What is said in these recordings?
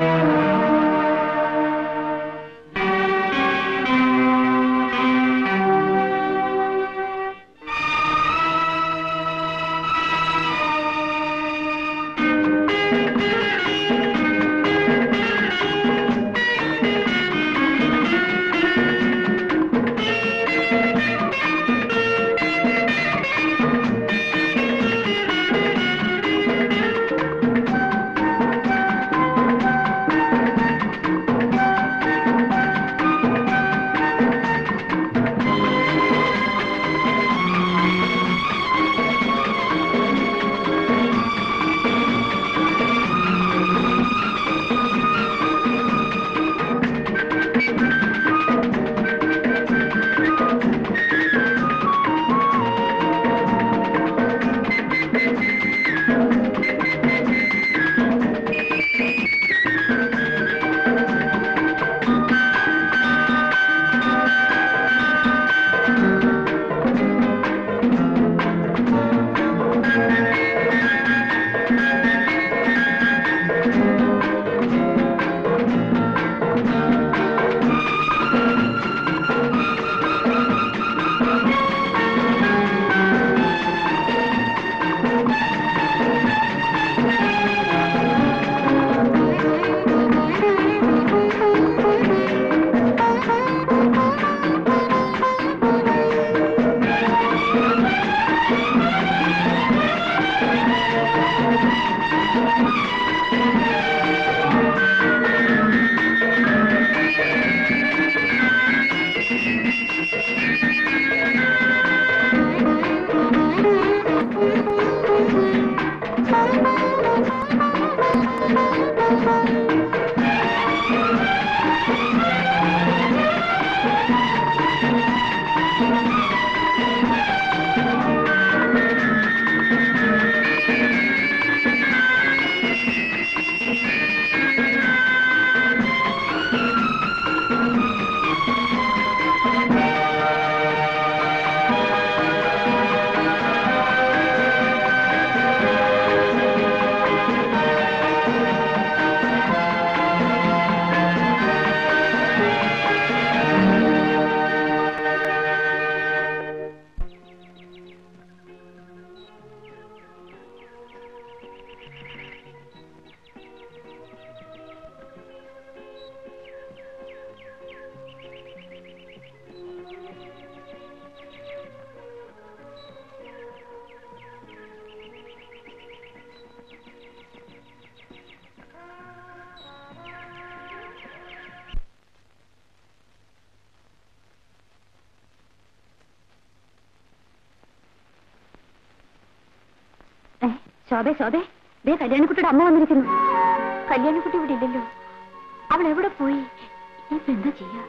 ശോഭേ ശോഭേ ദേ കല്യാണിക്കുട്ടിയുടെ അമ്മ വന്നിരിക്കുന്നു കല്യാണിക്കുട്ടി ഇവിടെ ഇല്ലല്ലോ അവൾ എവിടെ പോയി ഇപ്പൊ എന്താ ചെയ്യാ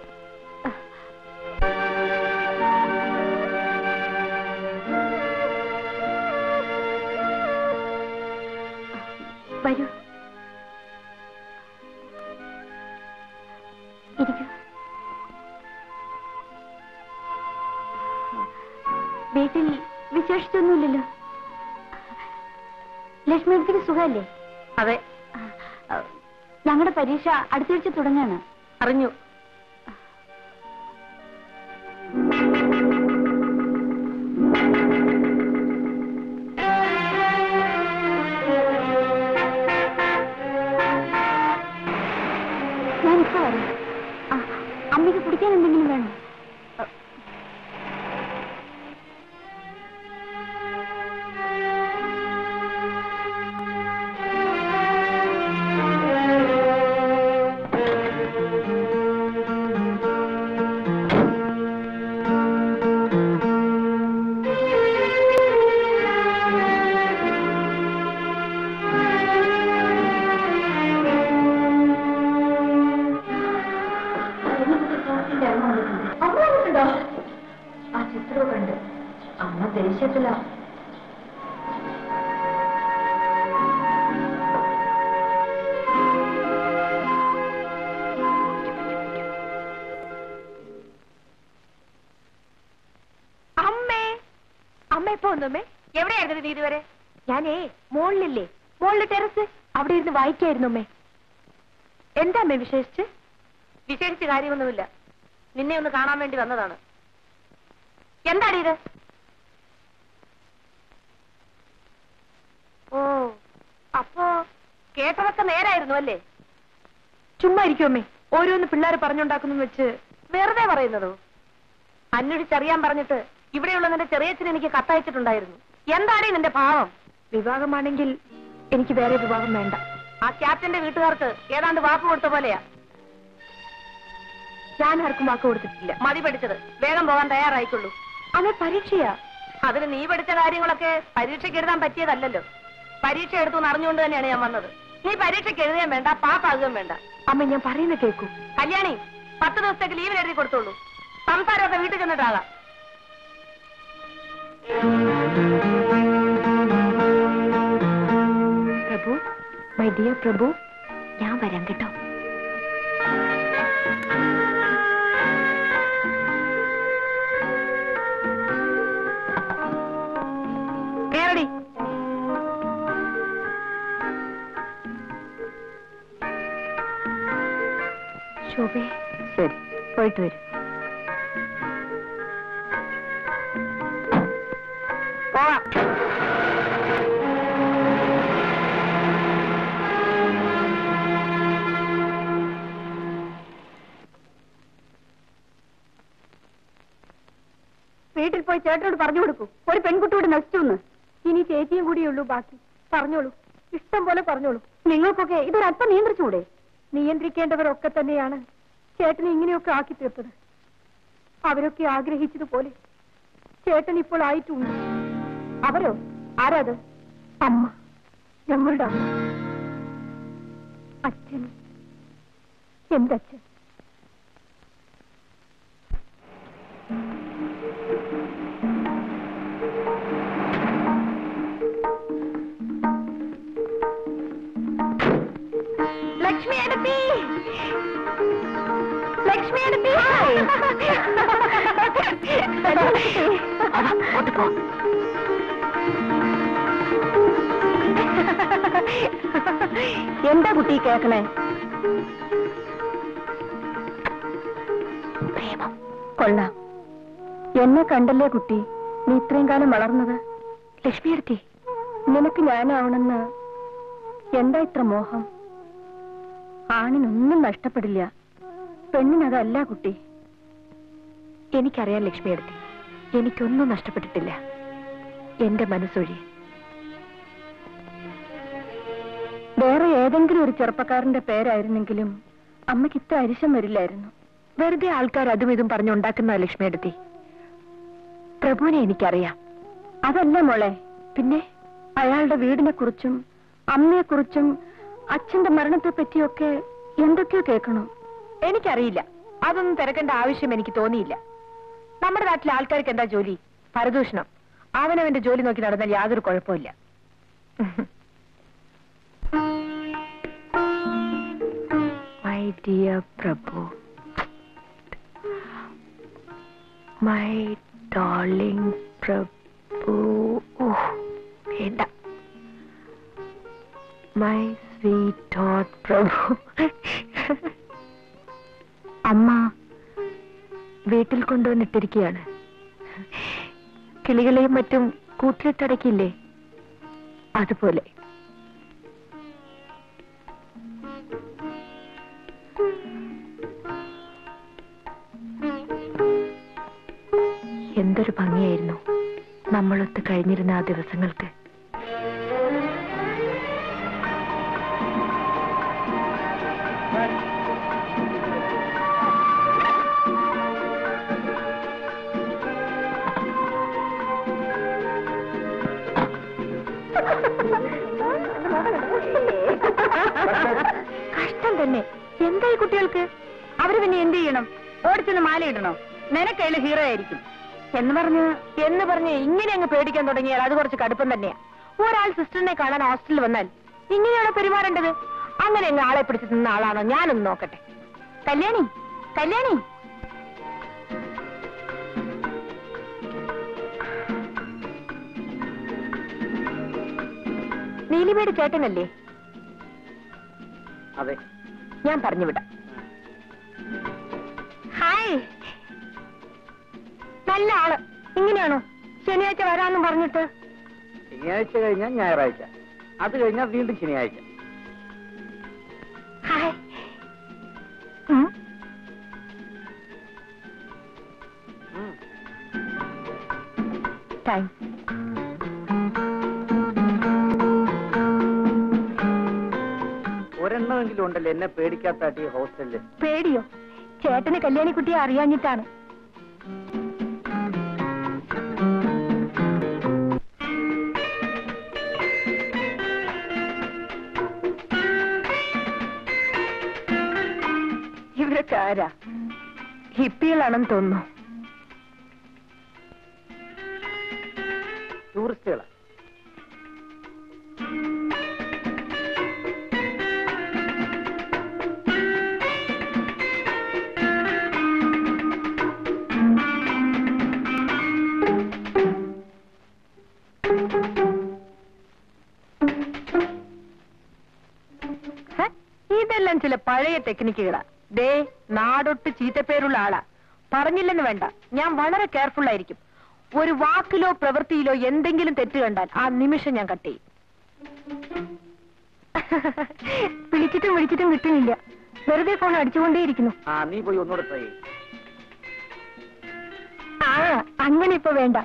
വരൂ ഇരിക്കൂ വീട്ടിൽ വിശേഷിച്ചൊന്നുമില്ലല്ലോ ലക്ഷ്മിക്ക് സുഖമല്ലേ അതെ ഞങ്ങളുടെ പരീക്ഷ അടുത്താഴ്ച തുടങ്ങാണ് അറിഞ്ഞു ഞാനിപ്പോ വരാം ആ, അമ്മയ്ക്ക് കുടിക്കാൻ എന്തെങ്കിലും വേണോ ആ ചിത്രവും കണ്ട് അമ്മ ദേഷ്യത്തിലാ അമ്മേ അമ്മ ഇപ്പൊ വന്നമ്മേ എവിടെയായിരുന്നു നീ ഇതുവരെ ഞാനേ മോളിലില്ലേ മോളിലെ ടെറസ് അവിടെ ഇരുന്ന് വായിക്കായിരുന്നു അമ്മേ എന്താ അമ്മേ വിശേഷിച്ച് വിശേഷിച്ച് കാര്യമൊന്നുമില്ല നിന്നെ ഒന്ന് കാണാൻ വേണ്ടി വന്നതാണ് എന്താടി ഇത് ഓ അപ്പോ കേട്ടതൊക്കെ നേരായിരുന്നു അല്ലേ ചുമ്മാ ഇരിക്കും അമ്മേ ഓരോന്ന് പിള്ളേർ പറഞ്ഞുണ്ടാക്കുന്നു വെച്ച് വെറുതെ പറയുന്നതോ അന്വേഷിച്ചറിയാൻ പറഞ്ഞിട്ട് ഇവിടെയുള്ള നിന്റെ ചെറിയച്ഛൻ എനിക്ക് കത്തയച്ചിട്ടുണ്ടായിരുന്നു എന്താണീ നിന്റെ ഭാവം വിവാഹമാണെങ്കിൽ എനിക്ക് വേറെ വിവാഹം വേണ്ട ആ ക്യാപ്റ്റന്റെ വീട്ടുകാർക്ക് ഏതാണ്ട് വാക്ക് കൊടുത്ത പോലെയാ ഞാൻ ആർക്കും വാക്ക് കൊടുത്തിട്ടില്ല മതി പഠിച്ചത് വേഗം പോകാൻ തയ്യാറായിക്കൊള്ളൂ അത് പരീക്ഷയാ അതിന് നീ പഠിച്ച കാര്യങ്ങളൊക്കെ പരീക്ഷയ്ക്ക് എഴുതാൻ പറ്റിയതല്ലല്ലോ പരീക്ഷ എടുത്തു എന്ന് അറിഞ്ഞുകൊണ്ട് തന്നെയാണ് ഞാൻ വന്നത് നീ പരീക്ഷയ്ക്ക് എഴുതാൻ വേണ്ട പാപ്പാകുകയും വേണ്ട അമ്മ ഞാൻ പറയുന്ന കേൾക്കൂ കല്യാണി പത്ത് ദിവസത്തേക്ക് ലീവിൽ എഴുതി കൊടുത്തോളൂ സംസാരമൊക്കെ വീട്ടിൽ ചെന്നിട്ടാകാം പ്രഭു മൈ ഡിയർ പ്രഭു ഞാൻ വരാം കേട്ടോ കേറടി ശോഭേ ശരി പോയിട്ട് വരും പോവാം വീട്ടിൽ പോയി ചേട്ടനോട് പറഞ്ഞു കൊടുക്കൂ ഒരു പെൺകുട്ടിയോട് നശിച്ചു എന്ന് ഇനി ചേച്ചിയും കൂടിയുള്ളൂ ബാക്കി പറഞ്ഞോളൂ ഇഷ്ടം പോലെ പറഞ്ഞോളൂ നിങ്ങൾക്കൊക്കെ ഇതൊരല്പം നിയന്ത്രിച്ചുകൂടെ നിയന്ത്രിക്കേണ്ടവരൊക്കെ തന്നെയാണ് ചേട്ടനെ ഇങ്ങനെയൊക്കെ ആക്കി തീർത്തത് അവരൊക്കെ ആഗ്രഹിച്ചതുപോലെ ചേട്ടൻ ഇപ്പോൾ ആയിട്ടുണ്ട് അവരോ ആരാത് അമ്മ ഞങ്ങളുടെ അമ്മ അച്ഛൻ എന്തച്ഛൻ ലക്ഷ്മി അടുത്തി ലക്ഷ്മി അടുത്തി എന്താ കുട്ടി കേക്കണേ പ്രേമം കൊള്ളാം എന്നെ കണ്ടല്ലേ കുട്ടി നീ ഇത്രയും കാലം വളർന്നത് ലക്ഷ്മി എടുത്തി നിനക്ക് ഞാനാവണമെന്ന് എന്താ ഇത്ര മോഹം ആണിനൊന്നും നഷ്ടപ്പെടില്ല പെണ്ണിനതല്ല കുട്ടി എനിക്കറിയാം ലക്ഷ്മി എടുത്തി എനിക്കൊന്നും നഷ്ടപ്പെട്ടിട്ടില്ല എന്റെ മനസ്സൊഴി വേറെ ഏതെങ്കിലും ഒരു ചെറുപ്പക്കാരന്റെ പേരായിരുന്നെങ്കിലും അമ്മയ്ക്ക് ഇത്ര അരിശം വരില്ലായിരുന്നു വെറുതെ ആൾക്കാർ അതും ഇതും പറഞ്ഞുണ്ടാക്കുന്ന ലക്ഷ്മി എടുത്തി പ്രഭുവിനെ എനിക്കറിയാം അതല്ല മോളെ പിന്നെ അയാളുടെ വീടിനെ കുറിച്ചും അമ്മയെ കുറിച്ചും അച്ഛന്റെ മരണത്തെ പറ്റിയൊക്കെ എന്തൊക്കെയോ കേൾക്കണോ എനിക്കറിയില്ല അതൊന്നും തിരക്കേണ്ട ആവശ്യം എനിക്ക് തോന്നിയില്ല നമ്മുടെ നാട്ടിലെ ആൾക്കാർക്ക് എന്താ ജോലി പരദൂഷണം അവനവന്റെ ജോലി നോക്കി നടന്നാൽ യാതൊരു കുഴപ്പമില്ല my dear Prabhu my darling Prabhu ഓ വേണ്ട മൈ സ്വീറ്റ് ഡോട്ട് പ്രഭു അമ്മ വീട്ടിൽ കൊണ്ടുവന്നിട്ടിരിക്കുകയാണ് കിളികളെയും മറ്റും കൂട്ടിലിട്ടടക്കില്ലേ അതുപോലെ എന്തൊരു ഭംഗിയായിരുന്നു നമ്മളൊത്ത് കഴിഞ്ഞിരുന്ന ആ ദിവസങ്ങൾക്ക് കഷ്ടം തന്നെ എന്തായി കുട്ടികൾക്ക് അവര് പിന്നെ എന്ത് ചെയ്യണം ഓടിച്ചൊന്ന് മാലയിടണോ നിനക്കതിൽ ഹീറോ ആയിരിക്കും എന്ന് പറഞ്ഞ് എന്ന് പറഞ്ഞ് ഇങ്ങനെ അങ്ങ് പേടിക്കാൻ തുടങ്ങിയാൽ അത് കുറച്ച് കടുപ്പം തന്നെയാ ഒരാൾ സിസ്റ്ററിനെ കാണാൻ ഹോസ്റ്റലിൽ വന്നാൽ ഇങ്ങനെയാണോ പെരുമാറേണ്ടത് അങ്ങനെ അങ്ങ് ആളെ പിടിച്ച് നിന്ന ആളാണോ ഞാനൊന്ന് നോക്കട്ടെ കല്യാണി കല്യാണി നീലിമയുടെ ചേട്ടനല്ലേ അതെ ഞാൻ പറഞ്ഞു വിടാം ഹായ് നല്ല ആള് ഇങ്ങനെയാണോ ശനിയാഴ്ച വരാമെന്ന് പറഞ്ഞിട്ട് ശനിയാഴ്ച കഴിഞ്ഞാൽ ഞായറാഴ്ച അത് കഴിഞ്ഞാൽ വീണ്ടും ശനിയാഴ്ച ഹായ് ഉം. ഉം. താങ്ക്സ് ഒരെണ്ണമെങ്കിലും ഉണ്ടല്ലോ എന്നെ പേടിക്കാത്താട്ടി ഹോസ്റ്റലില് പേടിയോ ചേട്ടന് കല്യാണിക്കുട്ടിയെ അറിയാഞ്ഞിട്ടാണ് ഇവരൊക്കെ ആരാ ഹിപ്പികളാണെന്ന് തോന്നുന്നു ടൂറിസ്റ്റുകളാ ഹ? ഇതെല്ലാം ചില പഴയ ടെക്നിക്കുകളാ ദേ നാടൊട്ട് ചീത്തപ്പേരുള്ള ആളാ പറഞ്ഞില്ലെന്ന് വേണ്ട ഞാൻ വളരെ കെയർഫുൾ ആയിരിക്കും ഒരു വാക്കിലോ പ്രവൃത്തിയിലോ എന്തെങ്കിലും തെറ്റ് കണ്ടാൽ ആ നിമിഷം ഞാൻ കട്ട് ചെയ്യും വിളിച്ചിട്ടും വിളിച്ചിട്ടും കിട്ടുന്നില്ല വെറുതെ ഫോൺ അടിച്ചുകൊണ്ടേയിരിക്കുന്നു ആ നീ പോയി ഒന്നുകൂടെ ട്രൈ ചെയ്യും ആ അങ്ങനെ ഇപ്പൊ വേണ്ട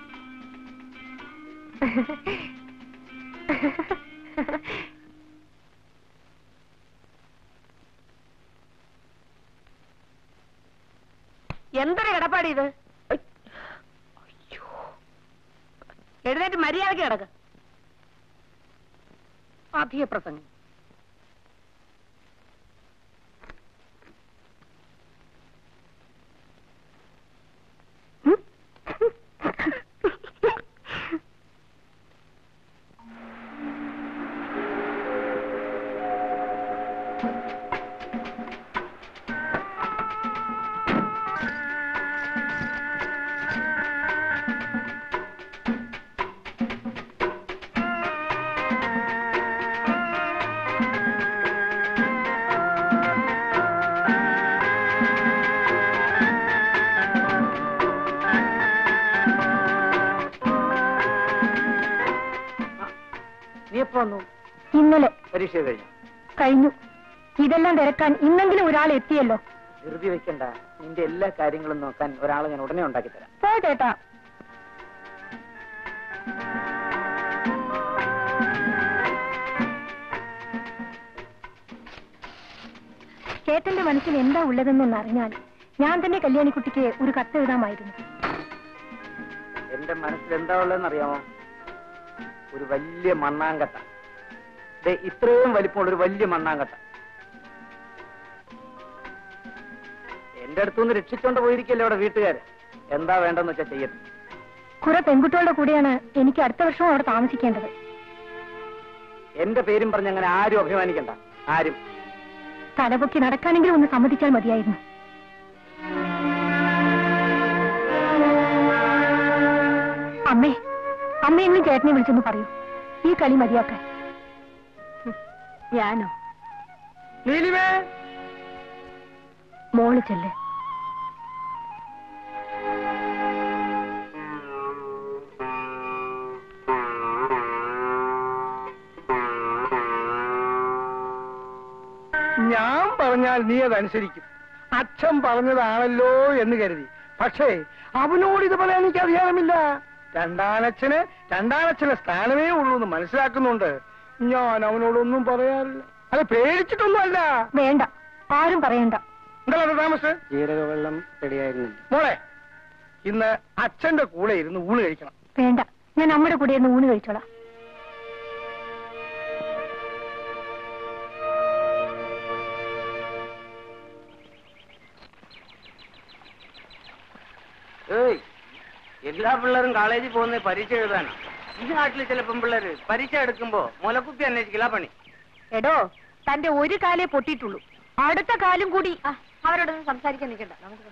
എന്തൊരു കിടപ്പാടി ഇത് എഴുന്നേറ്റ് മര്യാദക്ക് കിടക്ക് അധിക പ്രസംഗം ഉം? നീ എപ്പോ വന്നു ഇന്നലെ പരീക്ഷ കഴിഞ്ഞു കഴിഞ്ഞു ഇതെല്ലാം തിരക്കാൻ ഇന്നെങ്കിലും ഒരാൾ എത്തിയല്ലോ ധൃതി വെക്കണ്ട നിന്റെ എല്ലാ കാര്യങ്ങളും നോക്കാൻ ഒരാളെ ഞാൻ ഉടനെ ഉണ്ടാക്കി തരാം പോ ചേട്ടാ ചേട്ടന്റെ മനസ്സിൽ എന്താ ഉള്ളതെന്നൊന്ന് അറിഞ്ഞാൽ ഞാൻ തന്നെ കല്യാണിക്കുട്ടിക്ക് ഒരു കത്ത് എഴുതാമായിരുന്നു എന്റെ മനസ്സിൽ എന്താ ഉള്ളതെന്ന് അറിയാമോ ഒരു വലിയ മണ്ണാങ്കട്ട ദേ ഇത്രയും വലിപ്പമുള്ള ഒരു വലിയ മണ്ണാങ്കട്ട എന്റെ അടുത്തുനിന്ന് രക്ഷിച്ചോണ്ട് പോയിരിക്കല്ലേ അവിടെ വീട്ടുകാര് എന്താ വേണ്ടെന്ന് വെച്ചാ ചെയ്യട്ടെ കുറെ പെൺകുട്ടികളുടെ കൂടെയാണ് എനിക്ക് അടുത്ത വർഷവും അവിടെ താമസിക്കേണ്ടത് എന്റെ പേരും പറഞ്ഞ് അങ്ങനെ ആരും അഭിമാനിക്കണ്ട ആരും തലപൊക്കി നടക്കാനെങ്കിലും ഒന്ന് സമ്മതിച്ചാൽ മതിയായിരുന്നു അമ്മേ അമ്മയെങ്കിലും ചേട്ടനെ വിളിച്ചൊന്ന് പറയൂ ഈ കളി മതിയാക്കാൻ ഉം, ഞാനോ മോള് ചെല്ല് ഞാൻ പറഞ്ഞാൽ നീ അതനുസരിക്കും അച്ഛൻ പറഞ്ഞതാണല്ലോ എന്ന് കരുതി പക്ഷേ അവനോട് ഇത് പറയാൻ എനിക്ക് അധികാരമില്ല രണ്ടാനച്ഛന് രണ്ടാനച്ഛന് സ്ഥാനമേ ഉള്ളൂ എന്ന് മനസ്സിലാക്കുന്നുണ്ട് ഞാൻ അവനോടൊന്നും പറയാറില്ല അത് പേടിച്ചിട്ടൊന്നുമല്ല വേണ്ട ആരും പറയണ്ട എന്താ താമസ് ജീരകവെള്ളം റെഡിയായിരുന്നു മോളെ ഇന്ന് അച്ഛന്റെ കൂടെ ഇരുന്ന് ഊണ് കഴിക്കണം വേണ്ട ഞാൻ അമ്മയുടെ കൂടെ ഒന്ന് ഊണ് കഴിച്ചോളാം ഏയ് എല്ലാ പിള്ളേരും കോളേജിൽ പോകുന്ന പരീക്ഷ എഴുതാനാ ഈ നാട്ടിൽ ചില പെൺപിള്ളേര് പരീക്ഷ എടുക്കുമ്പോ മുലക്കുപ്പി അന്വേഷിക്കില്ല പണി എടോ തന്റെ ഒരു കാലേ പൊട്ടിയിട്ടുള്ളൂ അടുത്ത കാലും കൂടി അവരോടൊന്നും സംസാരിക്കാൻ നിൽക്കണ്ട നമുക്ക്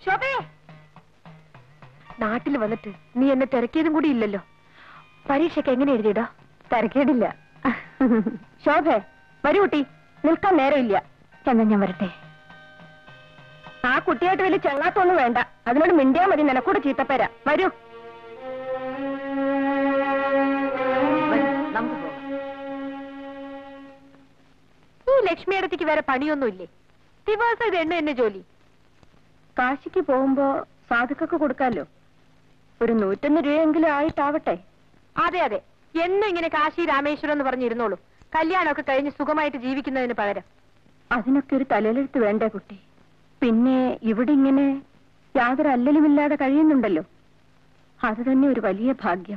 ശോഭേ നാട്ടിൽ വന്നിട്ട് നീ എന്നെ തിരക്കിയതും കൂടി ഇല്ലല്ലോ പരീക്ഷയ്ക്ക് എങ്ങനെ എഴുതിയിടാ തിരക്കേടില്ല ശോഭേ വരൂ കുട്ടി നിൽക്കാൻ നേരമില്ല എന്നാ ഞാൻ വരട്ടെ ആ കുട്ടിയായിട്ട് വലിയ ചെള്ളാത്തൊന്നും വേണ്ട അതിനോട് മിണ്ടിയാ മതി നിനക്കൂടെ ചീത്തപ്പേര വരൂ വരൂ, നമുക്ക് പോകാം ഈ ലക്ഷ്മിയടത്തേക്ക് വേറെ പണിയൊന്നുമില്ലേ ദിവസം ഇത് എണ്ണ എന്നെ ജോലി കാശിക്ക് പോകുമ്പോ സാധുക്കൊക്കെ കൊടുക്കാലോ ഒരു നൂറ്റൊന്ന് രൂപയെങ്കിലും ആയിട്ടാവട്ടെ അതെ അതെ എന്നും ഇങ്ങനെ കാശി രാമേശ്വരം എന്ന് പറഞ്ഞിരുന്നോളൂ കല്യാണമൊക്കെ കഴിഞ്ഞ് സുഖമായിട്ട് ജീവിക്കുന്നതിന് പകരം അതിനൊക്കെ ഒരു തലയിലെടുത്ത് വേണ്ടേ കുട്ടി പിന്നെ ഇവിടെ ഇങ്ങനെ യാതൊരു അല്ലലുമില്ലാതെ കഴിയുന്നുണ്ടല്ലോ അത് തന്നെ ഒരു വലിയ ഭാഗ്യം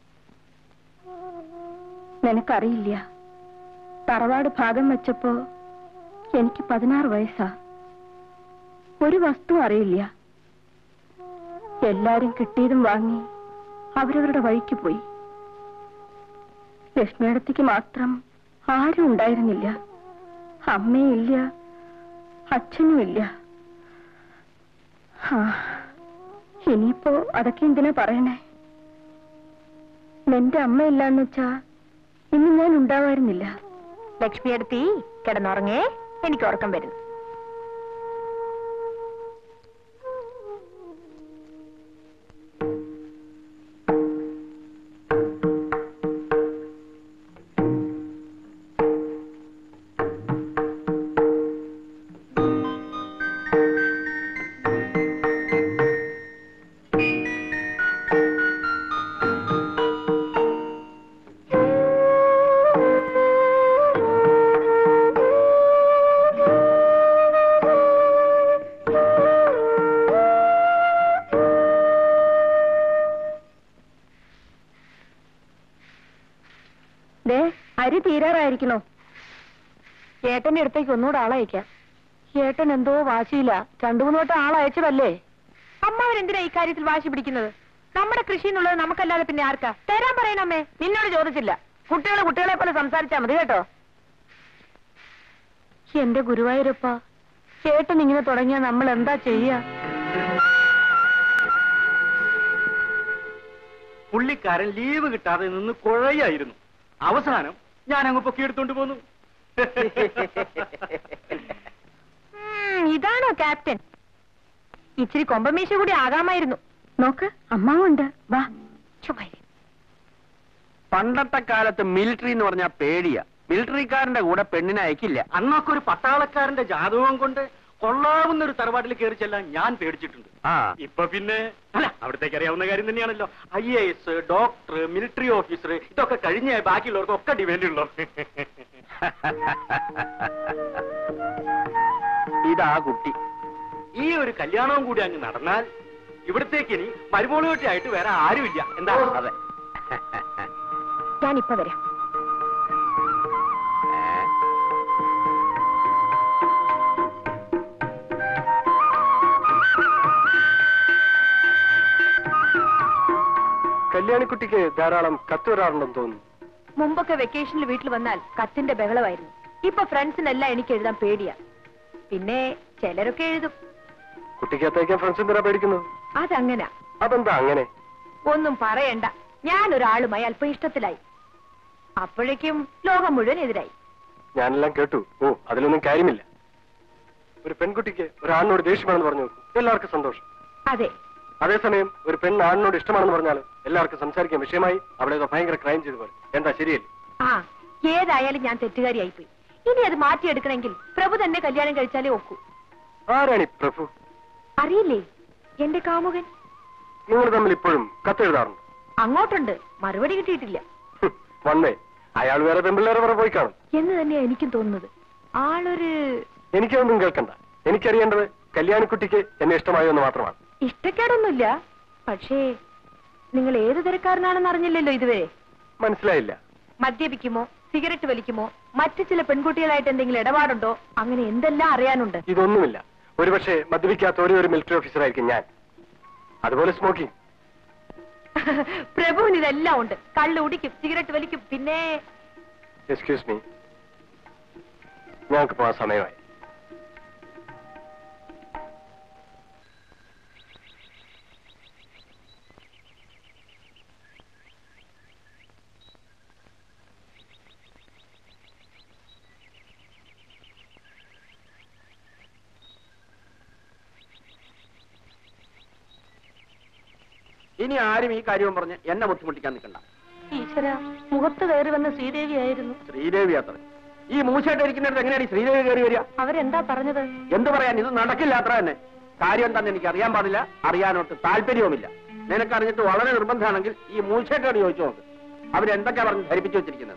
നിനക്കറിയില്ല തറവാട് ഭാഗം വെച്ചപ്പോ എനിക്ക് പതിനാറ് വയസ്സാ ഒരു വസ്തു അറിയില്ല എല്ലാരും കിട്ടിയതും വാങ്ങി അവരവരുടെ വഴിക്ക് പോയി ലക്ഷ്മിയടത്തേക്ക് മാത്രം ആരും ഉണ്ടായിരുന്നില്ല അമ്മയില്ല അച്ഛനുമില്ല ആ, ഇനിയിപ്പോ അതൊക്കെ എന്തിനാ പറയണേ നിന്റെ അമ്മയില്ലാന്ന് വെച്ചാ ഇന്ന് ഞാൻ ഉണ്ടാവായിരുന്നില്ല ലക്ഷ്മിയടുത്തി കിടന്നുറങ്ങേ എനിക്ക് ഉറക്കം വരുന്നു ദേ അരി തീരാറായിരിക്കണോ ഏട്ടന്റെ അടുത്തേക്ക് ഒന്നുകൂടെ ആളയക്കാം ഏട്ടൻ എന്തോ വാശിയില്ല രണ്ടു മൂന്ന് വട്ടം ആളയച്ചതല്ലേ അമ്മാവരെന്തിനാ ഇക്കാര്യത്തിൽ വാശി പിടിക്കുന്നത് നമ്മുടെ കൃഷി എന്നുള്ളത് നമുക്കല്ലാതെ പിന്നെ ആർക്കാ തരാൻ പറയണമ്മേ നിന്നോട് ചോദിച്ചില്ല കുട്ടികളെ കുട്ടികളെ പോലെ സംസാരിച്ചാ മതി കേട്ടോ എന്റെ ഗുരുവായൂരപ്പ ചേട്ടൻ ഇങ്ങനെ തുടങ്ങിയാ നമ്മൾ എന്താ ചെയ്യാ പുള്ളിക്കാരൻ ലീവ് കിട്ടാതെ നിന്ന് കുഴയായിരുന്നു അവസാനം ഞാൻ അങ്ങ് പൊക്കിയെടുത്തോണ്ട് പോന്നു ഉം, ഇതാണോ ക്യാപ്റ്റൻ ഇച്ചിരി കൊമ്പമീശ കൂടി ആകാമായിരുന്നു നോക്ക് അമ്മാവുണ്ട് വാ ചുമ്മാ ഇരി. പണ്ടത്തെ കാലത്ത് മിലിറ്ററി എന്ന് പറഞ്ഞാൽ പേടിയാ മിലിറ്ററിക്കാരന്റെ കൂടെ പെണ്ണിനെ അയക്കില്ല അന്നൊക്കെ ഒരു പട്ടാളക്കാരന്റെ ജാതകം കൊണ്ട് കൊള്ളാവുന്ന ഒരു തറവാട്ടിൽ കയറി ചെല്ലാൻ ഞാൻ പേടിച്ചിട്ടുണ്ട് ആ ഇപ്പൊ പിന്നെ അല്ല അവിടത്തേക്ക് അറിയാവുന്ന കാര്യം തന്നെയാണല്ലോ I A S doctor military officer ഇതൊക്കെ കഴിഞ്ഞ ബാക്കിയുള്ളവർക്കൊക്കെ ഡിമാൻഡ് ഉള്ളു ഇതാ കുട്ടി ഈ ഒരു കല്യാണവും കൂടി അങ്ങ് നടന്നാൽ ഇവിടത്തേക്ക് ഇനി മരുമോളുകെട്ടിയായിട്ട് വേറെ ആരുമില്ല എന്താ അതെ ഞാനിപ്പോ വരാം കല്യാണിക്കുട്ടിക്ക് ധാരാളം കത്ത് വരാറുണ്ടെന്ന് തോന്നുന്നു മുമ്പൊക്കെ വെക്കേഷനിൽ വീട്ടിൽ വന്നാൽ കത്തിന്റെ ബഹളമായിരുന്നു ഇപ്പൊ ഫ്രണ്ട്സിനെല്ലാം എനിക്ക് എഴുതാൻ പേടിയാ പിന്നെ ചിലരൊക്കെ എഴുതും കുട്ടിക്ക് അത്തേക്കാൻ ഫ്രണ്ട്സ് എന്തിനാ പേടിക്കുന്നത് അതങ്ങനെ അതെന്താ അങ്ങനെ ഒന്നും പറയണ്ട ഞാൻ ഒരാളുമായി അല്പ ഇഷ്ടത്തിലായി അപ്പോഴേക്കും ലോകം മുഴുവൻ എതിരായി ഞാനെല്ലാം കേട്ടു ഓ അതിലൊന്നും കാര്യമില്ല ഒരു പെൺകുട്ടിക്ക് ഒരു ആണിനോട് ദേഷ്യമാണെന്ന് പറഞ്ഞു നോക്കൂ എല്ലാവർക്കും സന്തോഷം അതെ അതേസമയം ഒരു പെണ്ണ് ആണിനോട് ഇഷ്ടമാണെന്ന് പറഞ്ഞാൽ എല്ലാവർക്കും സംസാരിക്കാൻ വിഷയമായി അവളെ ഏതോ ഭയങ്കര ക്രൈം ചെയ്തു പോലെ എന്താ ശരിയല്ലേ ആ ഏതായാലും ഞാൻ തെറ്റുകാരിയായിപ്പോയി ഇനി അത് മാറ്റിയെടുക്കണമെങ്കിൽ പ്രഭു തന്നെ കല്യാണം കഴിച്ചാലേ ഒക്കൂ ആരാണ് ഈ പ്രഭു അറിയില്ലേ എന്റെ കാമുകൻ നിങ്ങൾ തമ്മിൽ ഇപ്പോഴും കത്തെഴുതാറുണ്ട് അങ്ങോട്ടുണ്ട് മറുപടി കിട്ടിയിട്ടില്ല വന്നേ അയാൾ വേറെ പെമ്പിള്ളേരെ വേറെ പോയി കാണും എന്ന് തന്നെയാ എനിക്കും തോന്നുന്നത് ആളൊരു എനിക്കൊന്നും കേൾക്കണ്ട എനിക്കറിയേണ്ടത് കല്യാണിക്കുട്ടിക്ക് എന്നെ ഇഷ്ടമായോ എന്ന് മാത്രമാണ് ഇഷ്ടക്കേടൊന്നുമില്ല പക്ഷേ നിങ്ങൾ ഏത് തരക്കാരനാണെന്ന് അറിഞ്ഞില്ലല്ലോ ഇതുവരെ മനസ്സിലായില്ല മദ്യപിക്കുമോ സിഗരറ്റ് വലിക്കുമോ മറ്റു ചില പെൺകുട്ടികളായിട്ട് എന്തെങ്കിലും ഇടപാടുണ്ടോ അങ്ങനെ എന്തെല്ലാം അറിയാനുണ്ട് ഇതൊന്നുമില്ല ഒരുപക്ഷെ മദ്യപിക്കാത്ത ഒരേ ഒരു മിലിറ്ററി ഓഫീസറായിരിക്കും ഞാൻ അതുപോലെ സ്മോക്കിംഗ് പ്രഭുവിന് ഇതെല്ലാം ഉണ്ട് കള്ള് കുടിക്കും സിഗരറ്റ് വലിക്കും പിന്നെ എക്സ്ക്യൂസ് മീ ഞങ്ങൾക്ക് പോകാൻ സമയമായി ഇനി ആരും ഈ കാര്യവും പറഞ്ഞ് എന്നെ ബുദ്ധിമുട്ടിക്കാൻ നിൽക്കണ്ട ഈശ്വര മുഖത്ത് കയറി വന്ന ശ്രീദേവിയായിരുന്നു ശ്രീദേവി അത്ര ഈ മൂശായിട്ട് ഇരിക്കുന്നിടത്ത് എങ്ങനെയാണ് ഈ ശ്രീദേവി കയറി വരിക അവരെന്താ പറഞ്ഞത് എന്തു പറയാൻ ഇത് നടക്കില്ല അത്ര തന്നെ കാര്യം എന്താന്ന് എനിക്ക് അറിയാൻ പാടില്ല അറിയാനോട്ട് താല്പര്യവുമില്ല നിനക്ക് അറിഞ്ഞിട്ട് വളരെ നിർബന്ധമാണെങ്കിൽ ഈ മൂശേട്ടോട് ചോദിച്ചു നോക്ക് അവരെന്തൊക്കെയാ പറഞ്ഞ് ധരിപ്പിച്ചു വെച്ചിരിക്കുന്നത്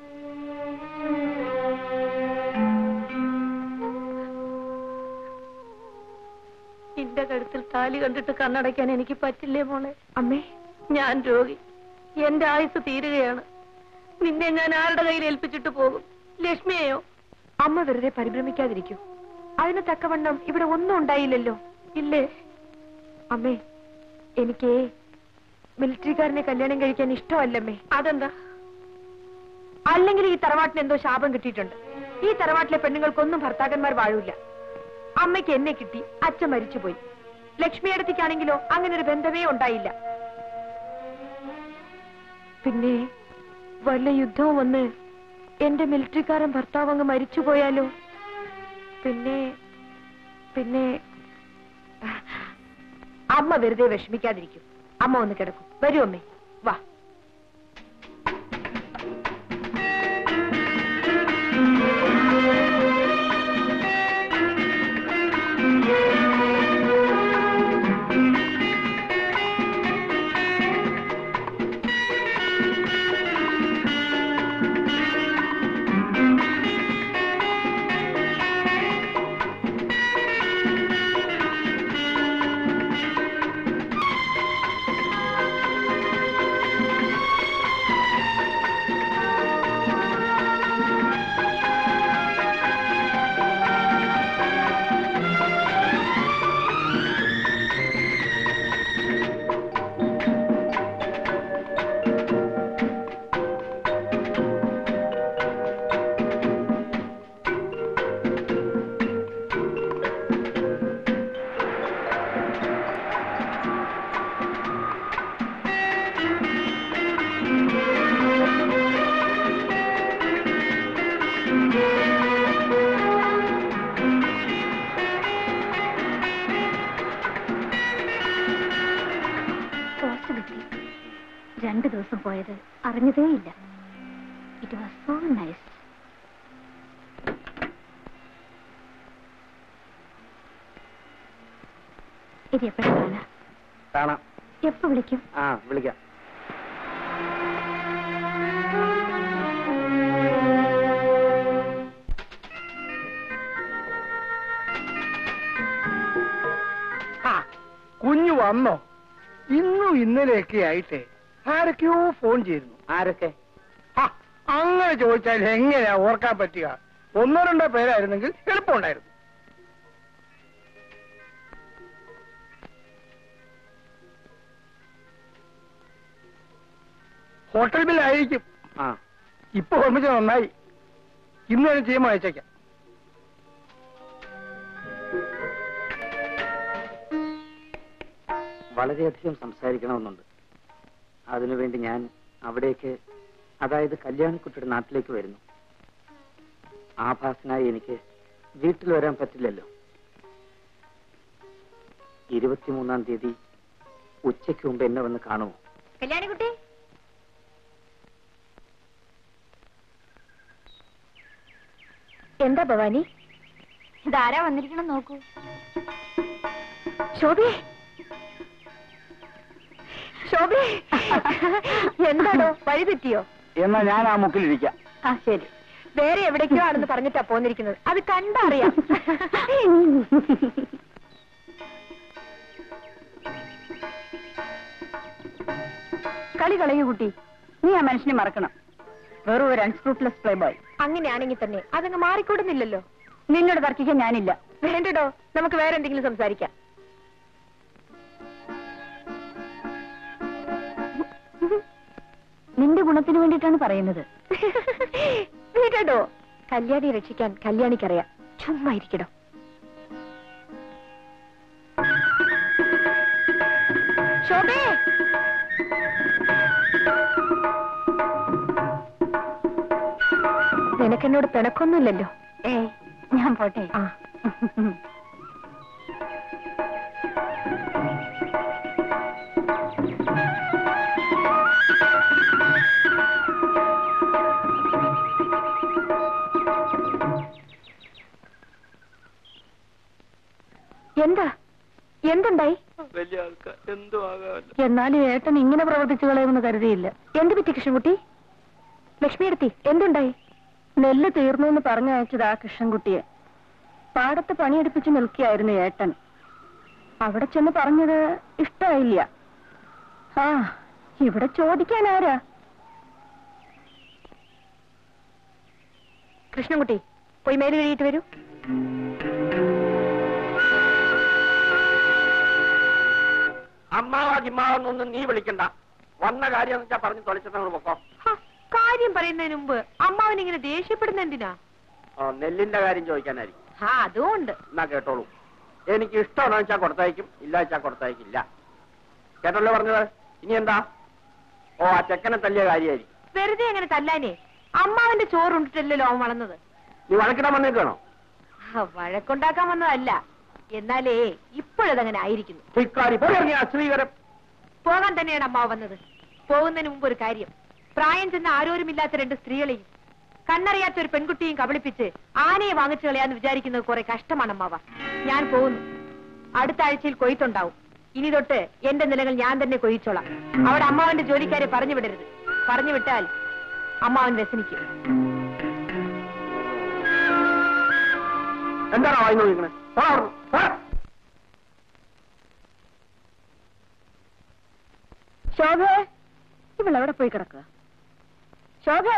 നിന്റെ കഴുത്തിൽ താലി കണ്ടിട്ട് കണ്ണടയ്ക്കാൻ എനിക്ക് പറ്റില്ലേ മോളെ അമ്മേ ഞാൻ രോഗി എന്റെ ആയുസ് തീരുകയാണ് നിന്നെ ഞാൻ ആരുടെ കയ്യിൽ ഏൽപ്പിച്ചിട്ട് പോകും ലക്ഷ്മിയെയോ അമ്മ വെറുതെ പരിഭ്രമിക്കാതിരിക്കൂ അതിന് തക്കവണ്ണം ഇവിടെ ഒന്നും ഉണ്ടായില്ലല്ലോ ഇല്ലേ അമ്മേ എനിക്ക് മിലിറ്ററിക്കാരനെ കല്യാണം കഴിക്കാൻ ഇഷ്ടമല്ലമ്മേ അതെന്താ അല്ലെങ്കിൽ ഈ തറവാട്ടിന് എന്തോ ശാപം കിട്ടിയിട്ടുണ്ട് ഈ തറവാട്ടിലെ പെണ്ണുങ്ങൾക്കൊന്നും ഭർത്താക്കന്മാർ വാഴൂല അമ്മയ്ക്ക് എന്നെ കിട്ടി അച്ഛൻ മരിച്ചുപോയി ലക്ഷ്മിയടത്തിക്കാണെങ്കിലോ അങ്ങനെ ഒരു ബന്ധമേ ഉണ്ടായില്ല പിന്നെ വല്ല യുദ്ധവും വന്ന് എന്റെ മിലിറ്ററിക്കാരൻ ഭർത്താവ് അങ്ങ് മരിച്ചുപോയാലോ പിന്നെ പിന്നെ അമ്മ വെറുതെ വിഷമിക്കാതിരിക്കും അമ്മ ഒന്ന് കിടക്കും വരൂ അമ്മേ വാ പോസ്റ്റ് കിട്ടി രണ്ടു ദിവസം പോയത് അറിഞ്ഞതേയില്ല ഇറ്റ് വാസ് സോ നൈസ് ഇത് എപ്പോഴും കാണാം കാണാം എപ്പോ വിളിക്കും ആ വിളിക്കാം ആ കുഞ്ഞു വന്നോ ഇന്നും ഇന്നലെയൊക്കെ ആയിട്ട് ആരൊക്കെയോ ഫോൺ ചെയ്തിരുന്നു ആരൊക്കെ ആ അങ്ങനെ ചോദിച്ചാൽ എങ്ങനെയാ ഓർക്കാൻ പറ്റുക ഒന്നോ രണ്ടോ പേരായിരുന്നെങ്കിൽ എളുപ്പമുണ്ടായിരുന്നു ഹോട്ടൽ ബില്ലായിരിക്കും ആ ഇപ്പൊ ഓർമ്മിച്ച നന്നായി ഇന്ന് തന്നെ ചെയ്യുമ്പോൾ അയച്ചേക്കാം വളരെയധികം സംസാരിക്കണമെന്നുണ്ട് അതിനുവേണ്ടി ഞാൻ അവിടേക്ക് അതായത് കല്യാണിക്കുട്ടിയുടെ നാട്ടിലേക്ക് വരുന്നു ആഭാസനായി എനിക്ക് വീട്ടിൽ വരാൻ പറ്റില്ലല്ലോ ഇരുപത്തിമൂന്നാം തീയതി ഉച്ചയ്ക്ക് മുമ്പ് എന്നെ വന്ന് കാണുമോ കല്യാണിക്കുട്ടി എന്താ ഭവാനി ഇതാരാ വന്നിരിക്കണം നോക്കൂ ശോഭേ ശോഭേ എന്താണോ വഴി തെറ്റിയോ എന്നാ ഞാൻ ആ മുക്കിലിരിക്കാം ആ ശരി വേറെ എവിടേക്കോ ആണെന്ന് പറഞ്ഞിട്ടാ പോന്നിരിക്കുന്നത് അത് കണ്ടറിയാം കളി കളയൂ കുട്ടി നീ ആ മനുഷ്യനെ മറക്കണം വെറും ഒരു അൺസ്ക്രൂപ്ലെസ് പ്ലേ ബോയ് അങ്ങനെയാണെങ്കിൽ തന്നെ അതങ്ങ് മാറിക്കൂടുന്നില്ലല്ലോ നിന്നോട് തർക്കിക്കാൻ ഞാനില്ല വേണ്ടടോ നമുക്ക് വേറെ എന്തെങ്കിലും സംസാരിക്കാം നിന്റെ ഗുണത്തിന് വേണ്ടിയിട്ടാണ് പറയുന്നത് വീടോ കല്യാണി രക്ഷിക്കാൻ കല്യാണിക്കറിയാം ചുമ്മാ ഇരിക്കടോ ശോഭേ നിനക്കെന്നോട് പിണക്കൊന്നുമില്ലല്ലോ ഏ ഞാൻ പോട്ടെ ആ എന്താ എന്തുണ്ടായി വലിയ ആൾക്കാർ എന്തോ ആകാമല്ലോ എന്നാലും ഏട്ടൻ ഇങ്ങനെ പ്രവർത്തിച്ചു കളയുമെന്ന് കരുതിയില്ല എന്ത് പറ്റി കൃഷ്ണൻകുട്ടി ലക്ഷ്മിയെടുത്തി എന്തുണ്ടായി നെല്ല് തീർന്നു എന്ന് പറഞ്ഞയച്ചത് ആ കൃഷ്ണൻകുട്ടിയെ പാടത്ത് പണിയെടുപ്പിച്ച് നിൽക്കുകയായിരുന്നു ഏട്ടൻ അവിടെ ചെന്ന് പറഞ്ഞത് ഇഷ്ടായില്ല ആ ഇവിടെ ചോദിക്കാൻ ആരാ കൃഷ്ണൻകുട്ടി പോയി മേല് കഴിയിട്ട് വരൂ അമ്മാവ ജിമ്മാവെന്നൊന്നും നീ വിളിക്കണ്ട വന്ന കാര്യം വെച്ചാ പറഞ്ഞു തൊളിച്ചിട്ട് പൊക്കോ ഹ, കാര്യം പറയുന്നതിന് മുമ്പ് അമ്മാവൻ ഇങ്ങനെ ദേഷ്യപ്പെടുന്ന എന്തിനാ ആ, നെല്ലിന്റെ കാര്യം ചോദിക്കാനായിരിക്കും ആ അതുകൊണ്ട് എന്നാ കേട്ടോളൂ എനിക്ക് ഇഷ്ടമാണെന്ന് വെച്ചാൽ കൊടുത്തയക്കും ഇല്ല വെച്ചാൽ കൊടുത്തയക്കില്ല കേട്ടല്ലോ പറഞ്ഞത് ഇനി എന്താ ഓ ആ ചെക്കനെ തല്ലിയ കാര്യമായിരിക്കും വെറുതെ അങ്ങനെ തല്ലാനേ അമ്മാവന്റെ ചോറുണ്ടിട്ടല്ലോ അവൻ വളർന്നത് നീ വഴക്കിടാൻ വന്നേക്കാണോ ആ, വഴക്കുണ്ടാക്കാൻ വന്നതല്ല എന്നാലേ ഇപ്പോഴതങ്ങനെ ആയിരിക്കുന്നു ഇക്കാരി പോയി ശ്രീകരം പോകാൻ തന്നെയാണ് അമ്മാവ് വന്നത് പോകുന്നതിന് മുമ്പ് ഒരു കാര്യം പ്രായം ചെന്ന ആരോരുമില്ലാത്ത രണ്ട് സ്ത്രീകളെയും കണ്ണറിയാത്ത ഒരു പെൺകുട്ടിയും കബളിപ്പിച്ച് ആനയെ വാങ്ങിച്ചു കളയാന്ന് വിചാരിക്കുന്നത് കുറെ കഷ്ടമാണ് അമ്മാവ ഞാൻ പോകുന്നു അടുത്ത ആഴ്ചയിൽ കൊയ്ത്തുണ്ടാവും ഇനി തൊട്ട് എന്റെ നിലകൾ ഞാൻ തന്നെ കൊയ്ച്ചോളാം അവിടെ അമ്മാവന്റെ ജോലിക്കാരെ പറഞ്ഞു വിടരുത് പറഞ്ഞു വിട്ടാൽ അമ്മാവൻ വ്യസനിക്കും എന്താണ് വായി നോക്കിക്കണേ ശോഭേ ഇവളെവിടെ പോയി കിടക്കുക ശോഭേ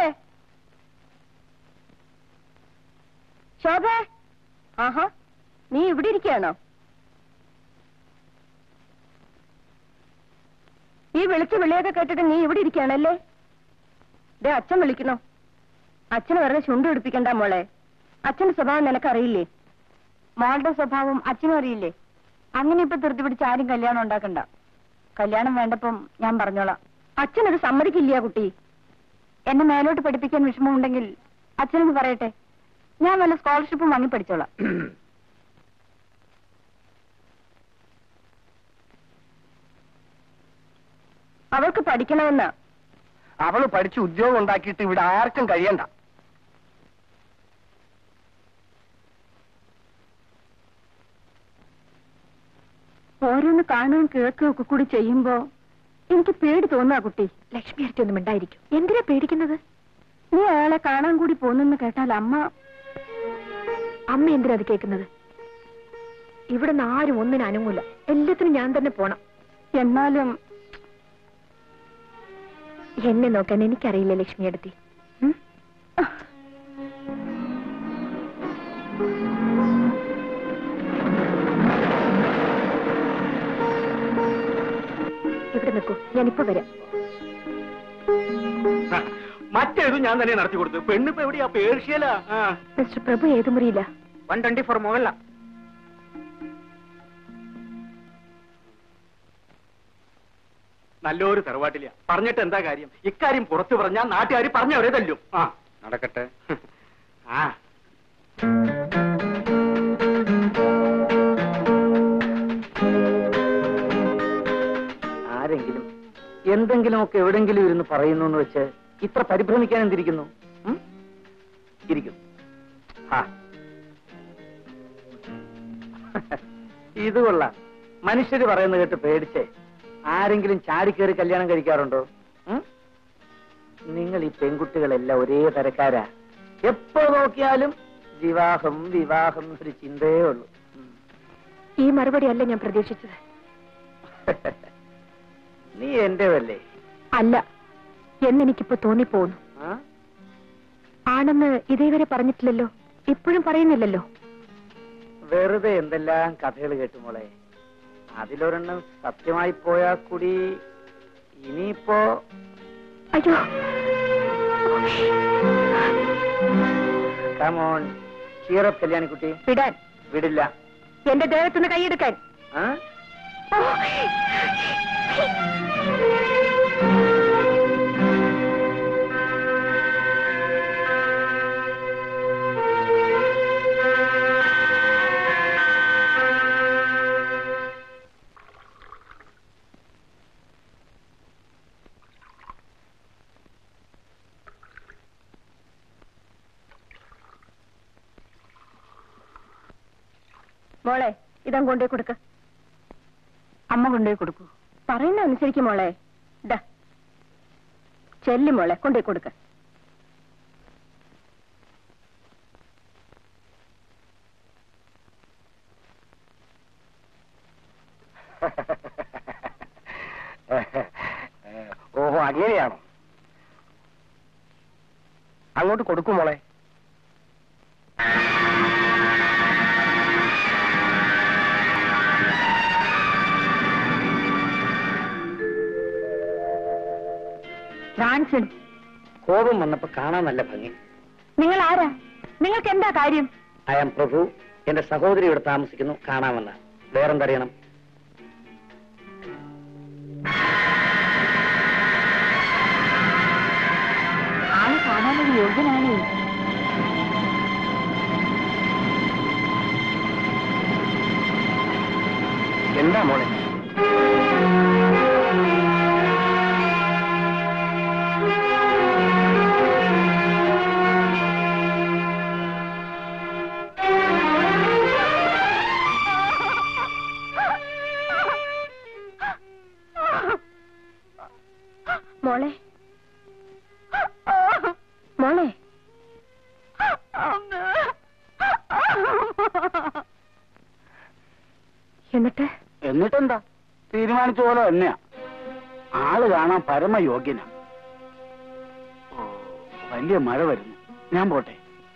ശോഭേ ആഹാ നീ ഇവിടെ ഇരിക്കുകയാണോ ഈ വിളിച്ച വിളിയൊക്കെ കേട്ടിട്ട് നീ ഇവിടെ ഇരിക്കുകയാണല്ലേ ദേ അച്ഛൻ വിളിക്കണോ അച്ഛന് വെറുതെ ചുണ്ടു പിടിപ്പിക്കണ്ട മോളെ അച്ഛന്റെ സ്വഭാവം നിനക്കറിയില്ലേ മോളുടെ സ്വഭാവം അച്ഛനും അറിയില്ലേ അങ്ങനെ ഇപ്പൊ ധൃതി പിടിച്ച് ആരും കല്യാണം ഉണ്ടാക്കണ്ട കല്യാണം വേണ്ടപ്പം ഞാൻ പറഞ്ഞോളാം അച്ഛനത് സമ്മതിക്കില്ല കുട്ടി എന്നെ മേലോട്ട് പഠിപ്പിക്കാൻ വിഷമമുണ്ടെങ്കിൽ അച്ഛനത് പറയട്ടെ ഞാൻ വല്ല സ്കോളർഷിപ്പും വാങ്ങി പഠിച്ചോളാം അവൾക്ക് പഠിക്കണമെന്ന് അവള് പഠിച്ച് ഉദ്യോഗം ഉണ്ടാക്കിയിട്ട് ഇവിടെ ആർക്കും കഴിയണ്ട ഓരോന്ന് കാണുകയും കേൾക്കുകയും ഒക്കെ കൂടി ചെയ്യുമ്പോ എനിക്ക് പേടി തോന്നുക കുട്ടി ലക്ഷ്മി അടുത്ത് ഒന്നും ഉണ്ടായിരിക്കും എന്തിനാ പേടിക്കുന്നത് നീ അയാളെ കാണാൻ കൂടി പോന്നെന്ന് കേട്ടാൽ അമ്മ അമ്മ എന്തിനാ അത് കേൾക്കുന്നത് ഇവിടെ നിന്ന് ആരും ഒന്നിനും അനങ്ങൂല എല്ലാത്തിനും ഞാൻ തന്നെ പോണം എന്നാലും എന്നെ നോക്കാൻ എനിക്കറിയില്ല ലക്ഷ്മി അടുത്തി ഇവിടെ നിൽക്കൂ ഞാനിപ്പോ വരാം മറ്റേതും ഞാൻ തന്നെ നടത്തി കൊടുത്തു പെണ്ണിപ്പോ എവിടെയാ പേർഷ്യലാ ആ മിസ്റ്റർ പ്രഭു ഏത് മുറിയില്ല വൺ ട്വന്റി ഫോർ മുകളില നല്ലൊരു തറവാട്ടില്ല പറഞ്ഞിട്ട് എന്താ കാര്യം ഇക്കാര്യം പുറത്തു പറഞ്ഞാൽ നാട്ടുകാർ പറഞ്ഞവരെ തല്ലും ആ നടക്കട്ടെ ആ ആരെങ്കിലും എന്തെങ്കിലുമൊക്കെ എവിടെങ്കിലും ഇരുന്ന് പറയുന്നു എന്ന് വെച്ച് ഇത്ര പരിഭ്രമിക്കാൻ എന്തിരിക്കുന്നു ഉം? ഇരിക്കുന്നു ആ. ഇത് കൊള്ളാം മനുഷ്യര് പറയുന്നത് കേട്ട് പേടിച്ചേ ആരെങ്കിലും ചാടിക്കേറി കല്യാണം കഴിക്കാറുണ്ടോ ഉം? നിങ്ങൾ ഈ പെൺകുട്ടികളെല്ലാം ഒരേ തരക്കാരാ എപ്പോ നോക്കിയാലും വിവാഹം വിവാഹം ഒരു ചിന്തയേ ഉള്ളൂ ഉം. ഈ മറുപടി അല്ല ഞാൻ പ്രതീക്ഷിച്ചത് നീ എന്റേതല്ലേ അല്ല എന്നെനിക്കിപ്പോ തോന്നിപ്പോന്നു ആ ആണെന്ന് ഇതേവരെ പറഞ്ഞിട്ടില്ലല്ലോ ഇപ്പോഴും പറയുന്നില്ലല്ലോ വെറുതെ എന്തെല്ലാം കഥകൾ കേട്ടു മോളെ അതിലൊരെണ്ണം സത്യമായി പോയാ കൂടി ഇനിയിപ്പോ അയ്യോ കമോൺ ചീറപ്പ് കല്യാണിക്കുട്ടി വിടാൻ വിടില്ല എന്റെ ദേഹത്തുനിന്ന് കൈയെടുക്കാൻ ആ? മോളെ ഇതാ കൊണ്ടേ കൊടുക്ക അമ്മ കൊണ്ടുപോയി കൊടുക്കൂ പറയുന്ന അനുസരിക്കും മോളെ ഇതാ ചെല്ലി മോളെ കൊണ്ടേ കൊടുക്ക ഓഹോ അങ്ങനെയാണോ അങ്ങോട്ട് കൊടുക്കും മോളെ ഫ്രാൻസിൻ കോപം വന്നപ്പോ കാണാൻ നല്ല ഭംഗി നിങ്ങൾ ആരാ നിങ്ങൾക്ക് എന്താ കാര്യം ഐ ആം പ്രഭു എന്റെ സഹോദരി ഇവിടെ താമസിക്കുന്നു കാണാമെന്ന വേറെന്തറിയണം ആള് കാണാനൊരു യോഗ്യനാണേ എന്താ മോളെ മോളെ മോളെ എന്നിട്ട് എന്നിട്ടെന്താ തീരുമാനിച്ച പോലെ തന്നെയാ ആള് കാണാൻ പരമയോഗ്യനാ ഓ, വലിയ മഴ വരുന്നു ഞാൻ പോട്ടെ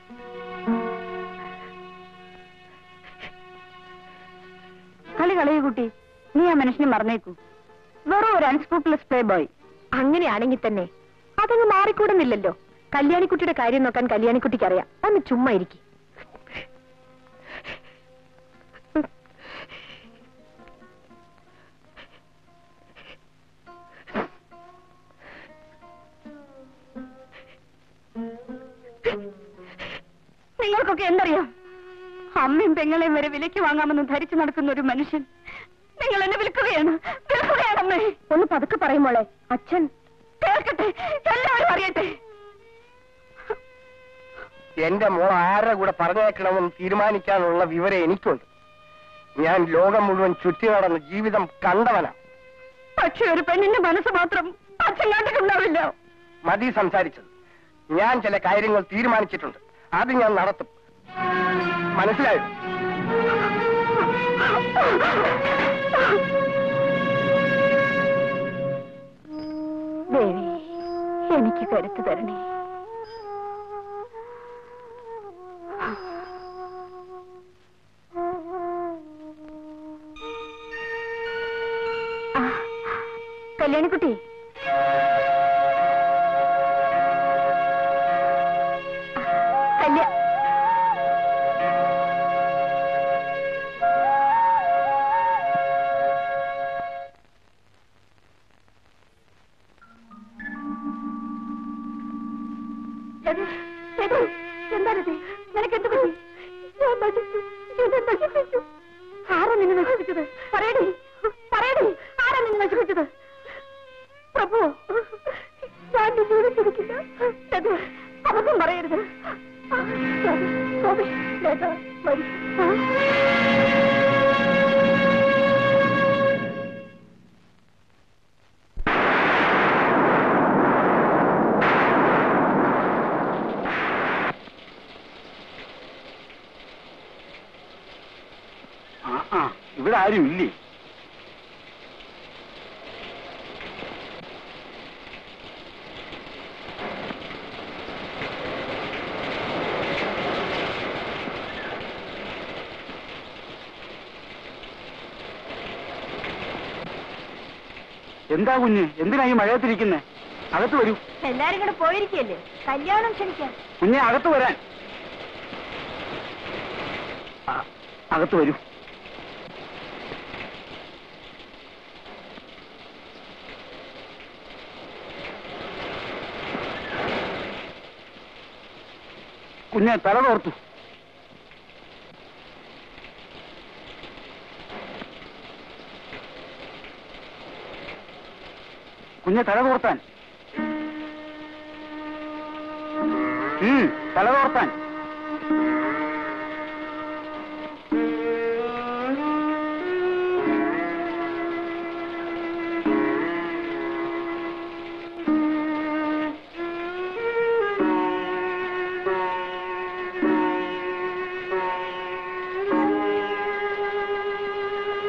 കളി കളയൂ കുട്ടി നീ ആ മനുഷ്യനെ മറന്നേക്കൂ വെറും ഒരു അൺസ്ക്രൂപ്ലെസ് പ്ലേ ബോയ് അങ്ങനെയാണെങ്കിൽ തന്നെ അതങ്ങ് മാറിക്കൂടുന്നില്ലല്ലോ കല്യാണിക്കുട്ടിയുടെ കാര്യം നോക്കാൻ കല്യാണിക്കുട്ടിക്ക് അറിയാം ഒന്ന് ചുമ്മാ ഇരിക്കും നിങ്ങൾക്കൊക്കെ എന്തറിയാം അമ്മയും പെങ്ങളെയും വരെ വിലയ്ക്ക് വാങ്ങാമെന്ന് ധരിച്ചു നടക്കുന്ന ഒരു മനുഷ്യൻ നിങ്ങൾ എന്നെ വിൽക്കുകയാണ് വിൽക്കുകയാണമ്മേ ഒന്ന് പതുക്കെ പറയുമോളെ അച്ഛൻ കേൾക്കട്ടെ എല്ലാവരും അറിയട്ടെ എന്റെ മോൾ ആരുടെ കൂടെ പറഞ്ഞേക്കണമെന്ന് തീരുമാനിക്കാനുള്ള വിവരം എനിക്കുണ്ട് ഞാൻ ലോകം മുഴുവൻ ചുറ്റി നടന്ന് ജീവിതം കണ്ടവനാ പക്ഷെ ഒരു പെണ്ണിന്റെ മനസ്സ് മാത്രം അച്ഛൻ കണ്ടിട്ടുണ്ടാവില്ല മതി സംസാരിച്ചത് ഞാൻ ചില കാര്യങ്ങൾ തീരുമാനിച്ചിട്ടുണ്ട് അത് ഞാൻ നടത്തും മനസ്സിലായോ ദേവി എനിക്ക് കരുത്ത് തരണേ ആ, കല്യാണിക്കുട്ടി കല്യാ എടി, എടി, എന്താണിത് നിനക്ക് എന്ത് പറ്റി ഞാൻ നശിച്ചു എന്നെ നശിപ്പിച്ചു ആരാ നിന്നെ നശിപ്പിച്ചത് പറയടി പറയടി ആരാ നിന്നെ നശിപ്പിച്ചത് പ്രഭു ഞാൻ ജീവിച്ചിരിക്കില്ല ലത, അബദ്ധം പറയരുത് ലത, ഗോപി, ലത, വരൂ. ആ ആ ഇവിടെ ആരും ഇല്ലേ എന്താ കുഞ്ഞ് എന്തിനാ ഈ മഴയത്തിരിക്കുന്നേ അകത്ത് വരൂ എല്ലാരും കൂടെ പോയിരിക്കല്ലേ കല്യാണം ക്ഷണിക്കാൻ കുഞ്ഞെ അകത്ത് വരാൻ ആ, അകത്ത് വരൂ കുഞ്ഞെ തല തോർത്തു കുഞ്ഞെ തല തോർത്താൻ ഉം, തല തോർത്താൻ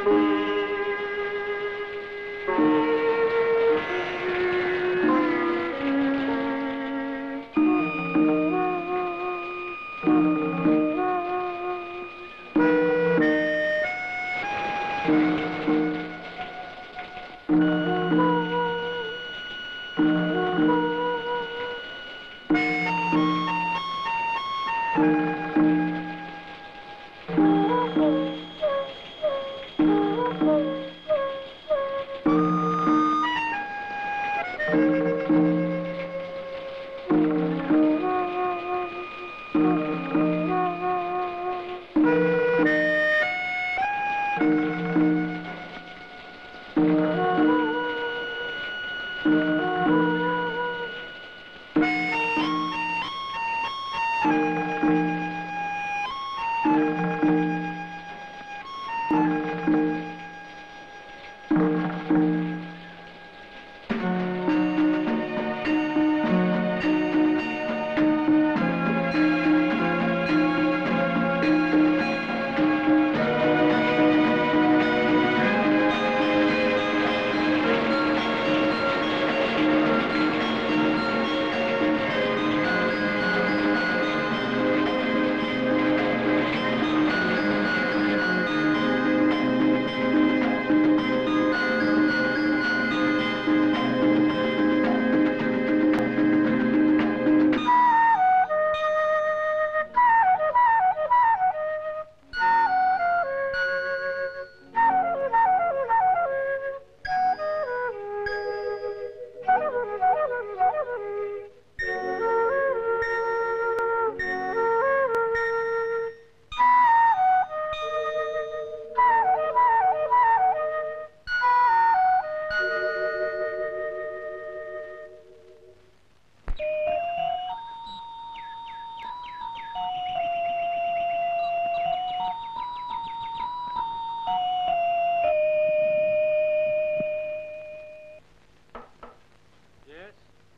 Yes.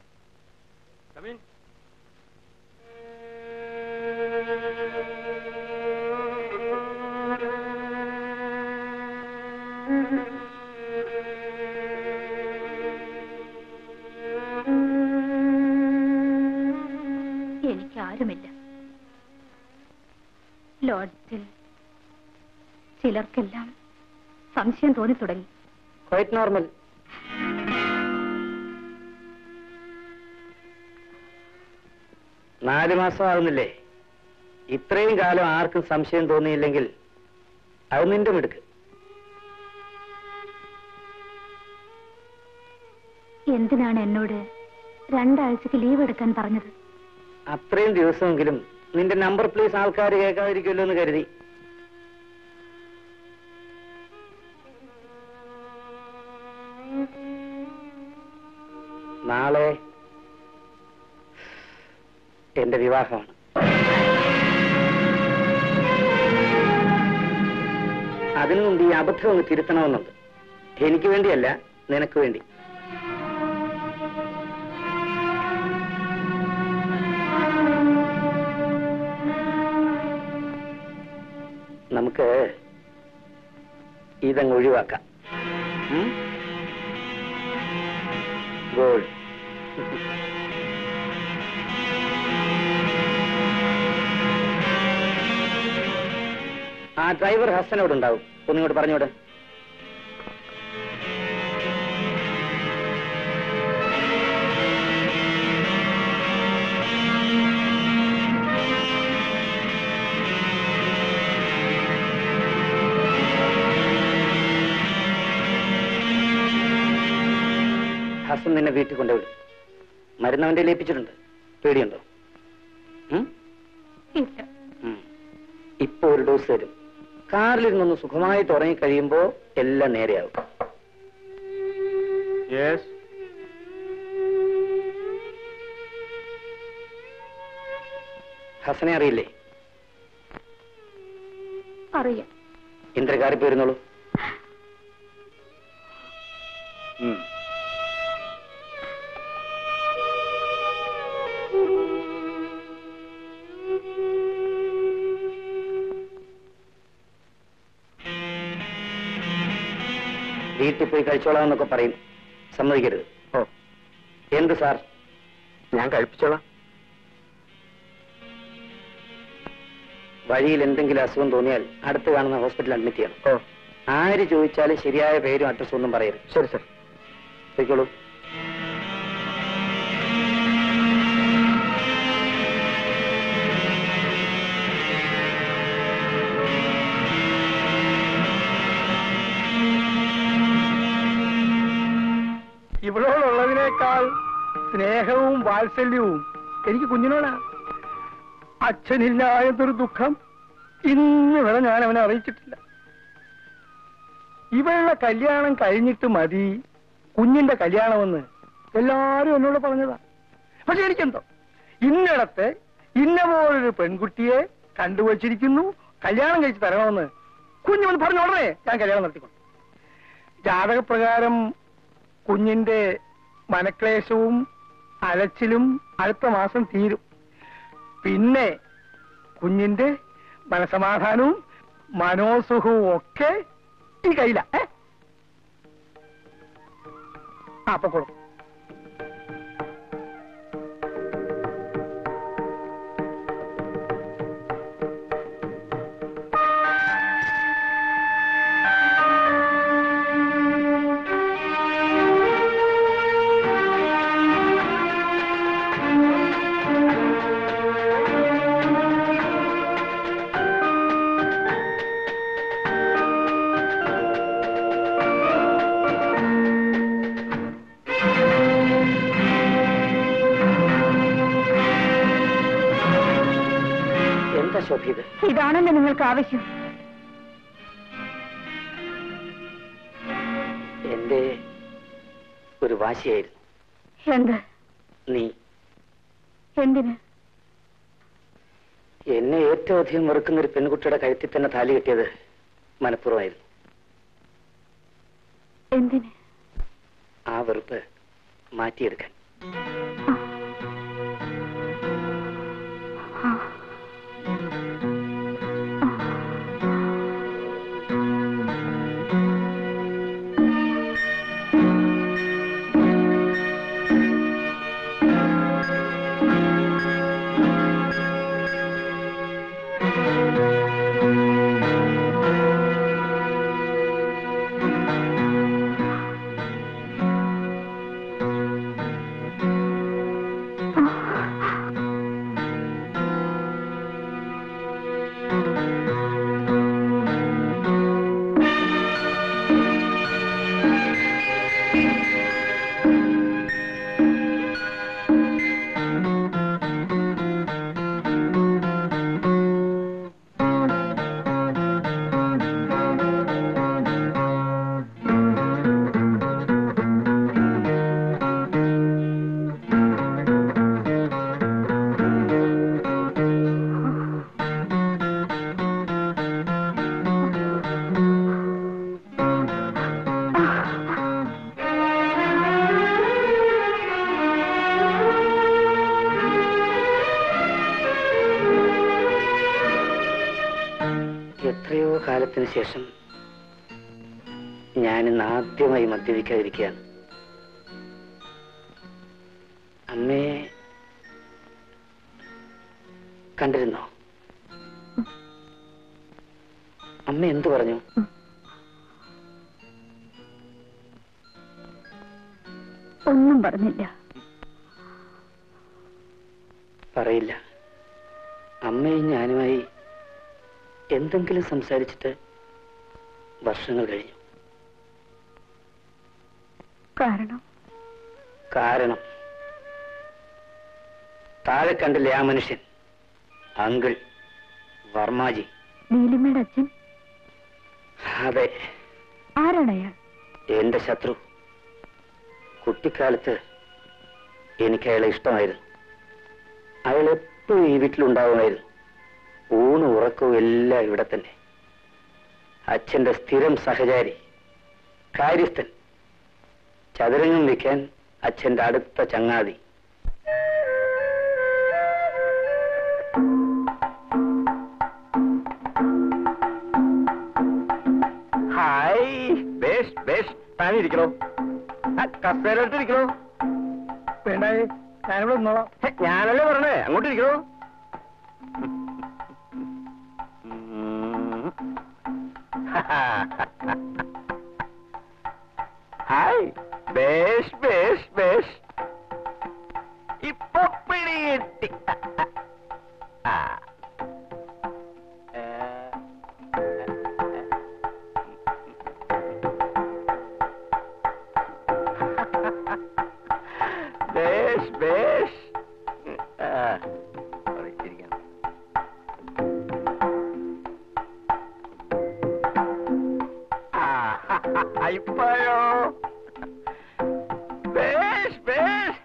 Come in. എനിക്ക് ആരുമില്ല ലോഡ്ജിൽ ചിലർക്കെല്ലാം സംശയം തോന്നി തുടങ്ങി ക്വൈറ്റ് നോർമൽ നാല് മാസം ആകുന്നില്ലേ ഇത്രയും കാലം ആർക്കും സംശയം തോന്നിയില്ലെങ്കിൽ അത് നിന്റെ മിടുക്ക് എന്തിനാണ് എന്നോട് രണ്ടാഴ്ചക്ക് ലീവ് എടുക്കാൻ പറഞ്ഞത് അത്രയും ദിവസമെങ്കിലും നിന്റെ നമ്പർ പ്ലീസ് ആൾക്കാർ കേൾക്കാതിരിക്കുമല്ലോ എന്ന് കരുതി നാളെ എന്റെ വിവാഹമാണ് അതിനു മുമ്പ് ഈ അബദ്ധം ഒന്ന് തിരുത്തണമെന്നുണ്ട് എനിക്ക് വേണ്ടിയല്ല നിനക്ക് വേണ്ടി നമുക്ക് ഇതങ്ങ് ഒഴിവാക്കാം ഗോൾഡ് ആ ഡ്രൈവർ ഹസനോട് ഉണ്ടാവും ഒന്നിങ്ങോട്ട് പറഞ്ഞോട് ഹസൻ നിന്നെ വീട്ടിൽ കൊണ്ടുവിടും മരുന്ന് അവന്റെ ഏൽപ്പിച്ചിട്ടുണ്ട് പേടിയുണ്ടോ ഉം? ഇല്ല ഉം. ഇപ്പൊ ഒരു ഡോസ് തരും കാറിലിരുന്നൊന്ന് സുഖമായിട്ട് ഉറങ്ങി കഴിയുമ്പോ എല്ലാം നേരെയാവും യെസ് ഹസനെ അറിയില്ലേ അറിയാം ഇന്ദ്രകാരി പോയിരുന്നോളൂ വീട്ടിൽ പോയി കഴിച്ചോളാം എന്നൊക്കെ പറയും സമ്മതിക്കരുത് ഓ എന്ത് സാർ ഞാൻ കഴിപ്പിച്ചോളാം വഴിയിൽ എന്തെങ്കിലും അസുഖം തോന്നിയാൽ അടുത്ത് കാണുന്ന ഹോസ്പിറ്റലിൽ അഡ്മിറ്റ് ചെയ്യണം ഓ ആര് ചോദിച്ചാലും ശരിയായ പേരും അഡ്രസ്സും ഒന്നും പറയരുത് ശരി സർ പോയിക്കോളൂ ഇവളോടുള്ളതിനേക്കാൾ സ്നേഹവും വാത്സല്യവും എനിക്ക് കുഞ്ഞിനോടാ അച്ഛനില്ല എന്നൊരു ദുഃഖം ഇന്ന് വരെ ഞാൻ അവനെ അറിയിച്ചിട്ടില്ല ഇവളുടെ കല്യാണം കഴിഞ്ഞിട്ട് മതി കുഞ്ഞിന്റെ കല്യാണമെന്ന് എല്ലാരും എന്നോട് പറഞ്ഞതാ പക്ഷെ എനിക്കെന്തോ ഇന്നിടത്ത് ഇന്ന പോലൊരു പെൺകുട്ടിയെ കണ്ടുവച്ചിരിക്കുന്നു കല്യാണം കഴിച്ച് തരണമെന്ന് കുഞ്ഞു വന്ന് പറഞ്ഞ ഉടനെ ഞാൻ കല്യാണം നടത്തിക്കൊണ്ടു ജാതകപ്രകാരം കുഞ്ഞിന്റെ മനക്ലേശവും അലച്ചിലും അടുത്ത മാസം തീരും പിന്നെ കുഞ്ഞിന്റെ മനസമാധാനവും മനോസുഖവും ഒക്കെ ഈ കയ്യില ആ അപ്പൊ കൊടുക്കും എന്താ ശോഭ ഇത് ഇതാണല്ലോ നിങ്ങൾക്ക് ആവശ്യം എന്റെ ഒരു വാശിയായിരുന്നു എന്ത് നീ എന്തിന് എന്നെ ഏറ്റവും അധികം വെറുക്കുന്ന ഒരു പെൺകുട്ടിയുടെ കഴുത്തിൽ തന്നെ താലി കെട്ടിയത് മനഃപൂർവ്വമായിരുന്നു എന്തിന് ആ വെറുപ്പ് മാറ്റിയെടുക്കാൻ ആ. എത്രയോ കാലത്തിന് ശേഷം ഞാനിന്ന് ആദ്യമായി മദ്യപിക്കാതിരിക്കുകയാണ് അമ്മയെ കണ്ടിരുന്നോ അമ്മ എന്തു പറഞ്ഞു ഒന്നും പറഞ്ഞില്ല പറയില്ല അമ്മയും ഞാനുമായി എന്തെങ്കിലും സംസാരിച്ചിട്ട് വർഷങ്ങൾ കഴിഞ്ഞു കാരണം കാരണം താഴെ കണ്ടില്ലേ ആ മനുഷ്യൻ അങ്കിൾ വർമാജി നീലിമയുടെ അച്ഛൻ അതെ ആരാണ് അയാൾ എന്റെ ശത്രു കുട്ടിക്കാലത്ത് എനിക്ക് അയാളെ ഇഷ്ടമായിരുന്നു അയാൾ എപ്പോഴും ഈ വീട്ടിലുണ്ടാവുമായിരുന്നു ഊണും ഉറക്കവും എല്ലാം ഇവിടെ തന്നെ അച്ഛന്റെ സ്ഥിരം സഹചാരി കാര്യസ്ഥൻ ചതുരംഗം വെക്കാൻ അച്ഛന്റെ അടുത്ത ചങ്ങാതി ഹായ് ബെസ്റ്റ് ബെസ്റ്റ് താഴെ ഇരിക്കണോ കസേര എടുത്തിരിക്കണോ വേണ്ടായേ ഞാനിവിടെ നിന്നോളാം ഹെ, ഞാനല്ലേ പറഞ്ഞേ അങ്ങോട്ട് ഇരിക്കണോ ഹായ് ബേഷ് ബേഷ് ബേഷ് ഇപ്പൊ പിടികിട്ടി ആ. ഏ, ബേഷ് ബേഷ് ആ, sorry, ചിരിക്കാം. ആ, ഇപ്പോഴോ ബേഷ് ബേഷ്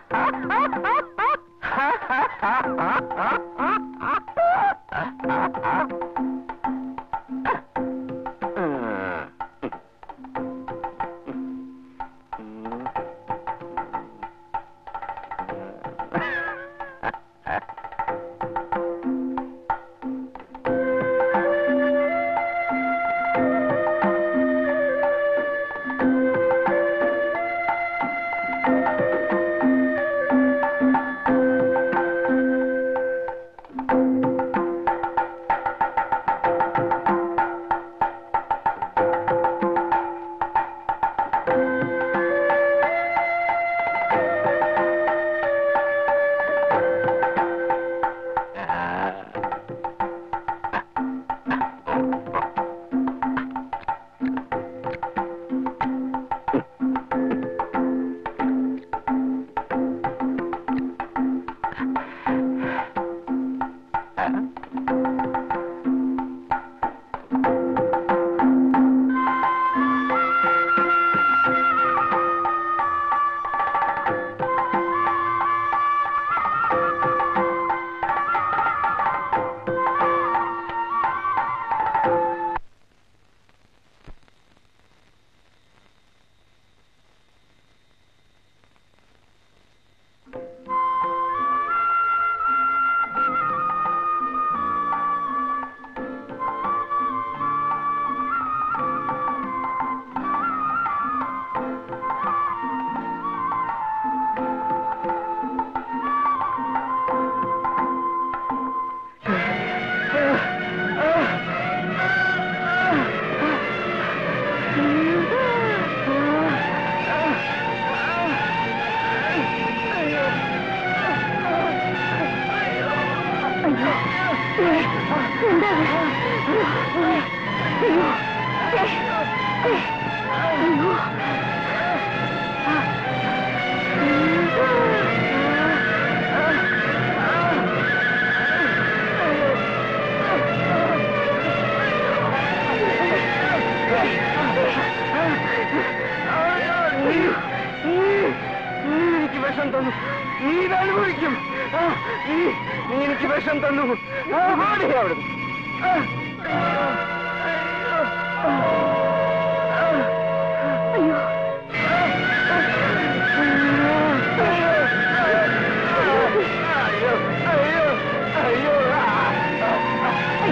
എനിക്ക് വിഷം തന്നു നീ ഇത് അനുഭവിക്കും ആ, നീ നീ എനിക്ക് വിഷം തന്നു ആ, ഓടി അവിടുന്ന് ആ, അയ്യോ, അയ്യോ. അയ്യോ, അയ്യോ, അയ്യോ, ആ.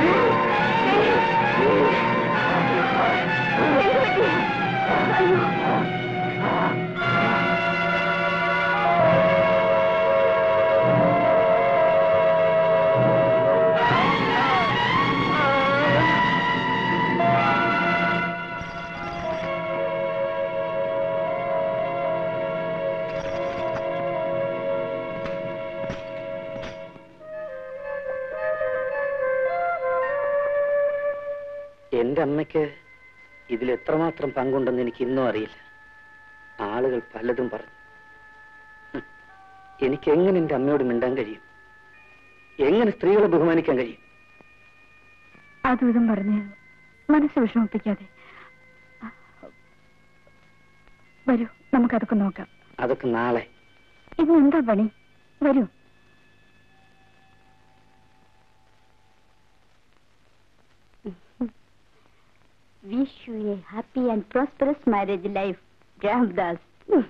എന്റെ അമ്മയ്ക്ക് ഇതിൽ എത്രമാത്രം പങ്കുണ്ടെന്ന് എനിക്ക് ഇന്നും അറിയില്ല ആളുകൾ പലതും പറഞ്ഞു ഹും. എനിക്ക് എങ്ങനെ എന്റെ അമ്മയോട് മിണ്ടാൻ കഴിയും എങ്ങനെ സ്ത്രീകളെ ബഹുമാനിക്കാൻ കഴിയും അതും ഇതും പറഞ്ഞ് മനസ്സ് വിഷമിപ്പിക്കാതെ വരൂ നമുക്കതൊക്കെ നോക്കാം അതൊക്കെ നാളെ ഇന്ന് എന്താ പണി വരൂ wish you a happy and prosperous marriage life Ramdas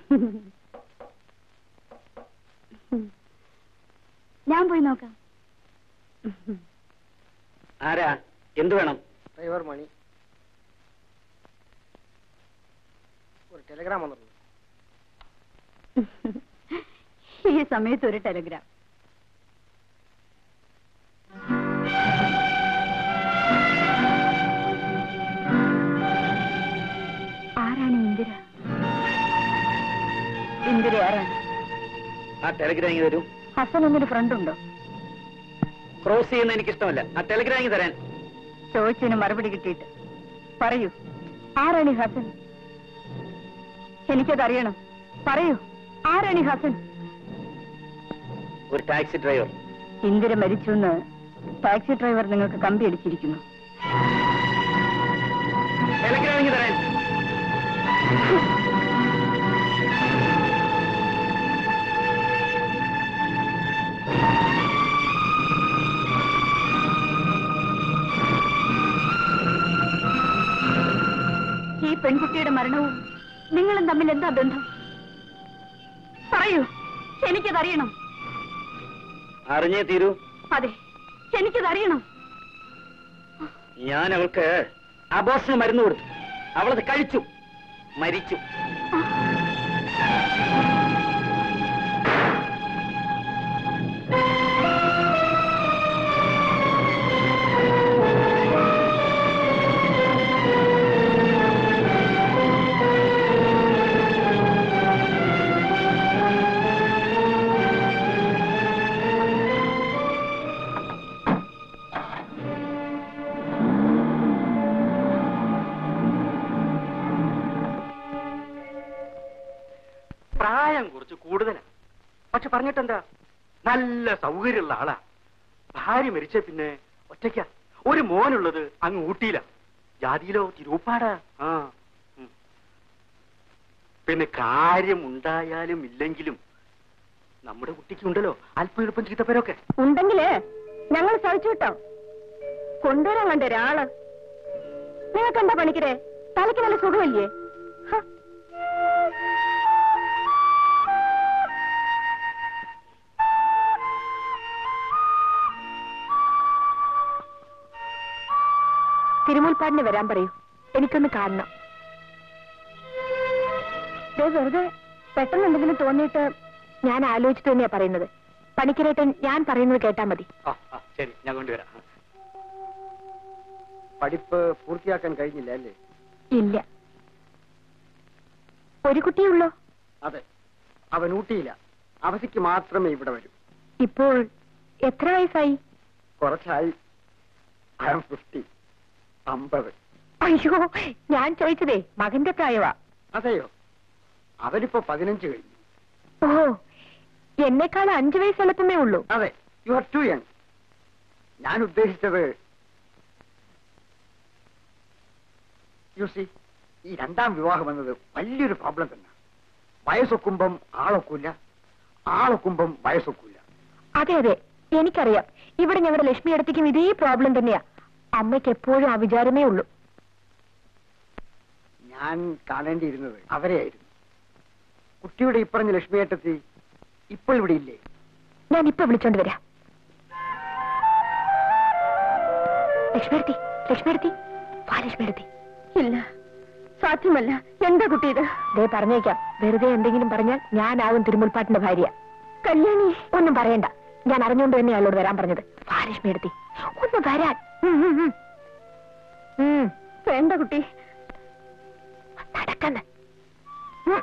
ഞാൻ പോയി നോക്കാം ആരാ എന്തു വേണം ഡ്രൈവർ മണി ഒരു ടെലിഗ്രാം വന്നിട്ടുണ്ട് ഈ സമയത്ത് ഒരു ടെലിഗ്രാം ആരാണ് ഇന്ദിര ഇന്ദിര ആരാണ് ആ ടെലിഗ്രാം ഇങ്ങ് തരൂ ഹസൻ എന്നൊരു ഫ്രണ്ട് ഉണ്ടോ ക്രോസ് ചെയ്യുന്ന എനിക്ക് ഇഷ്ടമല്ല ആ ടെലിഗ്രാം ഇങ്ങ് തരാൻ ചോദിച്ചതിന് മറുപടി കിട്ടിയിട്ട് പറയൂ ആരാണ് ഈ ഹസൻ എനിക്കതറിയണം പറയൂ ആരാണ് ഈ ഹസൻ ഒരു ടാക്സി ഡ്രൈവർ ഇന്ദിര മരിച്ചു എന്ന് ടാക്സി ഡ്രൈവർ നിങ്ങൾക്ക് കമ്പി അടിച്ചിരിക്കുന്നു ടെലിഗ്രാം ഇങ്ങ് തരാൻ ഈ പെൺകുട്ടിയുടെ മരണവും നിങ്ങളും തമ്മിൽ എന്താ ബന്ധം പറയൂ എനിക്കതറിയണം അറിഞ്ഞേ തീരൂ അതെ എനിക്കതറിയണം ഞാൻ അവൾക്ക് അബോഷന് മരുന്ന് കൊടുത്തു അവളത് കഴിച്ചു മരിച്ചു പ്രായം കുറച്ച് കൂടുതലാ പക്ഷെ പറഞ്ഞിട്ടെന്താ നല്ല സൗകര്യമുള്ള ആളാ ഭാര്യ മരിച്ച പിന്നെ ഒറ്റയ്ക്ക ഒരു മോനുള്ളത് അങ്ങ് ഊട്ടിയില ജാതിയിലോ തിരുപ്പാടാ ആ ഉം. പിന്നെ കാര്യം ഉണ്ടായാലും ഇല്ലെങ്കിലും നമ്മുടെ കുട്ടിക്ക് ഉണ്ടല്ലോ അല്പം എളുപ്പം ചീത്തപ്പേരൊക്കെ ഉണ്ടെങ്കില് ഞങ്ങൾ സഹിച്ചു കിട്ടോ കൊണ്ടുവരാൻ കണ്ട ഒരാള് നിങ്ങൾക്ക് എന്താ പണിക്കരെ തലയ്ക്ക് നല്ല സുഖമില്ലേ ഹ. തിരുമുൽപ്പാടിന് വരാൻ പറയൂ എനിക്കൊന്ന് കാണണം ദേ വെറുതെ പെട്ടെന്ന് എന്തെങ്കിലും തോന്നിയിട്ട് ഞാൻ ആലോചിച്ചിട്ട് തന്നെയാ പറയുന്നത് പണിക്കരേട്ടൻ ഞാൻ പറയുന്നത് കേട്ടാ മതി ആ ആ, ശരി ഞാൻ കൊണ്ടുവരാം പഠിപ്പ് പൂർത്തിയാക്കാൻ കഴിഞ്ഞില്ല അല്ലേ ഇല്ല ഒരു കുട്ടിയുള്ളോ അതെ അവൻ ഊട്ടിയില്ല അവധിക്ക് മാത്രമേ ഇവിടെ വരൂ ഇപ്പോൾ എത്ര വയസ്സായി കുറച്ചായി ഐ എം ഫിഫ്റ്റി അമ്പത് അയ്യോ ഞാൻ ചോദിച്ചതേ മകന്റെ പ്രായവാ അതെയോ അവനിപ്പോ പതിനഞ്ച് കഴിഞ്ഞു ഓ എന്നെക്കാൾ അഞ്ചു വയസ്സ് എളുപ്പമേ ഉള്ളൂ അതെ യു ആർ ടു യങ് ഞാൻ ഉദ്ദേശിച്ചത് യു സി ഈ രണ്ടാം വിവാഹം എന്നത് വലിയൊരു പ്രോബ്ലം തന്നെ വയസ്സൊക്കുമ്പം ആളൊക്കില്ല ആളൊക്കുമ്പം വയസ്സൊക്കില്ല അതെ അതെ എനിക്കറിയാം ഇവിടെ ഞങ്ങളുടെ ലക്ഷ്മി അടുത്തേക്കും ഇതേ പ്രോബ്ലം തന്നെയാ അമ്മയ്ക്ക് എപ്പോഴും ആ വിചാരമേ ഉള്ളൂ ഞാൻ കാണേണ്ടിയിരുന്നത് അവരെയായിരുന്നു കുട്ടിയുടെ ഇപ്പറഞ്ഞ ലക്ഷ്മിയേട്ടത്തി ഇപ്പോൾ ഇവിടെ ഇല്ലേ ഞാൻ ഇപ്പൊ വിളിച്ചോണ്ട് വരാം ലക്ഷ്മിയെടുത്തി ലക്ഷ്മിയെടുത്തി വാ ലക്ഷ്മിയെടുത്തി ഇല്ല സാധ്യമല്ല എന്താ കുട്ടി ഇത് ദേ പറഞ്ഞേക്കാം വെറുതെ എന്തെങ്കിലും പറഞ്ഞാൽ ഞാനാവും തിരുമുൽപ്പാട്ടിന്റെ ഭാര്യ കല്യാണി ഒന്നും പറയണ്ട ഞാൻ അറിഞ്ഞുകൊണ്ട് തന്നെ അയാളോട് വരാൻ പറഞ്ഞത് വാ ലക്ഷ്മിയെടുത്തി ഒന്ന് വരാൻ ഉം, ഉം, ഉം. ഉം, വേണ്ട കുട്ടി നടക്കന്ന് ഉം.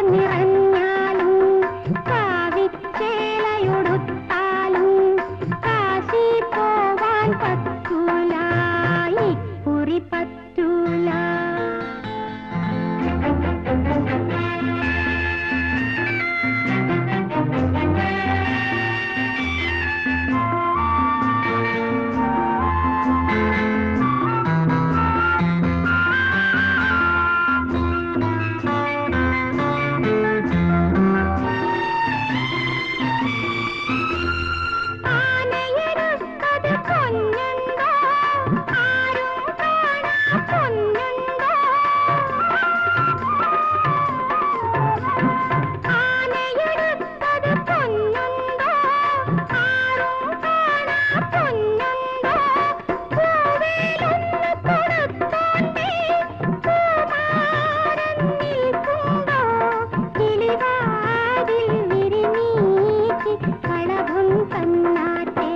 നിറഞ്ഞാലും കാവിച്ചേലയൊടുത്താലും കാശി പോവാൻ പറ്റൂല ഇക്കുറി പറ്റൂല ആനയെടുത്തത് പൊന്നുണ്ടോ ആരും കാണാ പൊന്നുണ്ടോ ആനയെടുത്തത് പൊന്നുണ്ടോ ആരും കാണാ പൊന്നുണ്ടോ പൂവേലൊന്ന് കൊടുത്തോണ്ടേ പൂമാരൻ നിൽക്കുണ്ടോ കിളിവാതിൽ വിരിനീക്കി കളഭം തന്നാട്ടെ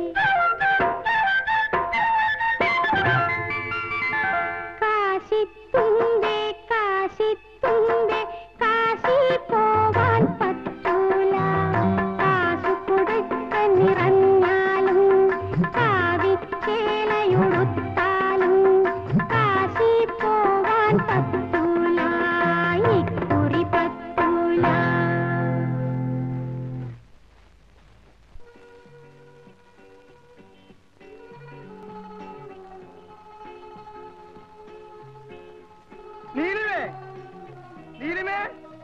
കാശിത്തുമ്പേ കാശിത്തുമ്പേ കാശി പോവാൻ പറ്റൂല കാശു കൊടുക്ക നിറഞ്ഞാലും കാവിച്ചേലയൊടുത്താലും കാശി പോവാൻ പറ്റൂല ഇക്കുറി പറ്റൂല നീലിമേ നീലിമേ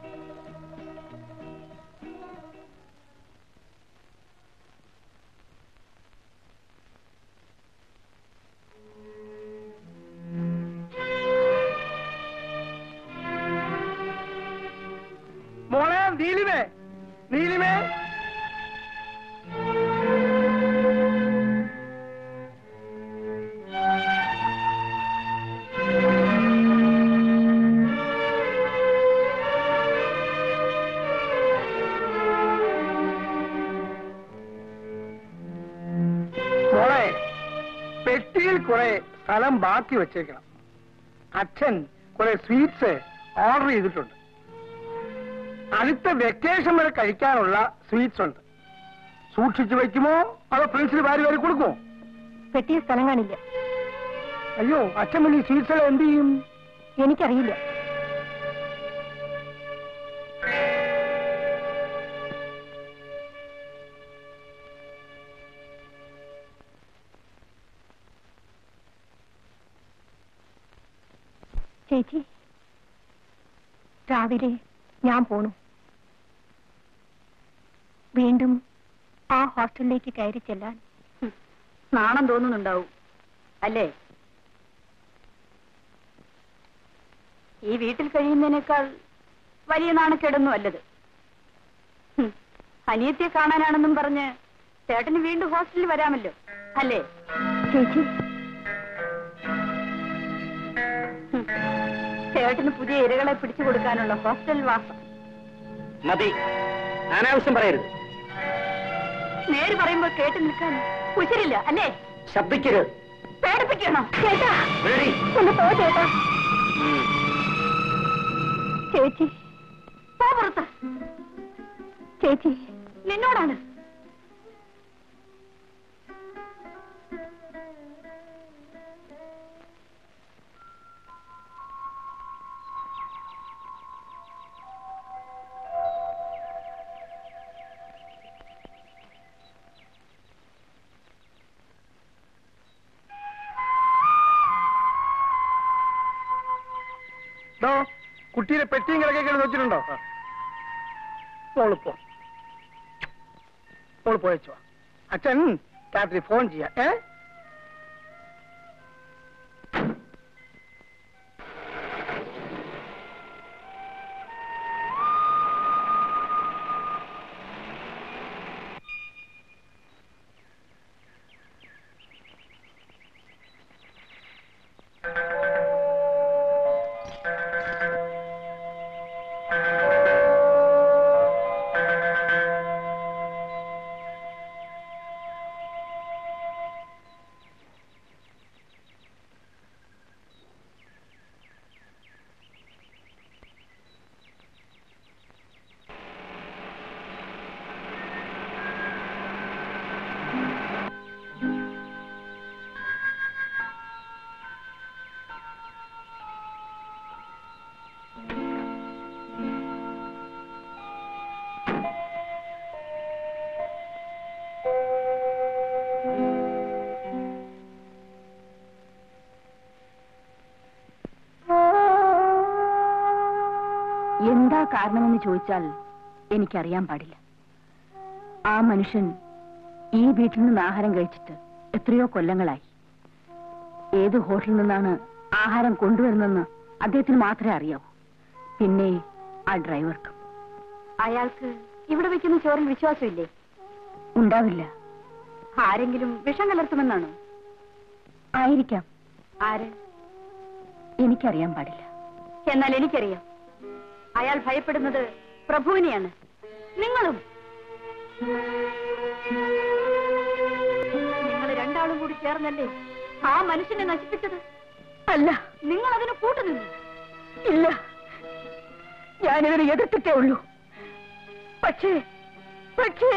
മോളെ നീലിമേ നീലിമേ മോളെ പെട്ടിയിൽ കുറെ സ്ഥലം ബാക്കി വെച്ചേക്കണം അച്ഛൻ കുറെ സ്വീറ്റ്സ് ഓർഡർ ചെയ്തിട്ടുണ്ട് അടുത്ത വെക്കേഷൻ വരെ കഴിക്കാനുള്ള സ്വീറ്റ്സ് ഉണ്ട് സൂക്ഷിച്ചു വെക്കുമോ അതോ ഫ്രണ്ട്സിന് വാരി വാരി കൊടുക്കുമോ പെട്ടിയ സ്ഥലം കാണില്ല അയ്യോ അച്ഛൻ പിന്നെ ഈ സ്വീറ്റ്സ് എല്ലാം എന്ത് ചെയ്യും എനിക്കറിയില്ല ചേച്ചി രാവിലെ ഞാൻ പോണു വീണ്ടും ആ ഹോസ്റ്റലിലേക്ക് കയറി ചെല്ലാൻ നാണം തോന്നുന്നുണ്ടാവും അല്ലേ ഈ വീട്ടിൽ കഴിയുന്നതിനേക്കാൾ വലിയ നാണക്കേടൊന്നും അല്ലത് ഹും, അനിയത്തിയെ കാണാനാണെന്നും പറഞ്ഞ് ചേട്ടന് വീണ്ടും ഹോസ്റ്റലിൽ വരാമല്ലോ അല്ലേ ചേച്ചി ഹും, ചേട്ടന് പുതിയ ഇരകളെ പിടിച്ചു കൊടുക്കാനുള്ള ഹോസ്റ്റൽ വാസം മതി അനാവശ്യം പറയരുത് നേര് പറയുമ്പോൾ കേട്ടു നിൽക്കാൻ കുശരില്ല അല്ലേ ശബ്ദിക്കരുത് പേടിപ്പിക്കണോ ചേട്ടാ വേടി ഒന്ന് പോ ചേട്ടാ ചേച്ചി പോ പുറത്ത് ചേച്ചി നിന്നോടാണ് ഡോ കുട്ടിയുടെ പെട്ടിയും കിടക്കൊക്കെ എടുത്ത് വെച്ചിട്ടുണ്ടോ മോള് പോ മോള് പോയച്ചോ അച്ഛൻ രാത്രി ഫോൺ ചെയ്യാം ഏ കാരണമെന്ന് ചോദിച്ചാൽ എനിക്കറിയാൻ പാടില്ല ആ മനുഷ്യൻ ഈ വീട്ടിൽ നിന്ന് ആഹാരം കഴിച്ചിട്ട് എത്രയോ കൊല്ലങ്ങളായി ഏത് ഹോട്ടലിൽ നിന്നാണ് ആഹാരം കൊണ്ടുവരുന്നതെന്ന് അദ്ദേഹത്തിന് മാത്രമേ അറിയാവൂ പിന്നെ ആ ഡ്രൈവർക്കും അയാൾക്ക് ഇവിടെ വെക്കുന്ന ചോറിൽ വിശ്വാസമില്ലേ ഉണ്ടാവില്ല ആരെങ്കിലും വിഷം കലർത്തുമെന്നാണോ ആയിരിക്കാം ആര് എനിക്കറിയാൻ പാടില്ല എന്നാൽ എനിക്കറിയാം അയാൾ ഭയപ്പെടുന്നത് പ്രഭുവിനെയാണ് നിങ്ങളും നിങ്ങൾ രണ്ടാളും കൂടി ചേർന്നല്ലേ ആ മനുഷ്യനെ നശിപ്പിച്ചത് അല്ല നിങ്ങൾ അതിന് കൂട്ടുനിന്നു ഇല്ല ഞാനിതിനെ എതിർത്തിട്ടേ ഉള്ളൂ പക്ഷേ പക്ഷേ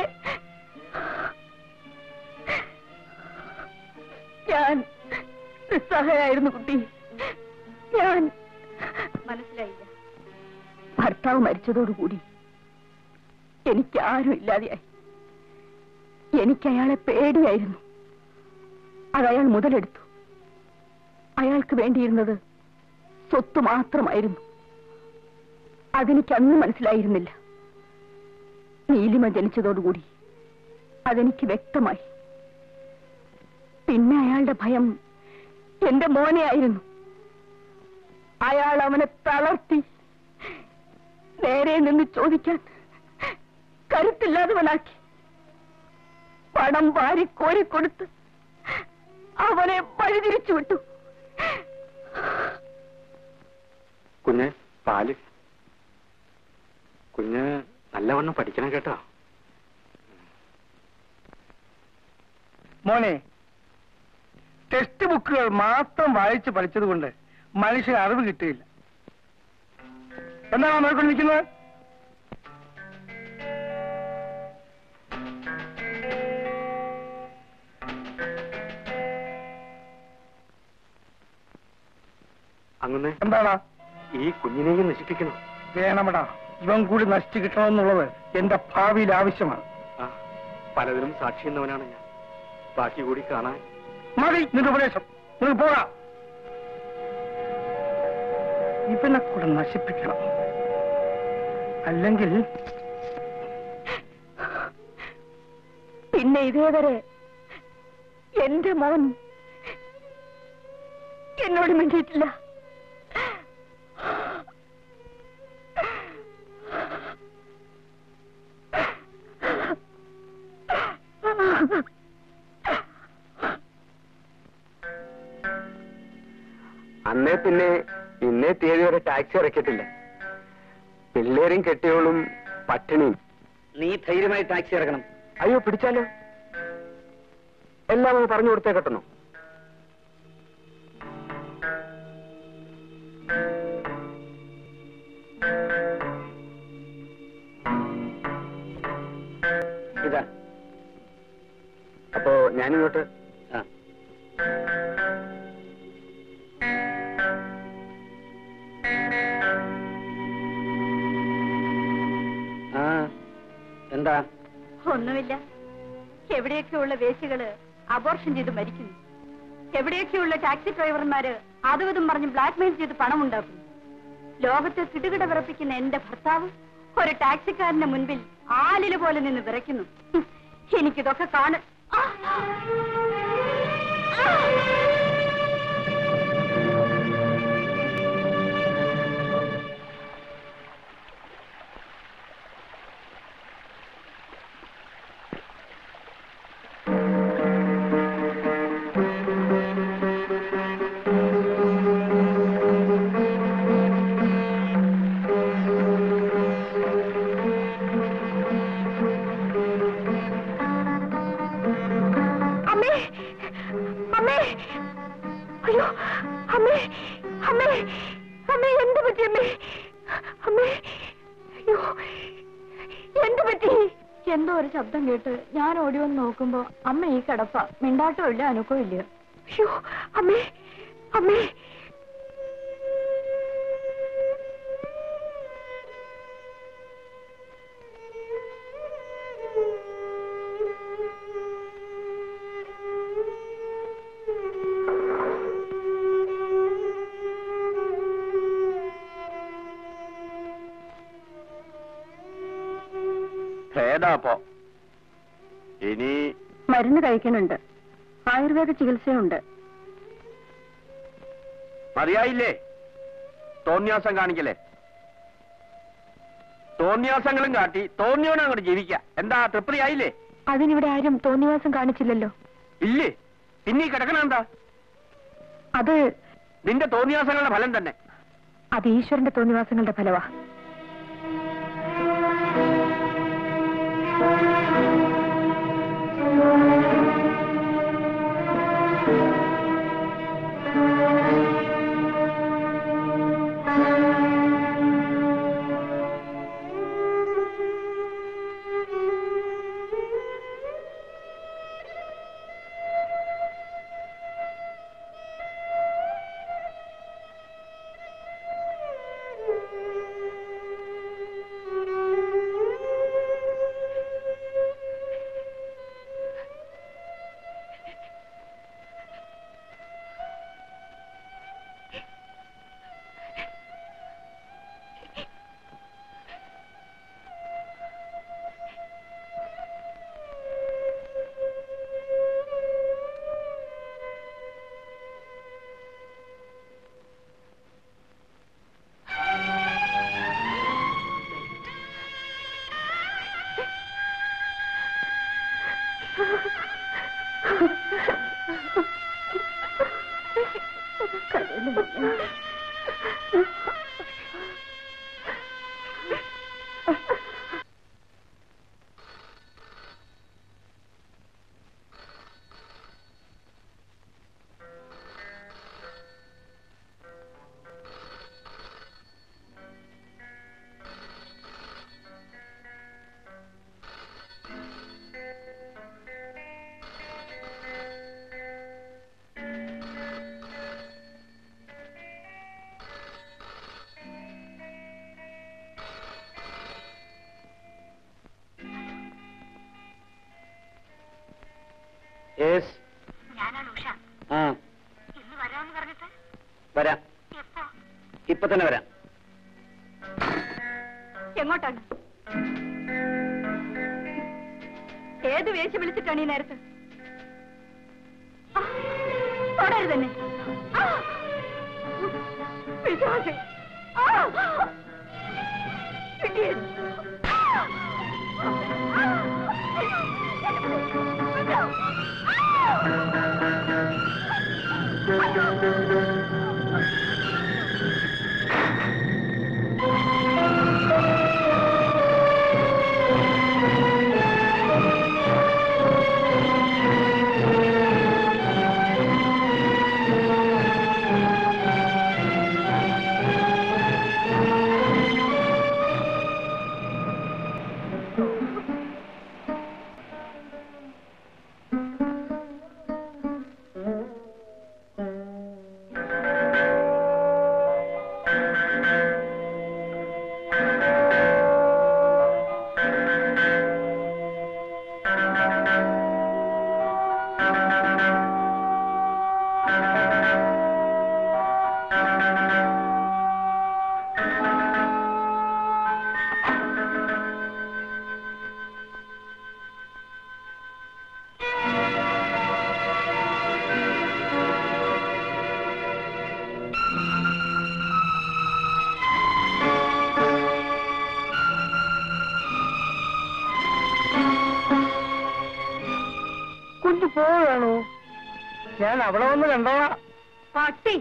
ഞാൻ നിസ്സഹായായിരുന്നു കുട്ടി ഞാൻ മനസ്സിലായില്ല ഭർത്താവ് മരിച്ചതോടുകൂടി എനിക്ക് ആരും ഇല്ലാതെയായി എനിക്ക് അയാളെ പേടിയായിരുന്നു അതയാൾ മുതലെടുത്തു അയാൾക്ക് വേണ്ടിയിരുന്നത് സ്വത്ത് മാത്രമായിരുന്നു അതെനിക്ക് അന്ന് മനസ്സിലായിരുന്നില്ല നീലിമ ജനിച്ചതോടുകൂടി അതെനിക്ക് വ്യക്തമായി പിന്നെ അയാളുടെ ഭയം എന്റെ മോനെ ആയിരുന്നു അയാൾ അവനെ തളർത്തി നേരെ നിന്ന് ചോദിക്കാൻ കരുത്തില്ലാത്തവനാക്കി പണം വാരി കോരിക്കൊടുത്ത് അവനെ വഴിതിരിച്ചു വിട്ടു കുഞ്ഞ് പാല് കുഞ്ഞ് നല്ലവണ്ണം പഠിക്കണം കേട്ടോ മോനെ ടെക്സ്റ്റ് ബുക്കുകൾ മാത്രം വായിച്ച് പഠിച്ചതുകൊണ്ട് മനുഷ്യന് അറിവ് കിട്ടിയില്ല എന്താണ് നോക്കൊണ്ടിരിക്കുന്നത് അങ്ങനെ എന്താടാ ഈ കുഞ്ഞിനെയും നശിപ്പിക്കണം വേണമടാ ഇവൻ കൂടി നശിച്ചു കിട്ടണമെന്നുള്ളത് എന്റെ ഭാവിയിൽ ആവശ്യമാണ് ആ പലതിനും സാക്ഷി എന്നവനാണ് ഞാൻ ബാക്കി കൂടി കാണാൻ മതി നിന്റെ ഉപദേശം നിങ്ങൾ പോകാ ഇവനെ കൂടെ നശിപ്പിക്കണം അല്ലെങ്കിൽ പിന്നെ ഇതേവരെ എന്റെ മോൻ എന്നോട് മിണ്ടിയിട്ടില്ല അന്നേ പിന്നെ ഇന്നേ തീയതി വരെ ടാക്സി ഇറക്കിയിട്ടില്ല പിള്ളേരും കെട്ടിയോളും പട്ടിണിയും നീ ധൈര്യമായി ടാക്സി ഇറക്കണം അയ്യോ പിടിച്ചാലോ എല്ലാം അങ്ങ് പറഞ്ഞു കൊടുത്തേ കെട്ടണോ ഇതാ അപ്പോ ഞാനിങ്ങോട്ട് ആ ആ എന്താ ഒന്നുമില്ല എവിടെയൊക്കെയുള്ള വേശികള് അബോർഷൻ ചെയ്ത് മരിക്കുന്നു എവിടെയൊക്കെയുള്ള ടാക്സി ഡ്രൈവർമാര് അതും ഇതും പറഞ്ഞ് ബ്ലാക്ക്മെയിൽ ചെയ്ത് പണം ഉണ്ടാക്കുന്നു ലോകത്തെ കിടുകിട വിറപ്പിക്കുന്ന എന്റെ ഭർത്താവ് ഒരു ടാക്സിക്കാരന്റെ മുൻപിൽ ആലില പോലെ നിന്ന് വിറയ്ക്കുന്നു ഹും, എനിക്കിതൊക്കെ കാണ ആ! ആ! അമ്മേ അമ്മേ അയ്യോ അമ്മേ അമ്മേ അമ്മേ എന്ത് പറ്റി അമ്മേ അമ്മേ അയ്യോ എന്ത് പറ്റി എന്തോ ഒരു ശബ്ദം കേട്ട് ഞാൻ ഓടി വന്ന് നോക്കുമ്പോ അമ്മ ഈ കിടപ്പ മിണ്ടാട്ടം ഇല്ല അനക്കവും ഇല്ല അയ്യോ അമ്മേ അമ്മേ ഭേദാപ്പോ ഇനി മരുന്ന് കഴിക്കുന്നുണ്ട് ആയുർവേദ ചികിത്സയുണ്ട് മതിയായില്ലേ തോന്നിയാസം കാണിക്കലേ തോന്നിയാസങ്ങളും കാട്ടി തോന്നിയോനെ അങ്ങോട്ട് ജീവിക്ക എന്താ തൃപ്തി ആയില്ലേ അതിനിവിടെ ആരും തോന്നിവാസം കാണിച്ചില്ലല്ലോ ഇല്ലേ പിന്നെ ഈ കിടക്കണ എന്താ അത് നിന്റെ തോന്നിയാസങ്ങളുടെ ഫലം തന്നെ അത് ഈശ്വരന്റെ തോന്നിവാസങ്ങളുടെ ഫലവാ യെസ് ആ വരാം ഇപ്പൊ തന്നെ വരാം എങ്ങോട്ടാണ് ഏത് വേശം വിളിച്ചിട്ടാണ് ഈ നേരത്ത് ആ, തൊടരുത് തന്നെ ആ, പിശാച്. ആ, ഇടിയൻ. ആ, ആ, അയ്യോ, എന്നെ കുഞ്ഞു പോവുകയാണോ ഞാൻ അവിടെ വന്ന് കണ്ടോളാം പട്ടി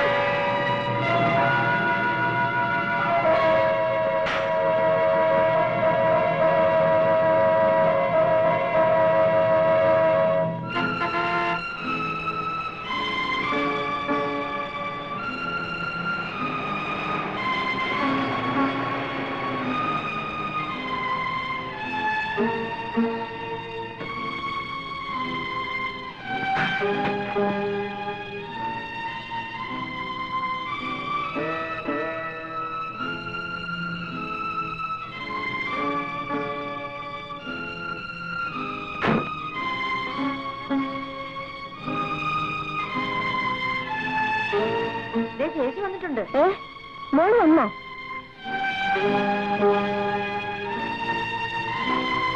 ദേ ചേച്ചി വന്നിട്ടുണ്ട് ഏ മോള് വന്നോ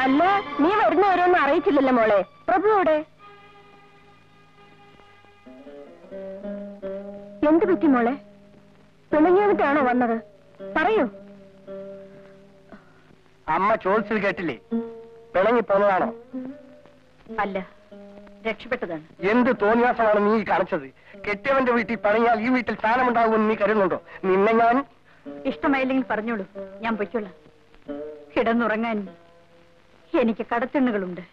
അല്ല നീ വരുന്നവരൊന്നും അറിയിച്ചില്ലല്ലോ മോളെ പ്രഭു എവിടെ എന്ത് പറ്റി മോളെ പിണങ്ങിയതിട്ടാണോ വന്നത് പറയൂ അമ്മ ചോദിച്ചത് കേട്ടില്ലേ പിണങ്ങി പോന്നതാണോ അല്ല രക്ഷപ്പെട്ടതാണ് എന്ത് തോന്നിയാസമാണ് നീ കാണിച്ചത് കെട്ടിയവന്റെ വീട്ടിൽ പണിയാൽ ഈ വീട്ടിൽ സ്ഥാനമുണ്ടാകുമെന്ന് നീ കരുതുന്നുണ്ടോ നിന്നെ ഞാൻ ഇഷ്ടമായില്ലെങ്കിൽ പറഞ്ഞോളൂ ഞാൻ പൊയ്ക്കൊള്ളാം കിടന്നുറങ്ങാൻ എനിക്ക് കടത്തിണ്ണുകളുണ്ട്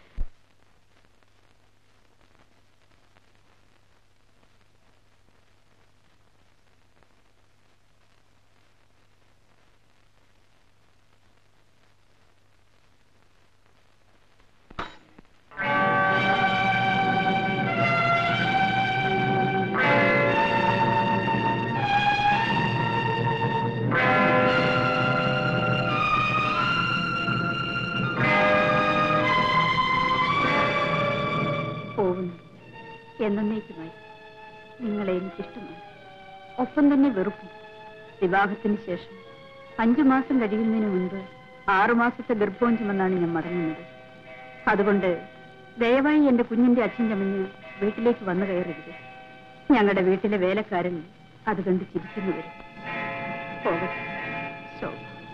പോകുന്നു എന്നേക്കുമായി നിങ്ങളെ എനിക്കിഷ്ടമാണ് ഒപ്പം തന്നെ വെറുപ്പും വിവാഹത്തിന് ശേഷം അഞ്ചു മാസം കഴിയുന്നതിന് മുൻപ് ആറുമാസത്തെ ഗർഭവും ചുമന്നാണ് ഞാൻ മടങ്ങുന്നത് അതുകൊണ്ട് ദയവായി എന്റെ കുഞ്ഞിന്റെ അച്ഛൻ ചമഞ്ഞ് വീട്ടിലേക്ക് വന്നു കയറരുത് ഞങ്ങളുടെ വീട്ടിലെ വേലക്കാരൻ അത് കണ്ട് ചിരിക്കുന്നു വരും പോകട്ടെ ശോഭ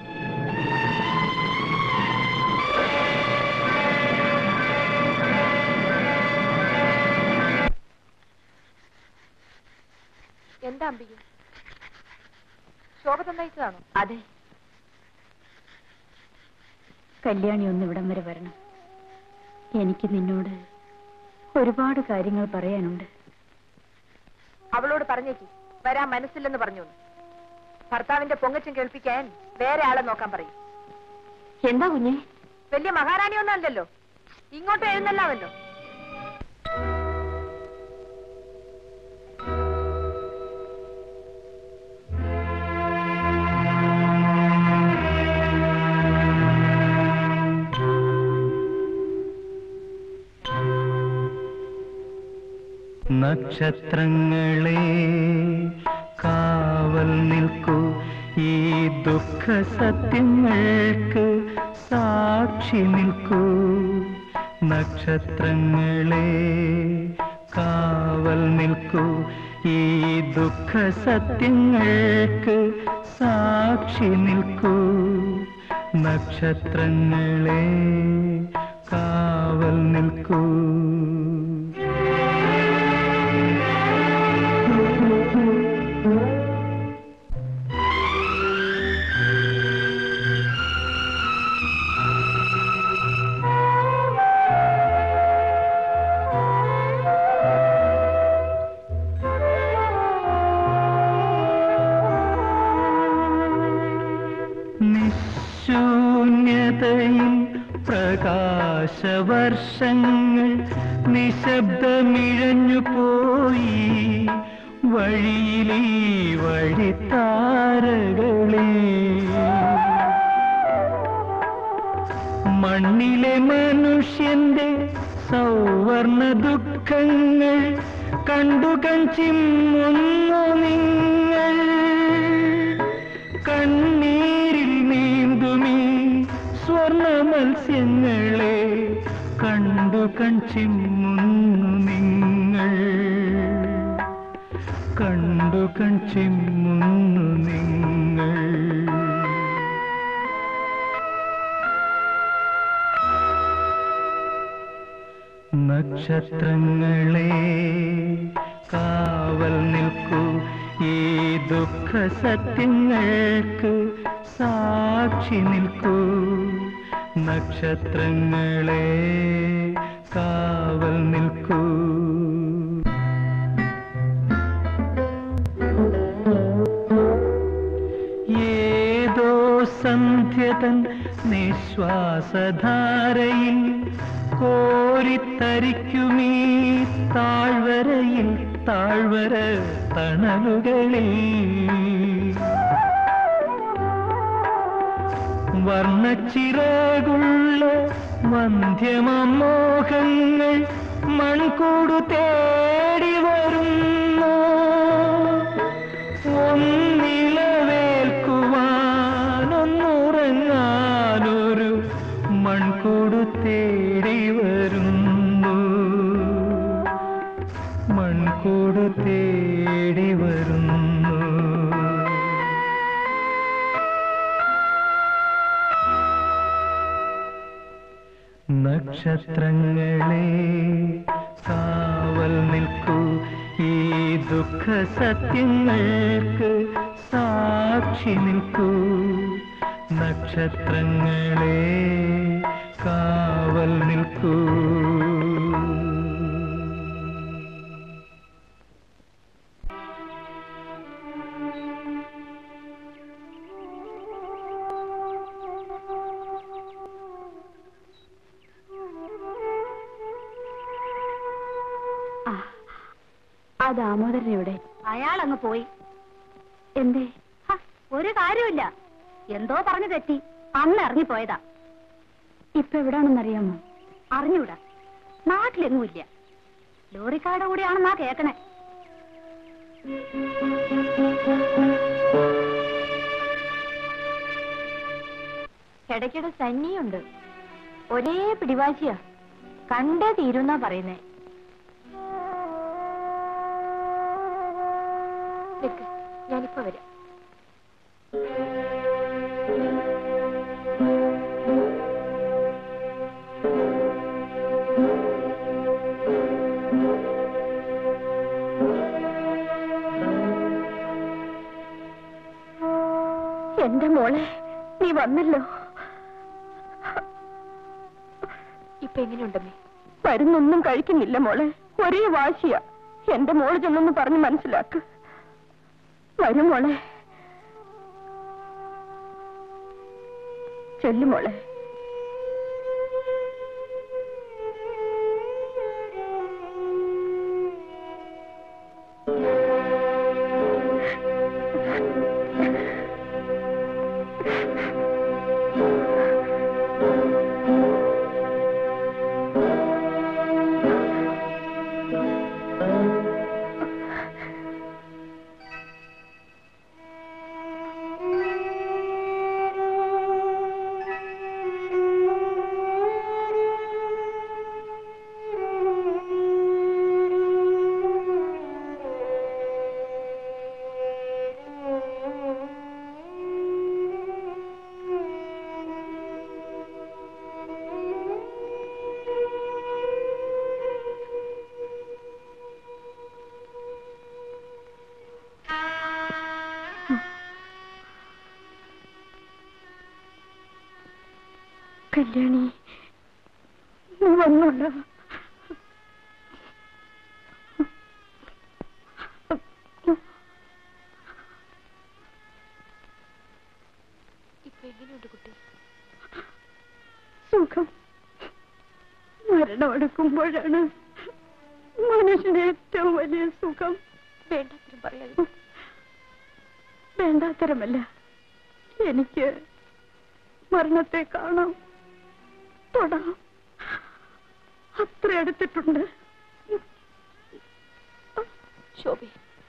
എന്താ അമ്പിക ശോഭ തന്നയച്ചതാണോ അതെ കല്യാണി ഒന്ന് ഇവിടം വരെ വരണം എനിക്ക് നിന്നോട് ഒരുപാട് കാര്യങ്ങൾ പറയാനുണ്ട് അവളോട് പറഞ്ഞേക്ക് വരാൻ മനസ്സില്ലെന്ന് പറഞ്ഞു ഭർത്താവിന്റെ പൊങ്ങച്ചം കേൾപ്പിക്കാൻ വേറെ ആളെ നോക്കാൻ പറയും എന്താ കുഞ്ഞെ വലിയ മഹാറാണി ഒന്നല്ലല്ലോ ഇങ്ങോട്ട് എഴുന്നല്ലാമല്ലോ നക്ഷത്രങ്ങളെ കാവൽ നിൽക്കൂ ഈ ദുഃഖ സത്യങ്ങൾക്ക് സാക്ഷി നിൽക്കൂ നക്ഷത്രങ്ങളെ കാവൽ നിൽക്കൂ ഈ ദുഃഖ സത്യങ്ങൾക്ക് സാക്ഷി നിൽക്കൂ നക്ഷത്രങ്ങളെ കാവൽ നിൽക്കൂ നിശൂന്യതയിൽ പ്രകാശവർഷങ്ങൾ നിശബ്ദമിഴഞ്ഞു പോയി വഴിയിലീ വഴിത്താരകളെ മണ്ണിലെ മനുഷ്യന്റെ സൗവർണ ദുഃഖങ്ങൾ കണ്ടു കഞ്ചിമ്മുന്നു നിങ്ങൾ കണ്ണീരിൽ നീന്തുമീ സ്വർണ മത്സ്യങ്ങളെ കണ്ടു കൺചിമ്മുന്നു നിങ്ങൾ കണ്ടു കൺചിമ്മുന്നു നിങ്ങൾ നക്ഷത്രങ്ങളെ കാവൽ നിൽക്കൂ ഈ ദുഃഖ സത്യങ്ങൾക്ക് സാക്ഷി നിൽക്കൂ നക്ഷത്രങ്ങളെ കാവൽ നിൽക്കൂ ഏതോ സന്ധ്യതൻ നിശ്വാസധാരയിൽ കോരിത്തരിക്കുമീ താഴ്വരയിൽ താഴ്വര തണലുകളിൽ വർണ്ണച്ചിറകുള്ള വന്ധ്യമോഹങ്ങൾ മൺകൂടു തേടി വരുന്നു ഒന്നിളവേൽക്കുവാനൊന്നുറങ്ങാനൊരു മൺകൂടു നക്ഷത്രങ്ങളെ കാവൽ നിൽക്കൂ ഈ ദുഃഖ സത്യങ്ങൾക്ക് സാക്ഷി നിൽക്കൂ നക്ഷത്രങ്ങളെ കാവൽ നിൽക്കൂ ആ ദാമോദരൻ എവിടെ അയാൾ അങ്ങ് പോയി എന്തേ ഹ, ഒരു കാര്യമില്ല എന്തോ പറഞ്ഞു തെറ്റി അന്ന് ഇറങ്ങിപ്പോയതാ ഇപ്പൊ എവിടാണെന്നറിയാമോ അറിഞ്ഞൂടാ നാട്ടിലെങ്ങുമില്ല ലോറിക്കാരുടെ കൂടെയാണെന്നാ കേക്കണേ ഇടയ്ക്കിടെ സന്നിയുണ്ട് ഒരേ പിടിവാശിയാ കണ്ടേ തീരുന്നാ പറയുന്നേ നിക്ക്, ഞാനിപ്പോ വരാം എന്റെ മോളെ നീ വന്നല്ലോ ഇപ്പൊ എങ്ങനെയുണ്ടമ്മേ മരുന്നൊന്നും കഴിക്കുന്നില്ല മോളെ ഒരേ വാശിയാ എന്റെ മോള് ചെന്നൊന്ന് പറഞ്ഞ് മനസ്സിലാക്ക് വരും മോളെ ചെല്ലു മോളെ കല്യാണി നീ വന്നോണ്ട ഇപ്പൊ എങ്ങനെയുണ്ട് കുട്ടി സുഖം മരണമെടുക്കുമ്പോഴാണ് മനുഷ്യന് ഏറ്റവും വലിയ സുഖം വേണ്ടാത്തരം പറയാതെ വേണ്ടാത്തരമല്ല എനിക്ക് മരണത്തെ കാണാം തൊടാം അത്ര അടുത്തിട്ടുണ്ട് ശോഭി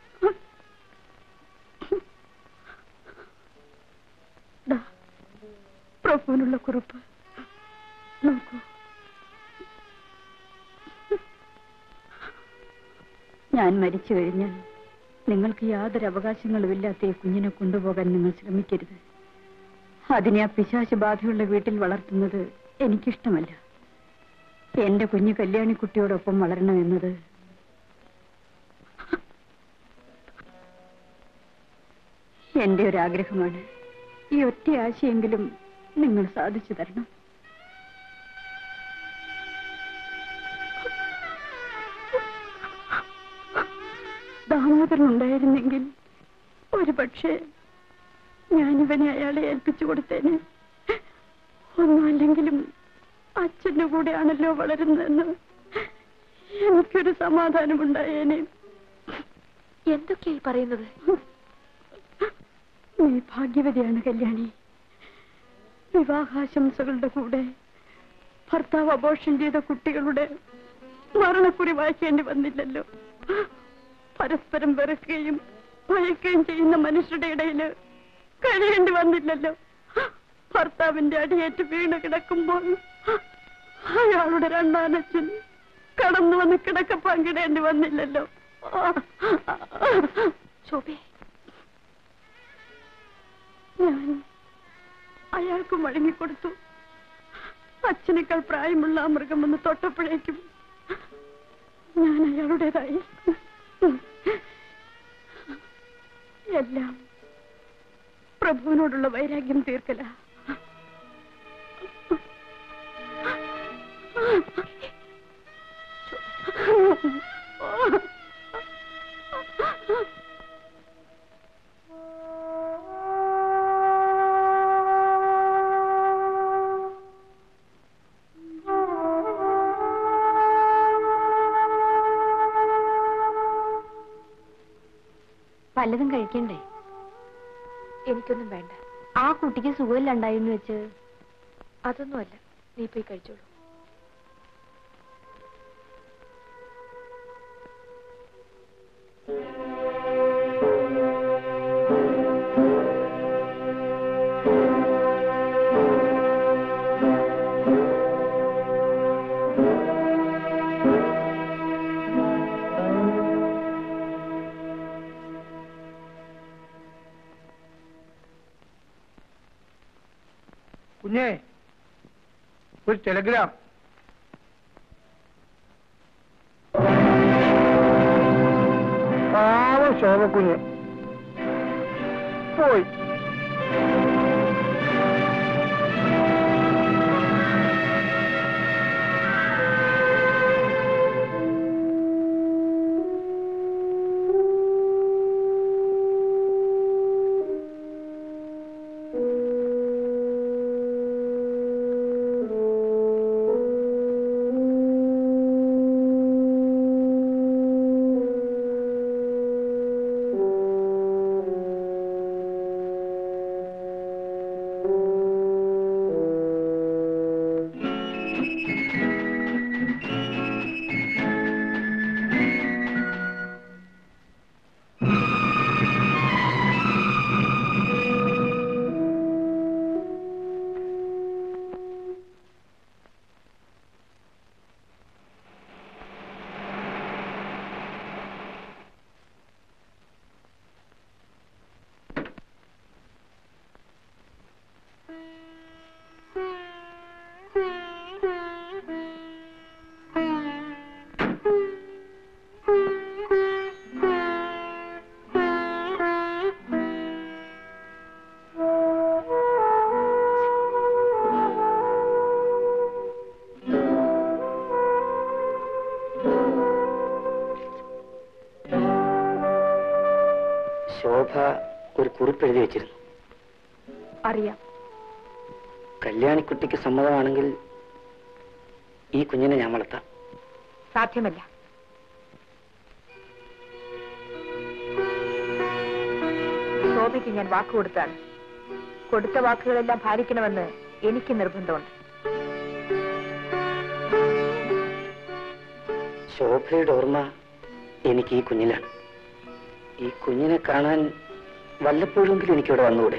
പ്രഭുവിനുള്ള കുറിപ്പ് നോക്കൂ ഞാൻ മരിച്ചു കഴിഞ്ഞാൽ നിങ്ങൾക്ക് യാതൊരു അവകാശങ്ങളുമില്ലാത്ത ഈ കുഞ്ഞിനെ കൊണ്ടുപോകാൻ നിങ്ങൾ ശ്രമിക്കരുത് അതിനെ ആ പിശാച ബാധയുള്ള വീട്ടിൽ വളർത്തുന്നത് എനിക്കിഷ്ടമല്ല എന്റെ കുഞ്ഞു കല്യാണിക്കുട്ടിയോടൊപ്പം വളരണമെന്നത് എന്റെ ഒരു ആഗ്രഹമാണ് ഈ ഒറ്റ ആശയെങ്കിലും നിങ്ങൾ സാധിച്ചു തരണം ദാമോദരൻ ഉണ്ടായിരുന്നെങ്കിൽ ഒരു പക്ഷേ ഞാനിവനെ അയാളെ ഏൽപ്പിച്ചു കൊടുത്തേനെ ഒന്നുമല്ലെങ്കിലും അച്ഛന്റെ കൂടെയാണല്ലോ വളരുന്നതെന്ന് എനിക്കൊരു സമാധാനമുണ്ടായേനെ എന്തൊക്കെയായി പറയുന്നത് നീ ഭാഗ്യവതിയാണ് കല്യാണി വിവാഹാശംസകളുടെ കൂടെ ഭർത്താവ് അബോഷൻ ചെയ്ത കുട്ടികളുടെ മരണക്കുറി വായിക്കേണ്ടി വന്നില്ലല്ലോ പരസ്പരം വെറുക്കുകയും ഭയക്കുകയും ചെയ്യുന്ന മനുഷ്യരുടെ ഇടയില് കഴിയേണ്ടി വന്നില്ലല്ലോ ഭർത്താവിന്റെ അടിയേറ്റ് വീണ് കിടക്കുമ്പോൾ അയാളുടെ രണ്ടാനച്ഛൻ കടന്നു വന്ന് കിടക്ക പങ്കിടേണ്ടി വന്നില്ലല്ലോ ശോഭേ ഞാൻ അയാൾക്ക് മടങ്ങിക്കൊടുത്തു അച്ഛനേക്കാൾ പ്രായമുള്ള ആ മൃഗം വന്ന് തൊട്ടപ്പോഴേക്കും ഞാൻ അയാളുടേതായി എല്ലാം പ്രഭുവിനോടുള്ള വൈരാഗ്യം തീർക്കല വല്ലതും കഴിക്കണ്ടേ എനിക്കൊന്നും വേണ്ട ആ കുട്ടിക്ക് സുഖമില്ലാണ്ടായെന്ന് വെച്ച് അതൊന്നുമല്ല നീ പോയി കഴിച്ചോളൂ കുഞ്ഞേ ഒരു ടെലഗ്രാം പാവം ശോഭക്കുഞ്ഞ് പോയി ശോഭ ഒരു കുറിപ്പ് എഴുതി വെച്ചിരുന്നു അറിയാം കല്യാണിക്കുട്ടിക്ക് സമ്മതമാണെങ്കിൽ ഈ കുഞ്ഞിനെ ഞാൻ വളർത്താം സാധ്യമല്ല ശോഭയ്ക്ക് ഞാൻ വാക്ക് കൊടുത്താണ് കൊടുത്ത വാക്കുകളെല്ലാം പാലിക്കണമെന്ന് എനിക്ക് നിർബന്ധമുണ്ട് ശോഭയുടെ ഓർമ്മ എനിക്ക് ഈ കുഞ്ഞിലാണ് ഈ കുഞ്ഞിനെ കാണാൻ വല്ലപ്പോഴെങ്കിലും എനിക്കിവിടെ വന്നുകൂടെ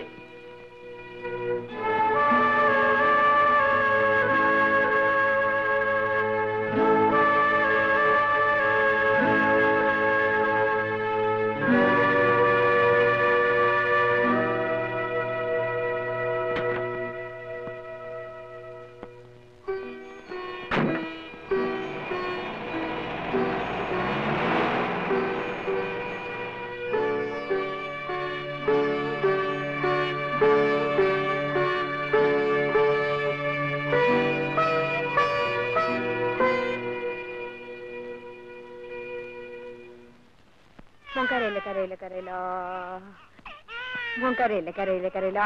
മോൻ കരയില്ല കരയില്ല കരയില്ല മോൻ കരയില്ല കരയില്ല കരയില്ല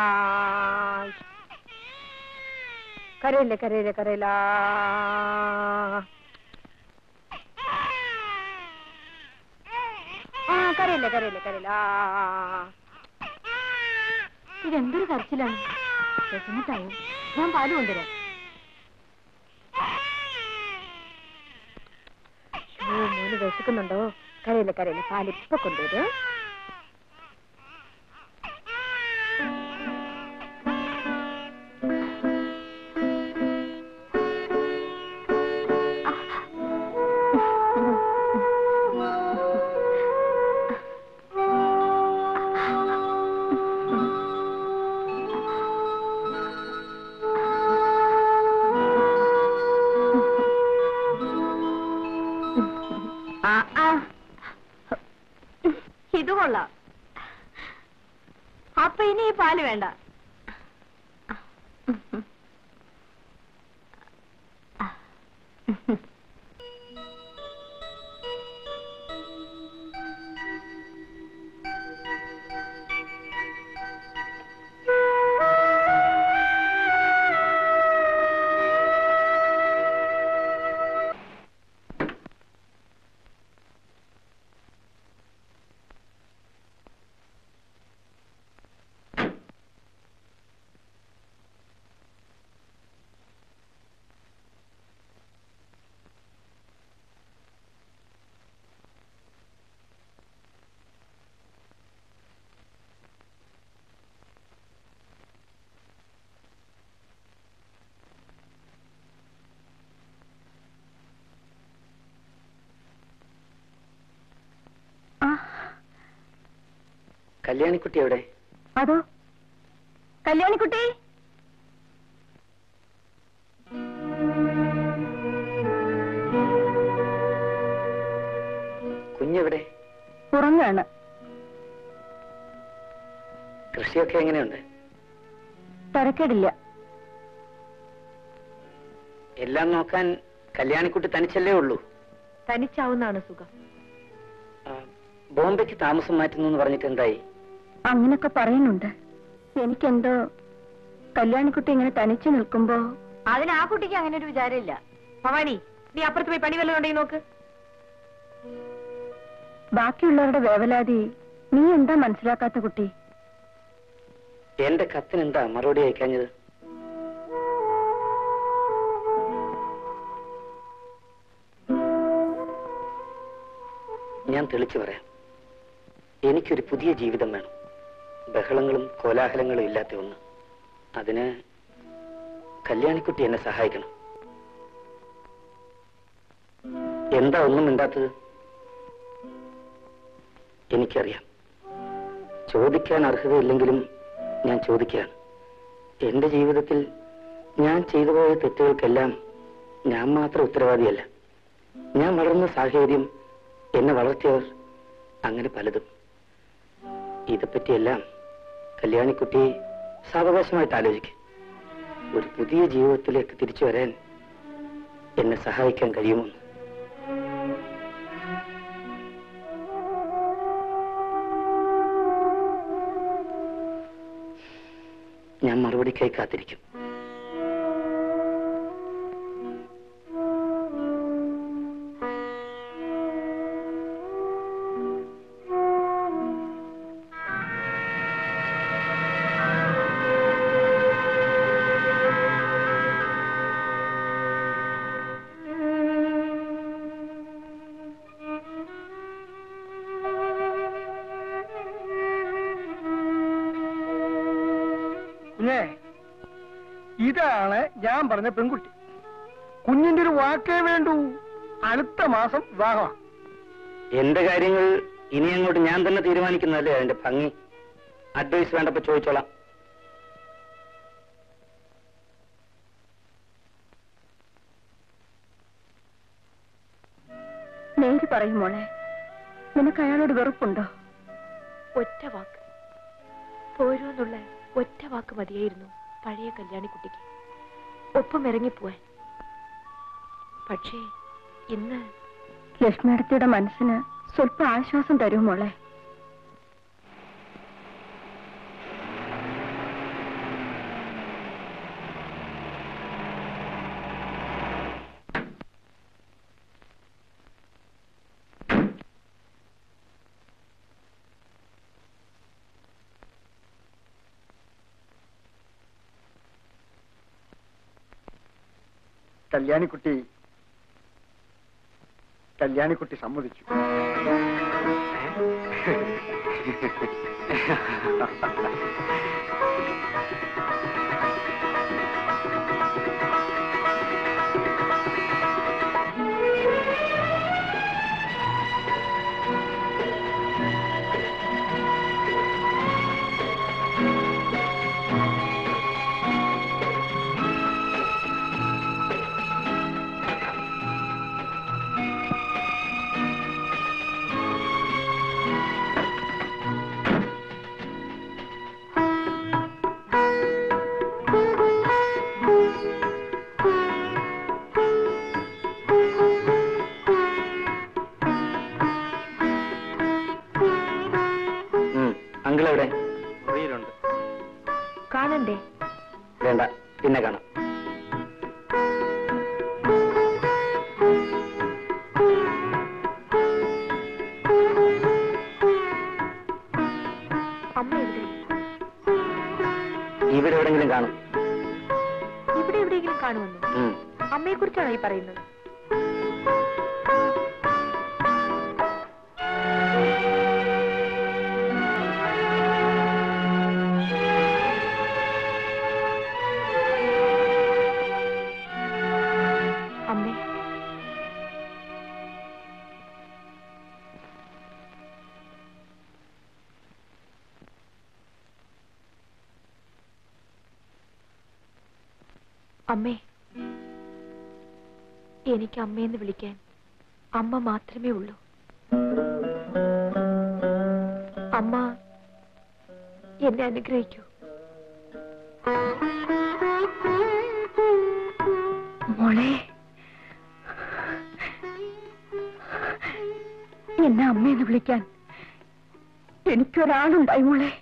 കരയില്ല കരയില്ല കരയില്ല ആ കരയില്ല കരയില്ല കരയില്ല ഇതെന്തൊരു കരച്ചിലാണ് വിശന്നിട്ടായോ ഞാൻ പാല് കൊണ്ടുവരാം ഓ മോന് വിശക്കുന്നുണ്ടോ കരയില്ല കരയില്ല പാലിപ്പൊ കൊണ്ടുവരും കൊള്ളാം അപ്പൊ ഇനി ഈ പാല് വേണ്ട കല്യാണിക്കുട്ടി എവിടെ അതോ കല്യാണിക്കുട്ടി കുഞ്ഞെവിടെ ഉറങ്ങാണ് കൃഷിയൊക്കെ എങ്ങനെയുണ്ട് തരക്കേടില്ല എല്ലാം നോക്കാൻ കല്യാണിക്കുട്ടി തനിച്ചല്ലേ ഉള്ളൂ തനിച്ചാവുന്നതാണ് സുഖം ആ, ബോംബെക്ക് താമസം മാറ്റുന്നു എന്ന് പറഞ്ഞിട്ട് എന്തായി അങ്ങനൊക്കെ പറയുന്നുണ്ട് എനിക്കെന്തോ കല്യാണിക്കുട്ടി ഇങ്ങനെ തനിച്ചു നിൽക്കുമ്പോ അതിന് ആ കുട്ടിക്ക് അങ്ങനെ ഒരു വിചാരമില്ല ഭവാനി നീ അപ്പുറത്ത് പോയി പണി വല്ലതും ഉണ്ടെങ്കിൽ നോക്ക് ബാക്കിയുള്ളവരുടെ വേവലാതി നീ എന്താ മനസ്സിലാക്കാത്ത കുട്ടി എന്റെ കത്തിന് എന്താ മറുപടി അയക്കാഞ്ഞത് ഞാൻ തെളിച്ചു പറയാം എനിക്കൊരു പുതിയ ജീവിതം വേണം ബഹളങ്ങളും കോലാഹലങ്ങളും ഇല്ലാത്ത ഒന്ന് അതിന് കല്യാണിക്കുട്ടി എന്നെ സഹായിക്കണം എന്താ ഒന്നും മിണ്ടാത്തത് എനിക്കറിയാം ചോദിക്കാൻ അർഹതയില്ലെങ്കിലും ഞാൻ ചോദിക്കുകയാണ് എന്റെ ജീവിതത്തിൽ ഞാൻ ചെയ്തു പോയ തെറ്റുകൾക്കെല്ലാം ഞാൻ മാത്രം ഉത്തരവാദിയല്ല ഞാൻ വളർന്ന സാഹചര്യം എന്നെ വളർത്തിയവർ അങ്ങനെ പലതും ഇതെപ്പറ്റിയെല്ലാം കല്യാണിക്കുട്ടി സാവകാശമായിട്ട് ആലോചിക്കും ഒരു പുതിയ ജീവിതത്തിലേക്ക് തിരിച്ചു വരാൻ എന്നെ സഹായിക്കാൻ കഴിയുമെന്ന് ഞാൻ മറുപടിക്കായി കാത്തിരിക്കും കുഞ്ഞേ ഇതാണ് ഞാൻ പറഞ്ഞ പെൺകുട്ടി കുഞ്ഞിന്റെ ഒരു വാക്കേ വേണ്ടൂ അടുത്ത മാസം വിവാഹമാണ് എന്റെ കാര്യങ്ങൾ ഇനി അങ്ങോട്ട് ഞാൻ തന്നെ തീരുമാനിക്കുന്നതല്ലേ അതിന്റെ ഭംഗി അഡ്വൈസ് വേണ്ടപ്പോ ചോദിച്ചോളാം നേര് പറയും മോളെ നിനക്ക് അയാളോട് വെറുപ്പുണ്ടോ ഒറ്റ വാക്ക് പോരൂന്നുള്ള ഒറ്റ വാക്ക് മതിയായിരുന്നു പഴയ കല്യാണിക്കുട്ടിക്ക് ഒപ്പം ഇറങ്ങിപ്പോവാൻ പക്ഷേ ഇന്ന് ലക്ഷ്മിയടത്തിയുടെ മനസ്സിന് സ്വല്പം ആശ്വാസം തരൂ മോളെ കല്യാണിക്കുട്ടി കല്യാണിക്കുട്ടി സമ്മതിച്ചു കാണണ്ടേ വേണ്ട പിന്നെ കാണാം അമ്മ എവിടെ ഇവിടെ എവിടെങ്കിലും കാണും ഇവിടെ എവിടെയെങ്കിലും കാണുമെന്നോ ഉം. അമ്മയെ കുറിച്ചാണോ ഈ പറയുന്നത് അമ്മേ അമ്മേ എനിക്ക് അമ്മയെന്ന് വിളിക്കാൻ അമ്മ മാത്രമേ ഉള്ളൂ അമ്മ എന്നെ അനുഗ്രഹിക്കൂ മോളെ എന്നെ അമ്മയെന്ന് വിളിക്കാൻ എനിക്കൊരാളുണ്ടായി മോളെ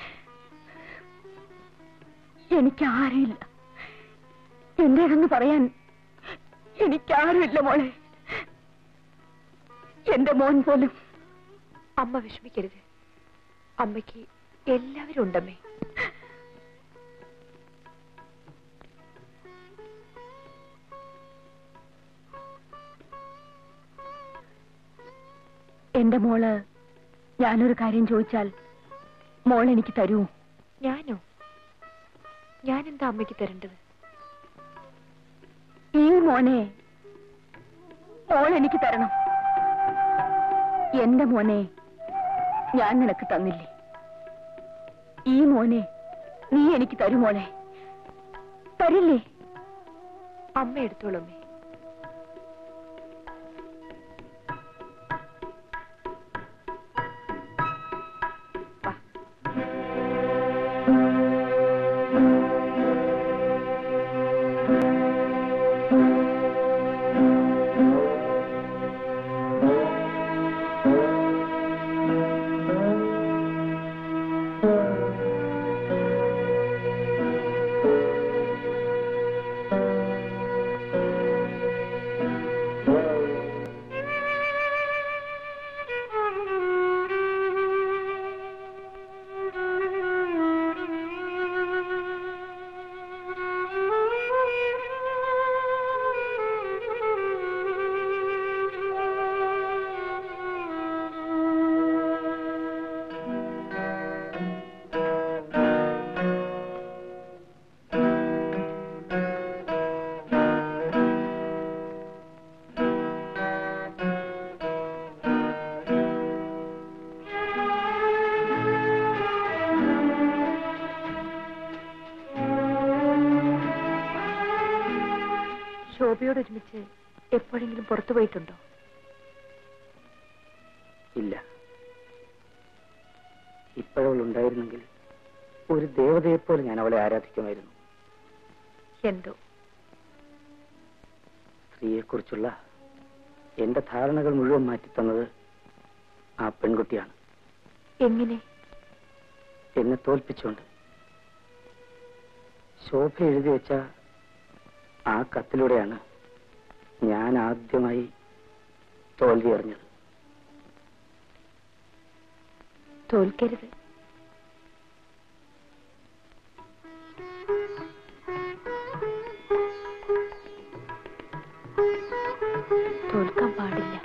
എനിക്ക് ആരുമില്ല എന്റേതെന്ന് പറയാൻ എനിക്കാരുമില്ല മോളെ എന്റെ മോൻ പോലും അമ്മ വിഷമിക്കരുത് അമ്മയ്ക്ക് എല്ലാവരും ഉണ്ടമ്മേ എന്റെ മോള് ഞാനൊരു കാര്യം ചോദിച്ചാൽ മോൾ എനിക്ക് തരൂ ഞാനോ ഞാൻ എന്താ അമ്മയ്ക്ക് തരേണ്ടത് ഈ മോനെ മോൾ എനിക്ക് തരണം എന്റെ മോനെ ഞാൻ നിനക്ക് തന്നില്ലേ ഈ മോനെ നീ എനിക്ക് തരൂ മോളെ തരില്ലേ അമ്മ എടുത്തോളമ്മേ വാ ശോഭയോട് ഒരുമിച്ച് എപ്പോഴെങ്കിലും പുറത്തു പോയിട്ടുണ്ടോ ഇല്ല ഇപ്പോഴവൾ ഉണ്ടായിരുന്നെങ്കിൽ ഒരു ദേവതയെപ്പോലെ ഞാൻ അവളെ ആരാധിക്കുമായിരുന്നു എന്തോ സ്ത്രീയെക്കുറിച്ചുള്ള എന്റെ ധാരണകൾ മുഴുവൻ മാറ്റിത്തന്നത് ആ പെൺകുട്ടിയാണ് എങ്ങനെ എന്നെ തോൽപ്പിച്ചുകൊണ്ട് ശോഭ എഴുതി വെച്ച ആ കത്തിലൂടെയാണ് ഞാൻ ആദ്യമായി തോൽവി അറിഞ്ഞത് തോൽക്കരുത് തോൽക്കാൻ പാടില്ല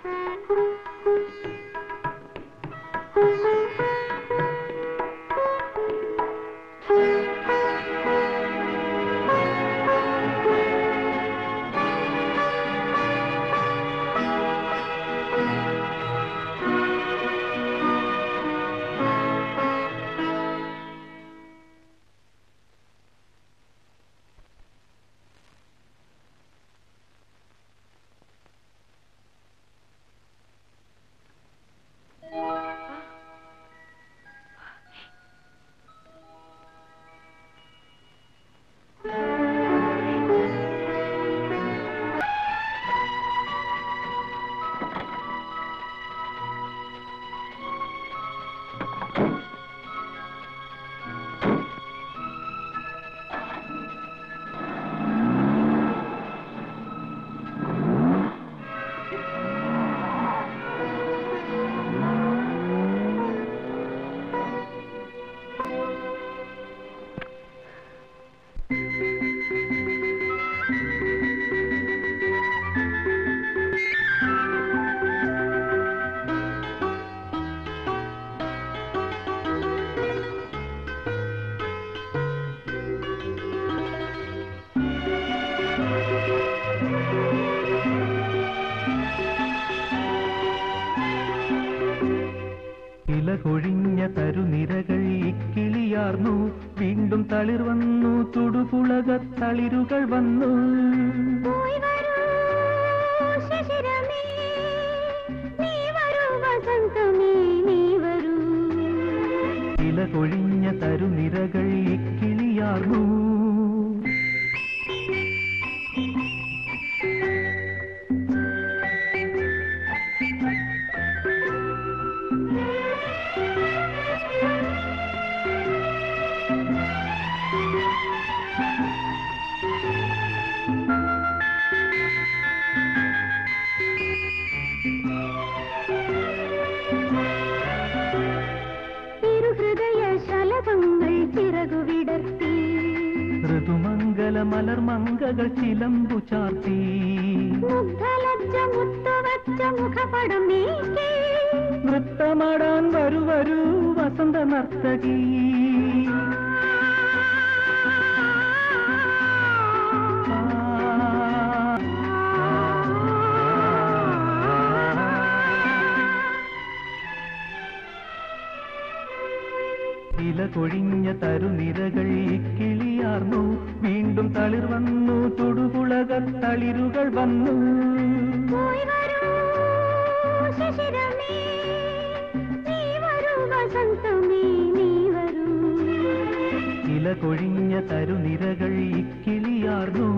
കിളിയാർന്നു വീണ്ടും തളിർ വന്നു തുടുപുളക തളിരുകൾ വന്നു പോയി വരൂ ശിശിരമേ നീ വരൂ വസന്തമേ നീ വരൂ ഇല കൊഴിഞ്ഞ തരുനിരകൾ കിളിയാർന്നു തിരുഹൃദയ ശലഭങ്ങൾ ചിറകുവിടർത്തി ഋതുമംഗല മലർമങ്കകൾ ചിലമ്പു ചാർത്തി മുഗ്ധലജ്ജ മുത്തുവച്ച മുഖപടം നീക്കി നൃത്തമാടാൻ വരൂ വരൂ വസന്ത നർത്തകി ഇല കൊഴിഞ്ഞ തരുനിരകൾ കിളിയാർന്നു വീണ്ടും തളിർ വന്നു തുടുപുളക തളിരുകൾ വന്നു പോയി വരൂ ശിശിരമേ നീ വരൂ വസന്തമേ നീ വരൂ ഇല കൊഴിഞ്ഞ തരുനിരകൾ കിളിയാർന്നു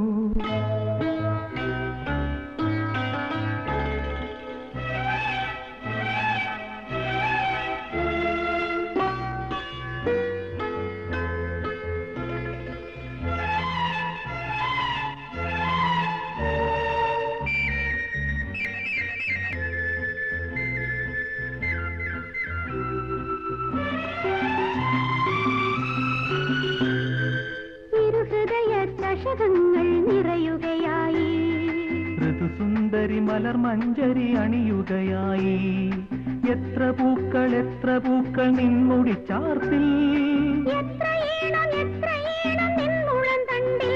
തിരുഹൃദയ ചഷകങ്ങൾ നിറയുകയായി ഋതുസുന്ദരി മലർ മഞ്ചരി അണിയുകയായി എത്ര പൂക്കൾ എത്ര പൂക്കൾ നിൻമുടി ചാർത്തിൽ എത്ര ഈണം എത്ര ഈണം നിന്നുളം തണ്ടിൽ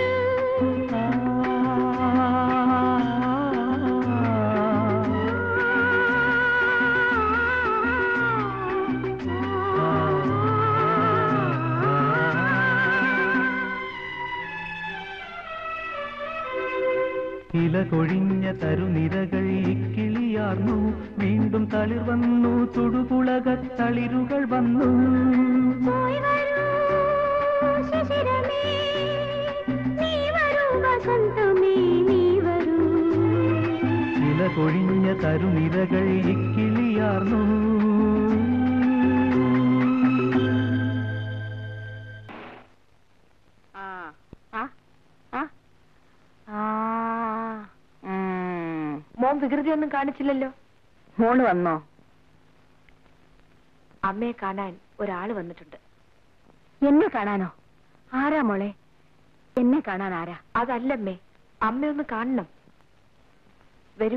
ഇല കൊഴിഞ്ഞ തരുനിരകൾ കിളിയാർന്നു വീണ്ടും തളിർ വന്നു തുടുപുളക തളിരുകൾ വന്നു പോയി വരൂ ശിശിരമേ നീ വരൂ വസന്തമേ നീ വരൂ ഇല കൊഴിഞ്ഞ തരുനിരകൾ കിളിയാർന്നു മോൻ വികൃതിയൊന്നും കാണിച്ചില്ലല്ലോ മോള് വന്നോ അമ്മയെ കാണാൻ ഒരാള് വന്നിട്ടുണ്ട് എന്നെ കാണാനോ ആരാ മോളെ എന്നെ കാണാൻ ആരാ അതല്ലമ്മേ അമ്മയൊന്ന് കാണണം വരൂ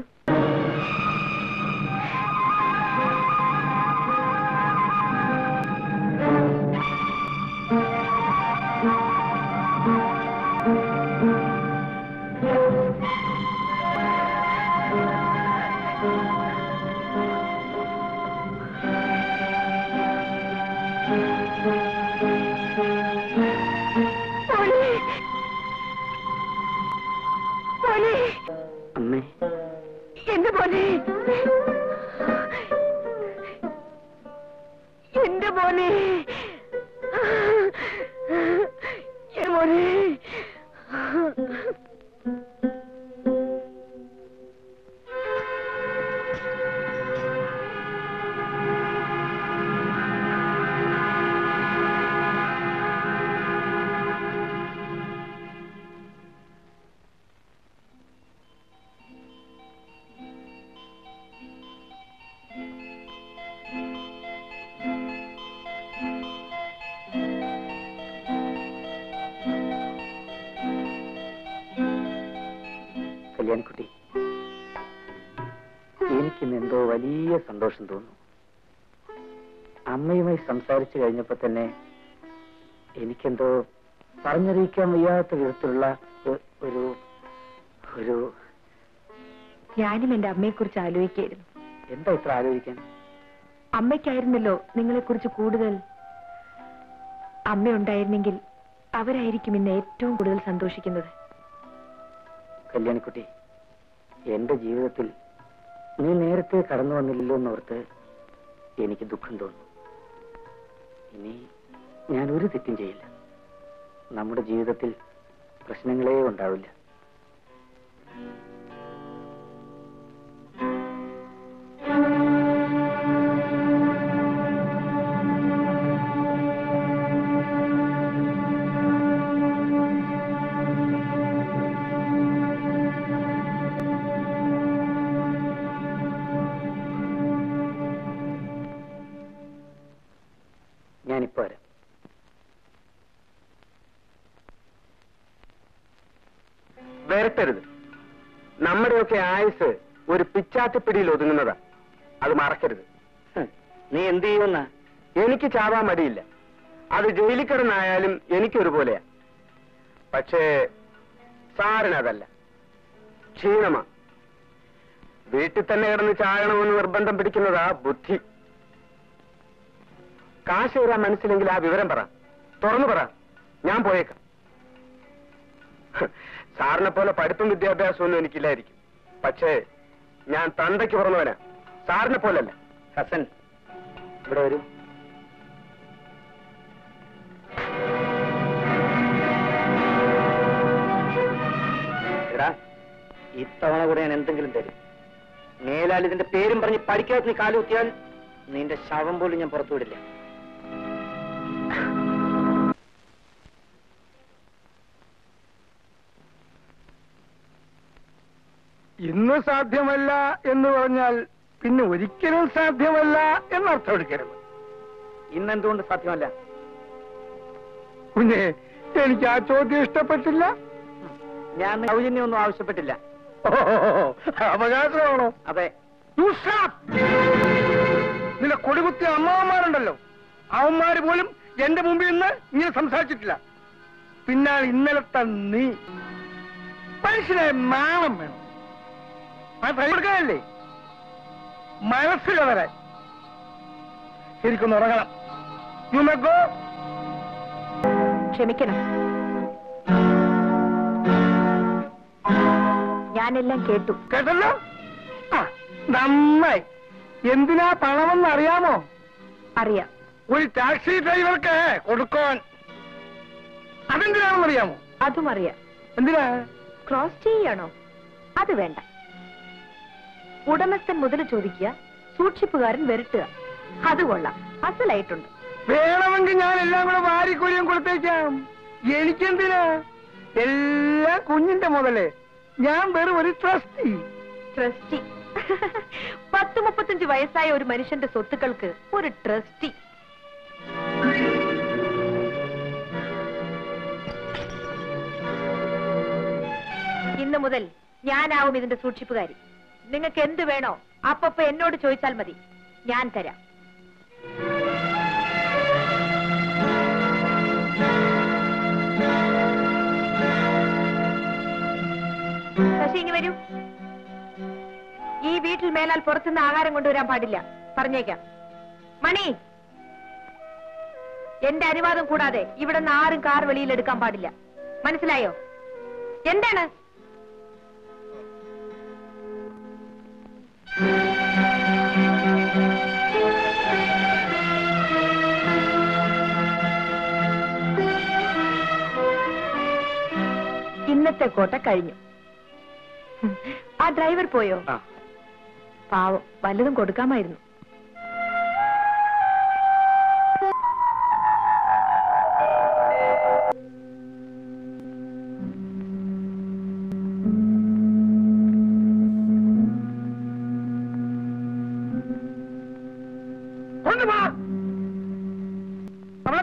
അമ്മേ എന്റെ മോനെ എന്റെ മോനെ എന്റെ മോനെ കല്യാണിക്കുട്ടി എനിക്കിന്ന് എന്തോ വലിയ സന്തോഷം തോന്നുന്നു അമ്മയുമായി സംസാരിച്ചു കഴിഞ്ഞപ്പോ തന്നെ എനിക്കെന്തോ പറഞ്ഞറിയിക്കാൻ വയ്യാത്ത വിധത്തിലുള്ള ഒ- ഒരു ഒരു ഞാനും എന്റെ അമ്മയെക്കുറിച്ച് ആലോചിക്കായിരുന്നു എന്താ ഇത്ര ആലോചിക്കാൻ അമ്മയ്ക്കായിരുന്നല്ലോ നിങ്ങളെക്കുറിച്ച് കൂടുതൽ അമ്മയുണ്ടായിരുന്നെങ്കിൽ അവരായിരിക്കും ഇന്ന് ഏറ്റവും കൂടുതൽ സന്തോഷിക്കുന്നത് കല്യാണിക്കുട്ടി എന്റെ ജീവിതത്തിൽ നീ നേരത്തെ കടന്നു വന്നില്ലല്ലോ എന്നോർത്ത് എനിക്ക് ദുഃഖം തോന്നുന്നു ഇനി ഞാൻ ഒരു തെറ്റും ചെയ്യില്ല നമ്മുടെ ജീവിതത്തിൽ പ്രശ്നങ്ങളേ ഉണ്ടാവില്ല ഞാനിപ്പോ വരാം വരട്ടരുത് നമ്മുടെയൊക്കെ ആയുസ് ഒരു പിച്ചാത്തിപ്പിടിയിൽ ഒതുങ്ങുന്നതാ അത് മറക്കരുത് ഹ്, നീ എന്ത് ചെയ്യുമെന്നാ എനിക്ക് ചാവാൻ മടിയില്ല അത് ജയിലിൽ കിടന്നായാലും എനിക്കൊരുപോലെയാ പക്ഷേ സാറിനതല്ല ക്ഷീണമാ വീട്ടിൽ തന്നെ കിടന്ന് ചാകണമെന്ന് നിർബന്ധം പിടിക്കുന്നതാ ബുദ്ധി കാശ് തരാൻ മനസ്സിലെങ്കിൽ ആ വിവരം പറ തുറന്നു പറ ഞാൻ പോയേക്കാം ഹ്, സാറിനെ പോലെ പഠിപ്പും വിദ്യാഭ്യാസവും ഒന്നും എനിക്കില്ലായിരിക്കും പക്ഷേ ഞാൻ തന്തയ്ക്ക് പുറന്നവനാ സാറിനെ പോലല്ല ഹസൻ ഇവിടെ വരൂ എടാ ഇത്തവണ കൂടെ ഞാൻ എന്തെങ്കിലും തരും മേലാൽ ഇതിന്റെ പേരും പറഞ്ഞ് പഠിക്കാത്ത നീ കാലുകുത്തിയാൽ നിന്റെ ശവം പോലും ഞാൻ പുറത്തുവിടില്ല ഇന്ന് സാധ്യമല്ല എന്ന് പറഞ്ഞാൽ പിന്നെ ഒരിക്കലും സാധ്യമല്ല എന്നർത്ഥം എടുക്കരുത് ഇന്നെന്തുകൊണ്ട് സാധ്യമല്ല കുഞ്ഞെ എനിക്ക് ആ ചോദ്യം ഇഷ്ടപ്പെട്ടില്ല ഞാൻ സൗജന്യമൊന്നും ആവശ്യപ്പെട്ടില്ല ഓ, അവകാശമാണോ അതെ You stop! നിന്റെ കൊടികുത്തിയ അമ്മാവന്മാരുണ്ടല്ലോ അവന്മാര് പോലും എന്റെ മുമ്പിൽ നിന്ന് ഇങ്ങനെ സംസാരിച്ചിട്ടില്ല പിന്നാൾ ഇന്നലത്തെ നീ മനുഷ്യനെ നാണം വേണം ആ എടുക്കാനല്ലേ മനസ്സിൽ വരാൻ ശരിക്കൊന്ന് ഉറങ്ങണം You may go. ക്ഷമിക്കണം ഞാനെല്ലാം കേട്ടു കേട്ടല്ലോ ആ നന്നായി എന്തിനാ പണമെന്ന് അറിയാമോ അറിയാം ഒരു ടാക്സി ഡ്രൈവർക്ക് കൊടുക്കാൻ അതെന്തിനാണെന്ന് അറിയാമോ അതും അറിയാം എന്തിനാ ക്രോസ് ചെയ്യണോ അത് വേണ്ട ഉടമസ്ഥൻ മുതൽ ചോദിക്കുക സൂക്ഷിപ്പുകാരൻ വരട്ടുക അത് കൊള്ളാം അസലായിട്ടുണ്ട് വേണമെങ്കിൽ ഞാൻ എല്ലാം കൂടെ വാരിക്കൂലിയും കൊടുത്തേക്കാം എനിക്കെന്തിനാ എല്ലാം കുഞ്ഞിന്റെ മുതലേ ഞാൻ വെറും ഒരു ട്രസ്റ്റി ട്രസ്റ്റി പത്ത് മുപ്പത്തഞ്ച് വയസ്സായ ഒരു മനുഷ്യന്റെ സ്വത്തുക്കൾക്ക് ഒരു ട്രസ്റ്റി ഇന്ന് മുതൽ ഞാനാവും ഇതിന്റെ സൂക്ഷിപ്പുകാരി നിങ്ങൾക്ക് എന്ത് വേണോ അപ്പപ്പ എന്നോട് ചോദിച്ചാൽ മതി ഞാൻ തരാം ശശി ഇനി വരൂ ഈ വീട്ടിൽ മേലാൽ പുറത്തുനിന്ന് ആഹാരം കൊണ്ടുവരാൻ പാടില്ല പറഞ്ഞേക്കാം മണി എന്റെ അനുവാദം കൂടാതെ ഇവിടെ നിന്ന് ആരും കാർ വെളിയിൽ എടുക്കാൻ പാടില്ല മനസ്സിലായോ എന്താണ് ഇന്നത്തെ കോട്ട കഴിഞ്ഞു ആ ഡ്രൈവർ പോയോ ആ പാവം വല്ലതും കൊടുക്കാമായിരുന്നു കൊണ്ടുപോ അവളെ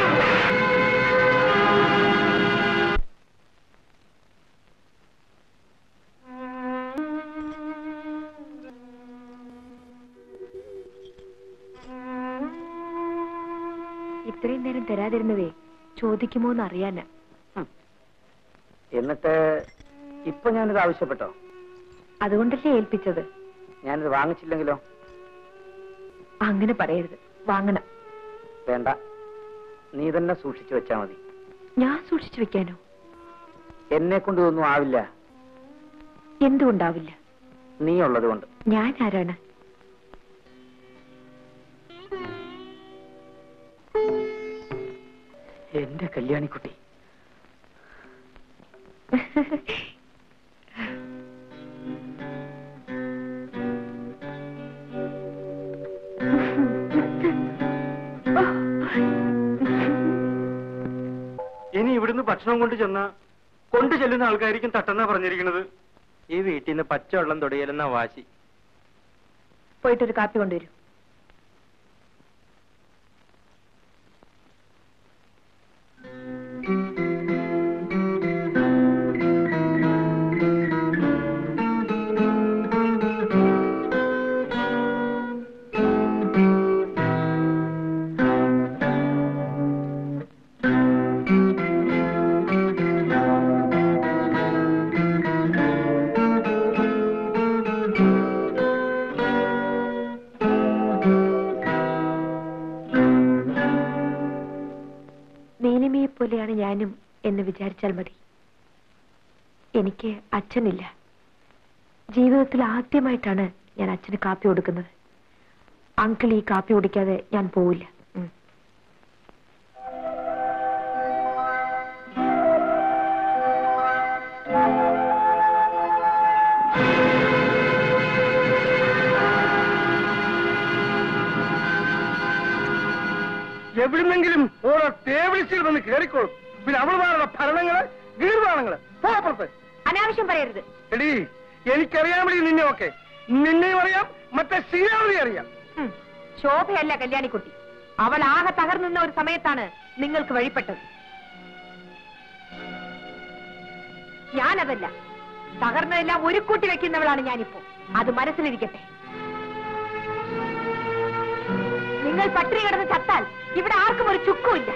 ഇത്രയും നേരം തരാതിരുന്നതേ ചോദിക്കുമോ എന്ന് അറിയാനാ ഹും. എന്നിട്ട് ഇപ്പൊ ഞാനിത് ആവശ്യപ്പെട്ടോ അതുകൊണ്ടല്ലേ ഏൽപ്പിച്ചത് ഞാനിത് വാങ്ങിച്ചില്ലെങ്കിലോ അങ്ങനെ പറയരുത് വാങ്ങണം വേണ്ട നീ തന്നെ സൂക്ഷിച്ചു വെച്ചാ മതി ഞാൻ സൂക്ഷിച്ചു വെക്കാനോ എന്നെ കൊണ്ട് ഇതൊന്നും ആവില്ല എന്തുകൊണ്ടാവില്ല നീ ഉള്ളത് കൊണ്ട് ഞാൻ ആരാണ് എന്റെ കല്യാണിക്കുട്ടി ഇനി ഇവിടുന്ന് ഭക്ഷണം കൊണ്ട് ചെന്ന കൊണ്ടു ചെല്ലുന്ന ആൾക്കാരിക്കും തട്ടെന്നാ പറഞ്ഞിരിക്കുന്നത് ഈ വീട്ടിൽ നിന്ന് പച്ചവെള്ളം തൊടിയലെന്ന വാശി പോയിട്ടൊരു കാപ്പി കൊണ്ടുവരൂ നീലിമയെ പോലെയാണ് ഞാനും എന്ന് വിചാരിച്ചാൽ മതി എനിക്ക് അച്ഛനില്ല ജീവിതത്തിൽ ആദ്യമായിട്ടാണ് ഞാൻ അച്ഛന് കാപ്പി കൊടുക്കുന്നത് അങ്കിൾ ഈ കാപ്പി കുടിക്കാതെ ഞാൻ പോവില്ല ഉം. എവിടുന്നെങ്കിലും ഓരോ ടേബിൾസിൽ വന്ന് കയറിക്കോളും പിന്നെ അവളുമാരുടെ ഭരണങ്ങള് ഗീർവാണങ്ങള് പോപ്പുറത്ത് അനാവശ്യം പറയരുത് എടീ എനിക്കറിയാമടി നിന്നെ ഒക്കെ നിന്നെയും അറിയാം മറ്റേ ശ്രീരാമതി അറിയാം ഉം. ശോഭയല്ല കല്യാണിക്കുട്ടി അവൾ ആകെ തകർന്നുന്ന ഒരു സമയത്താണ് നിങ്ങൾക്ക് വഴിപ്പെട്ടത് ഞാനതല്ല തകർന്നതെല്ലാം ഒരു കൂട്ടി വെക്കുന്നവളാണ് ഞാനിപ്പോ അത് മനസ്സിലിരിക്കട്ടെ നിങ്ങൾ പട്ടിണി കിടന്ന് ചത്താൽ ഇവിടെ ആർക്കും ഒരു ചുക്കുമില്ല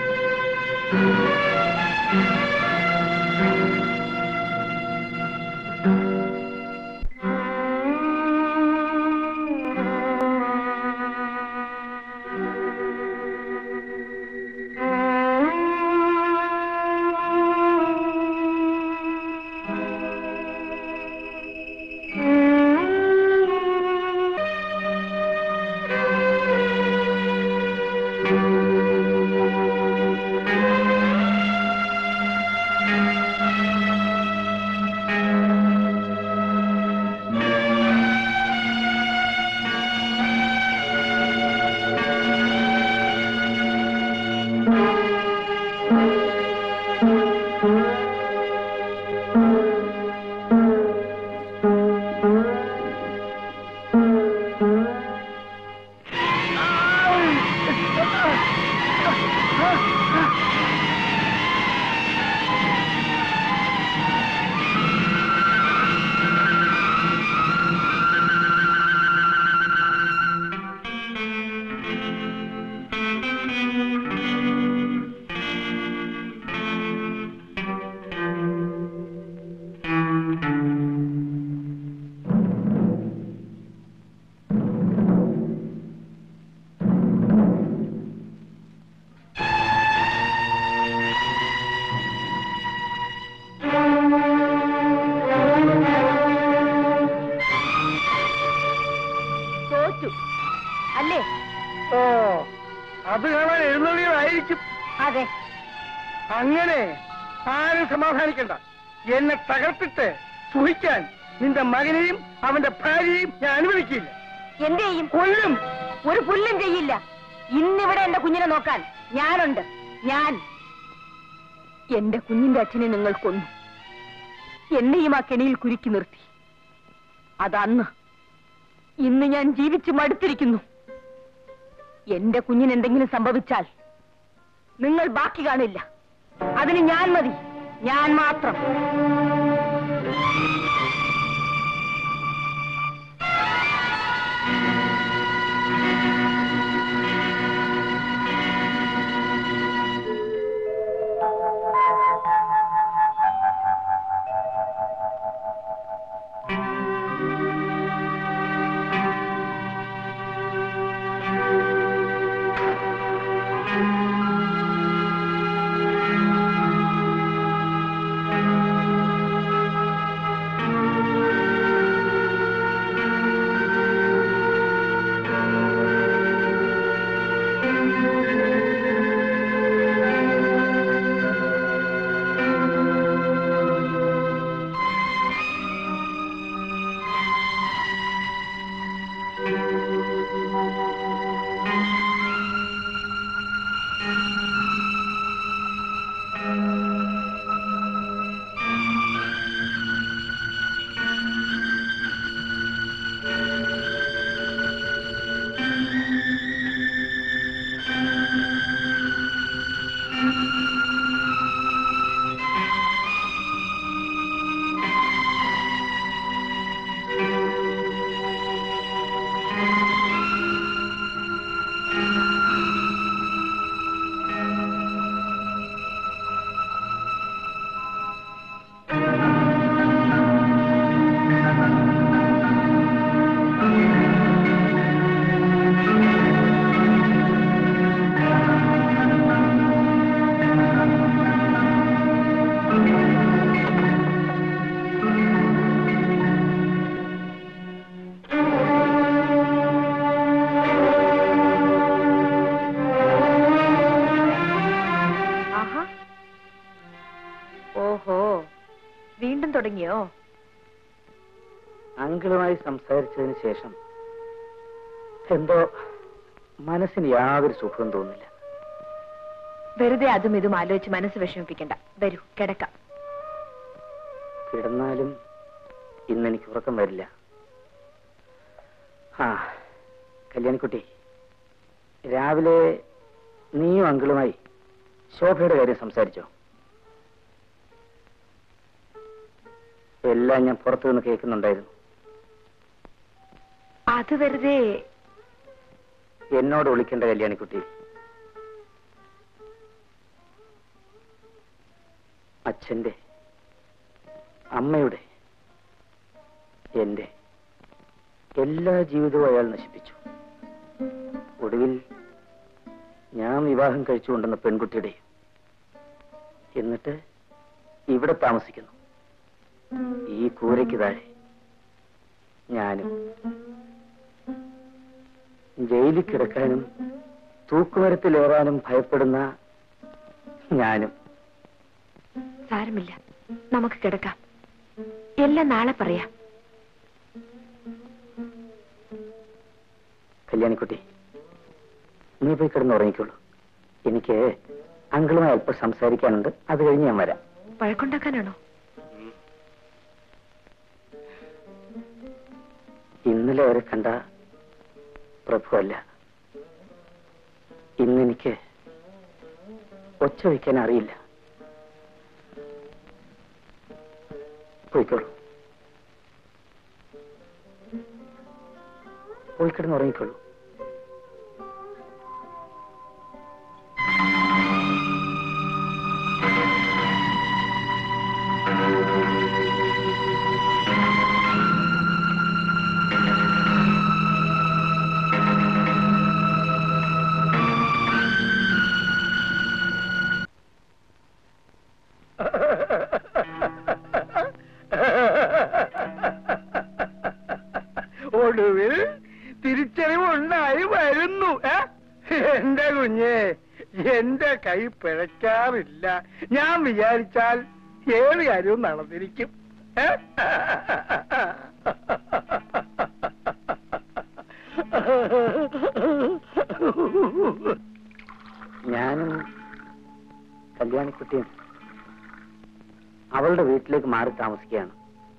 തോറ്റു അല്ലേ ഓ അത് കാണാൻ എഴുന്നള്ളിയതായിരിക്കും അതെ അങ്ങനെ ആരും സമാധാനിക്കണ്ട എന്നെ തകർത്തിട്ട് സുഹിക്കാൻ നിന്റെ മകനെയും അവന്റെ ഭാര്യയെയും ഞാൻ അനുവദിക്കില്ല എന്ത് ചെയ്യും കൊല്ലും ഒരു പുല്ലും ചെയ്യില്ല ഇന്നിവിടെ എന്റെ കുഞ്ഞിനെ നോക്കാൻ ഞാനുണ്ട് ഞാൻ എന്റെ കുഞ്ഞിന്റെ അച്ഛനെ നിങ്ങൾ കൊന്നു എന്നെയും ആ കെണിയിൽ കുരുക്കി നിർത്തി അതന്ന് ഇന്ന് ഞാൻ ജീവിച്ചു മടുത്തിരിക്കുന്നു എന്റെ കുഞ്ഞിന് എന്തെങ്കിലും സംഭവിച്ചാൽ നിങ്ങൾ ബാക്കി കാണില്ല അതിന് ഞാൻ മതി ഞാൻ മാത്രം ഓഹോ വീണ്ടും തുടങ്ങിയോ അങ്കിളുമായി സംസാരിച്ചതിന് ശേഷം എന്തോ മനസ്സിന് യാതൊരു സുഖവും തോന്നില്ല വെറുതെ അതും ഇതും ആലോചിച്ച് മനസ്സ് വിഷമിപ്പിക്കണ്ട വരൂ കിടക്കാം കിടന്നാലും ഇന്നെനിക്ക് ഉറക്കം വരില്ല ആ കല്യാണിക്കുട്ടി രാവിലെ നീയും അങ്കിളുമായി ശോഭയുടെ കാര്യം സംസാരിച്ചോ എല്ലാം ഞാൻ പുറത്തു നിന്ന് കേൾക്കുന്നുണ്ടായിരുന്നു അത് വെറുതെ എന്നോട് വിളിക്കേണ്ട കല്യാണിക്കുട്ടി അച്ഛന്റെ അമ്മയുടെ എന്റെ എല്ലാ ജീവിതവും അയാൾ നശിപ്പിച്ചു ഒടുവിൽ ഞാൻ വിവാഹം കഴിച്ചുകൊണ്ടുവന്ന പെൺകുട്ടിയുടെ എന്നിട്ട് ഇവിടെ താമസിക്കുന്നു ഈ കൂരയ്ക്ക് താഴെ ഞാനും ജയിലിൽ കിടക്കാനും തൂക്കുമരത്തിലേറാനും ഭയപ്പെടുന്ന ഞാനും സാരമില്ല നമുക്ക് കിടക്കാം എല്ലാം നാളെ പറയാം കല്യാണിക്കുട്ടി നീ പോയി കിടന്ന് ഉറങ്ങിക്കോളൂ എനിക്ക് അങ്കിളുമായി അല്പം സംസാരിക്കാനുണ്ട് അത് കഴിഞ്ഞ് ഞാൻ വരാം വഴക്കുണ്ടാക്കാനാണോ ഇന്നലെ വരെ കണ്ട പ്രഭു അല്ല ഇന്നെനിക്ക് ഒച്ച വയ്ക്കാൻ അറിയില്ല പോയിക്കോളൂ പോയി കിടന്ന് ഉറങ്ങിക്കോളൂ ഒടുവിൽ തിരിച്ചറിവുണ്ടായി വരുന്നു ഏ? എന്റെ കുഞ്ഞെ എന്റെ കൈ പിഴയ്ക്കാറില്ല ഞാൻ വിചാരിച്ചാൽ ഏത് കാര്യവും നടന്നിരിക്കും ഏ? ഞാനും കല്യാണിക്കുട്ടിയും അവളുടെ വീട്ടിലേക്ക് മാറി താമസിക്കുകയാണ്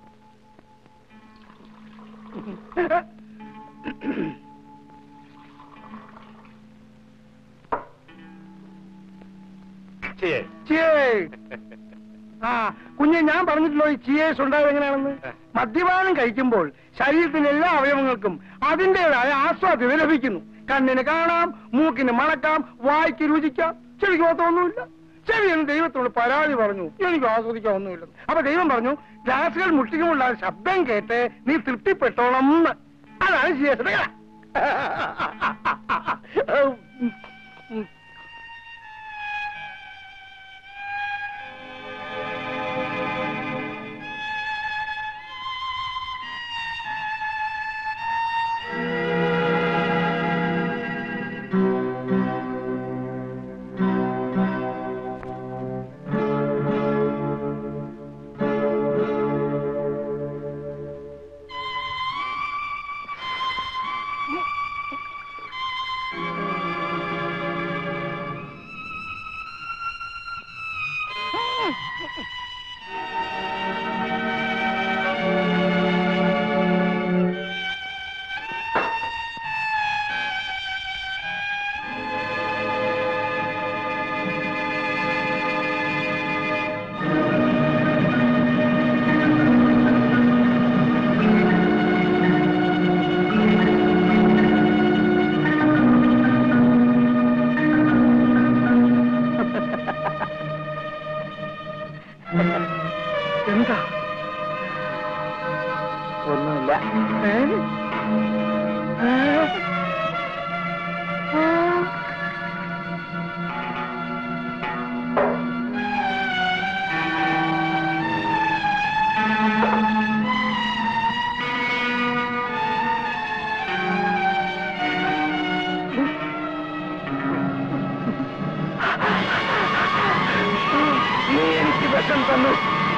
Cheers. ആ കുഞ്ഞെ ഞാൻ പറഞ്ഞിട്ടുള്ളൂ ഈ ചിയേഴ്സ് ഉണ്ടായത് എങ്ങനെയാണെന്ന് മദ്യപാനം കഴിക്കുമ്പോൾ ശരീരത്തിലെ എല്ലാ അവയവങ്ങൾക്കും അതിന്റേതായ ആസ്വാദ്യത ലഭിക്കുന്നു കണ്ണിന് കാണാം മൂക്കിന് മണക്കാം വായിക്ക് രുചിക്കാം ചെവിക്ക് മാത്രമൊന്നുമില്ല ചെവി എന്ന് ദൈവത്തോട് പരാതി പറഞ്ഞു എനിക്ക് ആസ്വദിക്കാൻ ഒന്നുമില്ല അപ്പൊ ദൈവം പറഞ്ഞു ഗ്ലാസുകൾ മുട്ടിക്കുമുള്ള ശബ്ദം കേട്ട് നീ തൃപ്തിപ്പെട്ടോണം എന്ന് അതാണ് ചിയേഴ്സ് എന്താ ഒന്നുമില്ല ഏ? ഏ? നീ എനിക്ക് അവകാശം തന്നു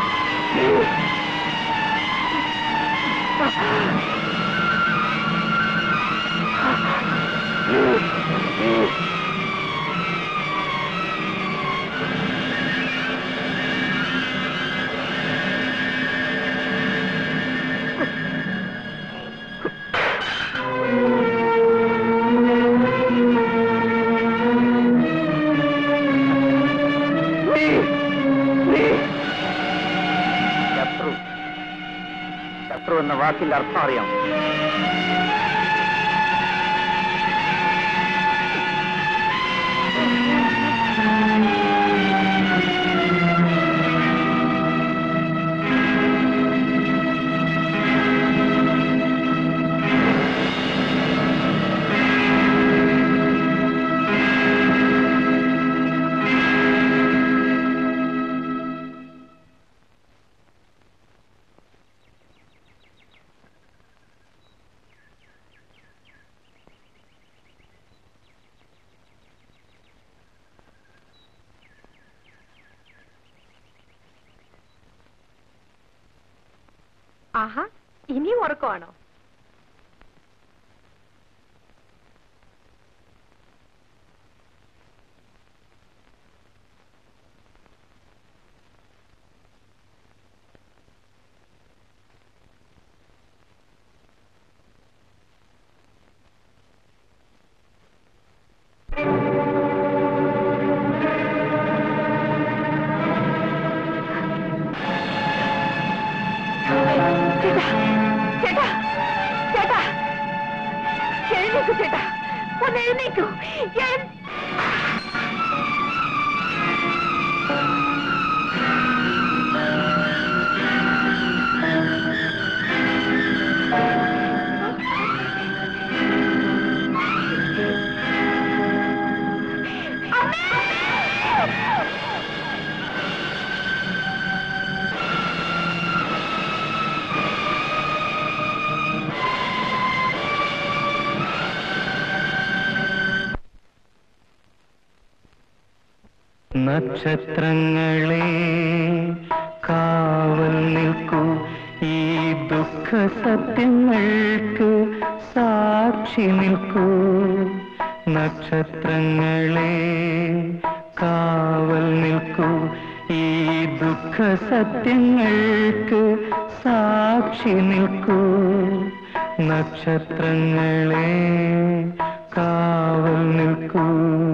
നീ നീ ശത്രു ശത്രു എന്ന വാക്കിന്റെ അർത്ഥം അറിയാം ആഹാ ഇനിയും ഉറക്കമാണോ ചേട്ടാ ചേട്ടാ ചേട്ടാ എഴുന്നേക്കൂ ചേട്ടാ ഒന്ന് എഴുന്നേക്കൂ എഴ്- നക്ഷത്രങ്ങളെ കാവൽ നിൽക്കൂ ഈ ദുഃഖ സത്യങ്ങൾക്ക് സാക്ഷി നിൽക്കൂ നക്ഷത്രങ്ങളെ കാവൽ നിൽക്കൂ ഈ ദുഃഖ സത്യങ്ങൾക്ക് സാക്ഷി നിൽക്കൂ നക്ഷത്രങ്ങളെ കാവൽ നിൽക്കൂ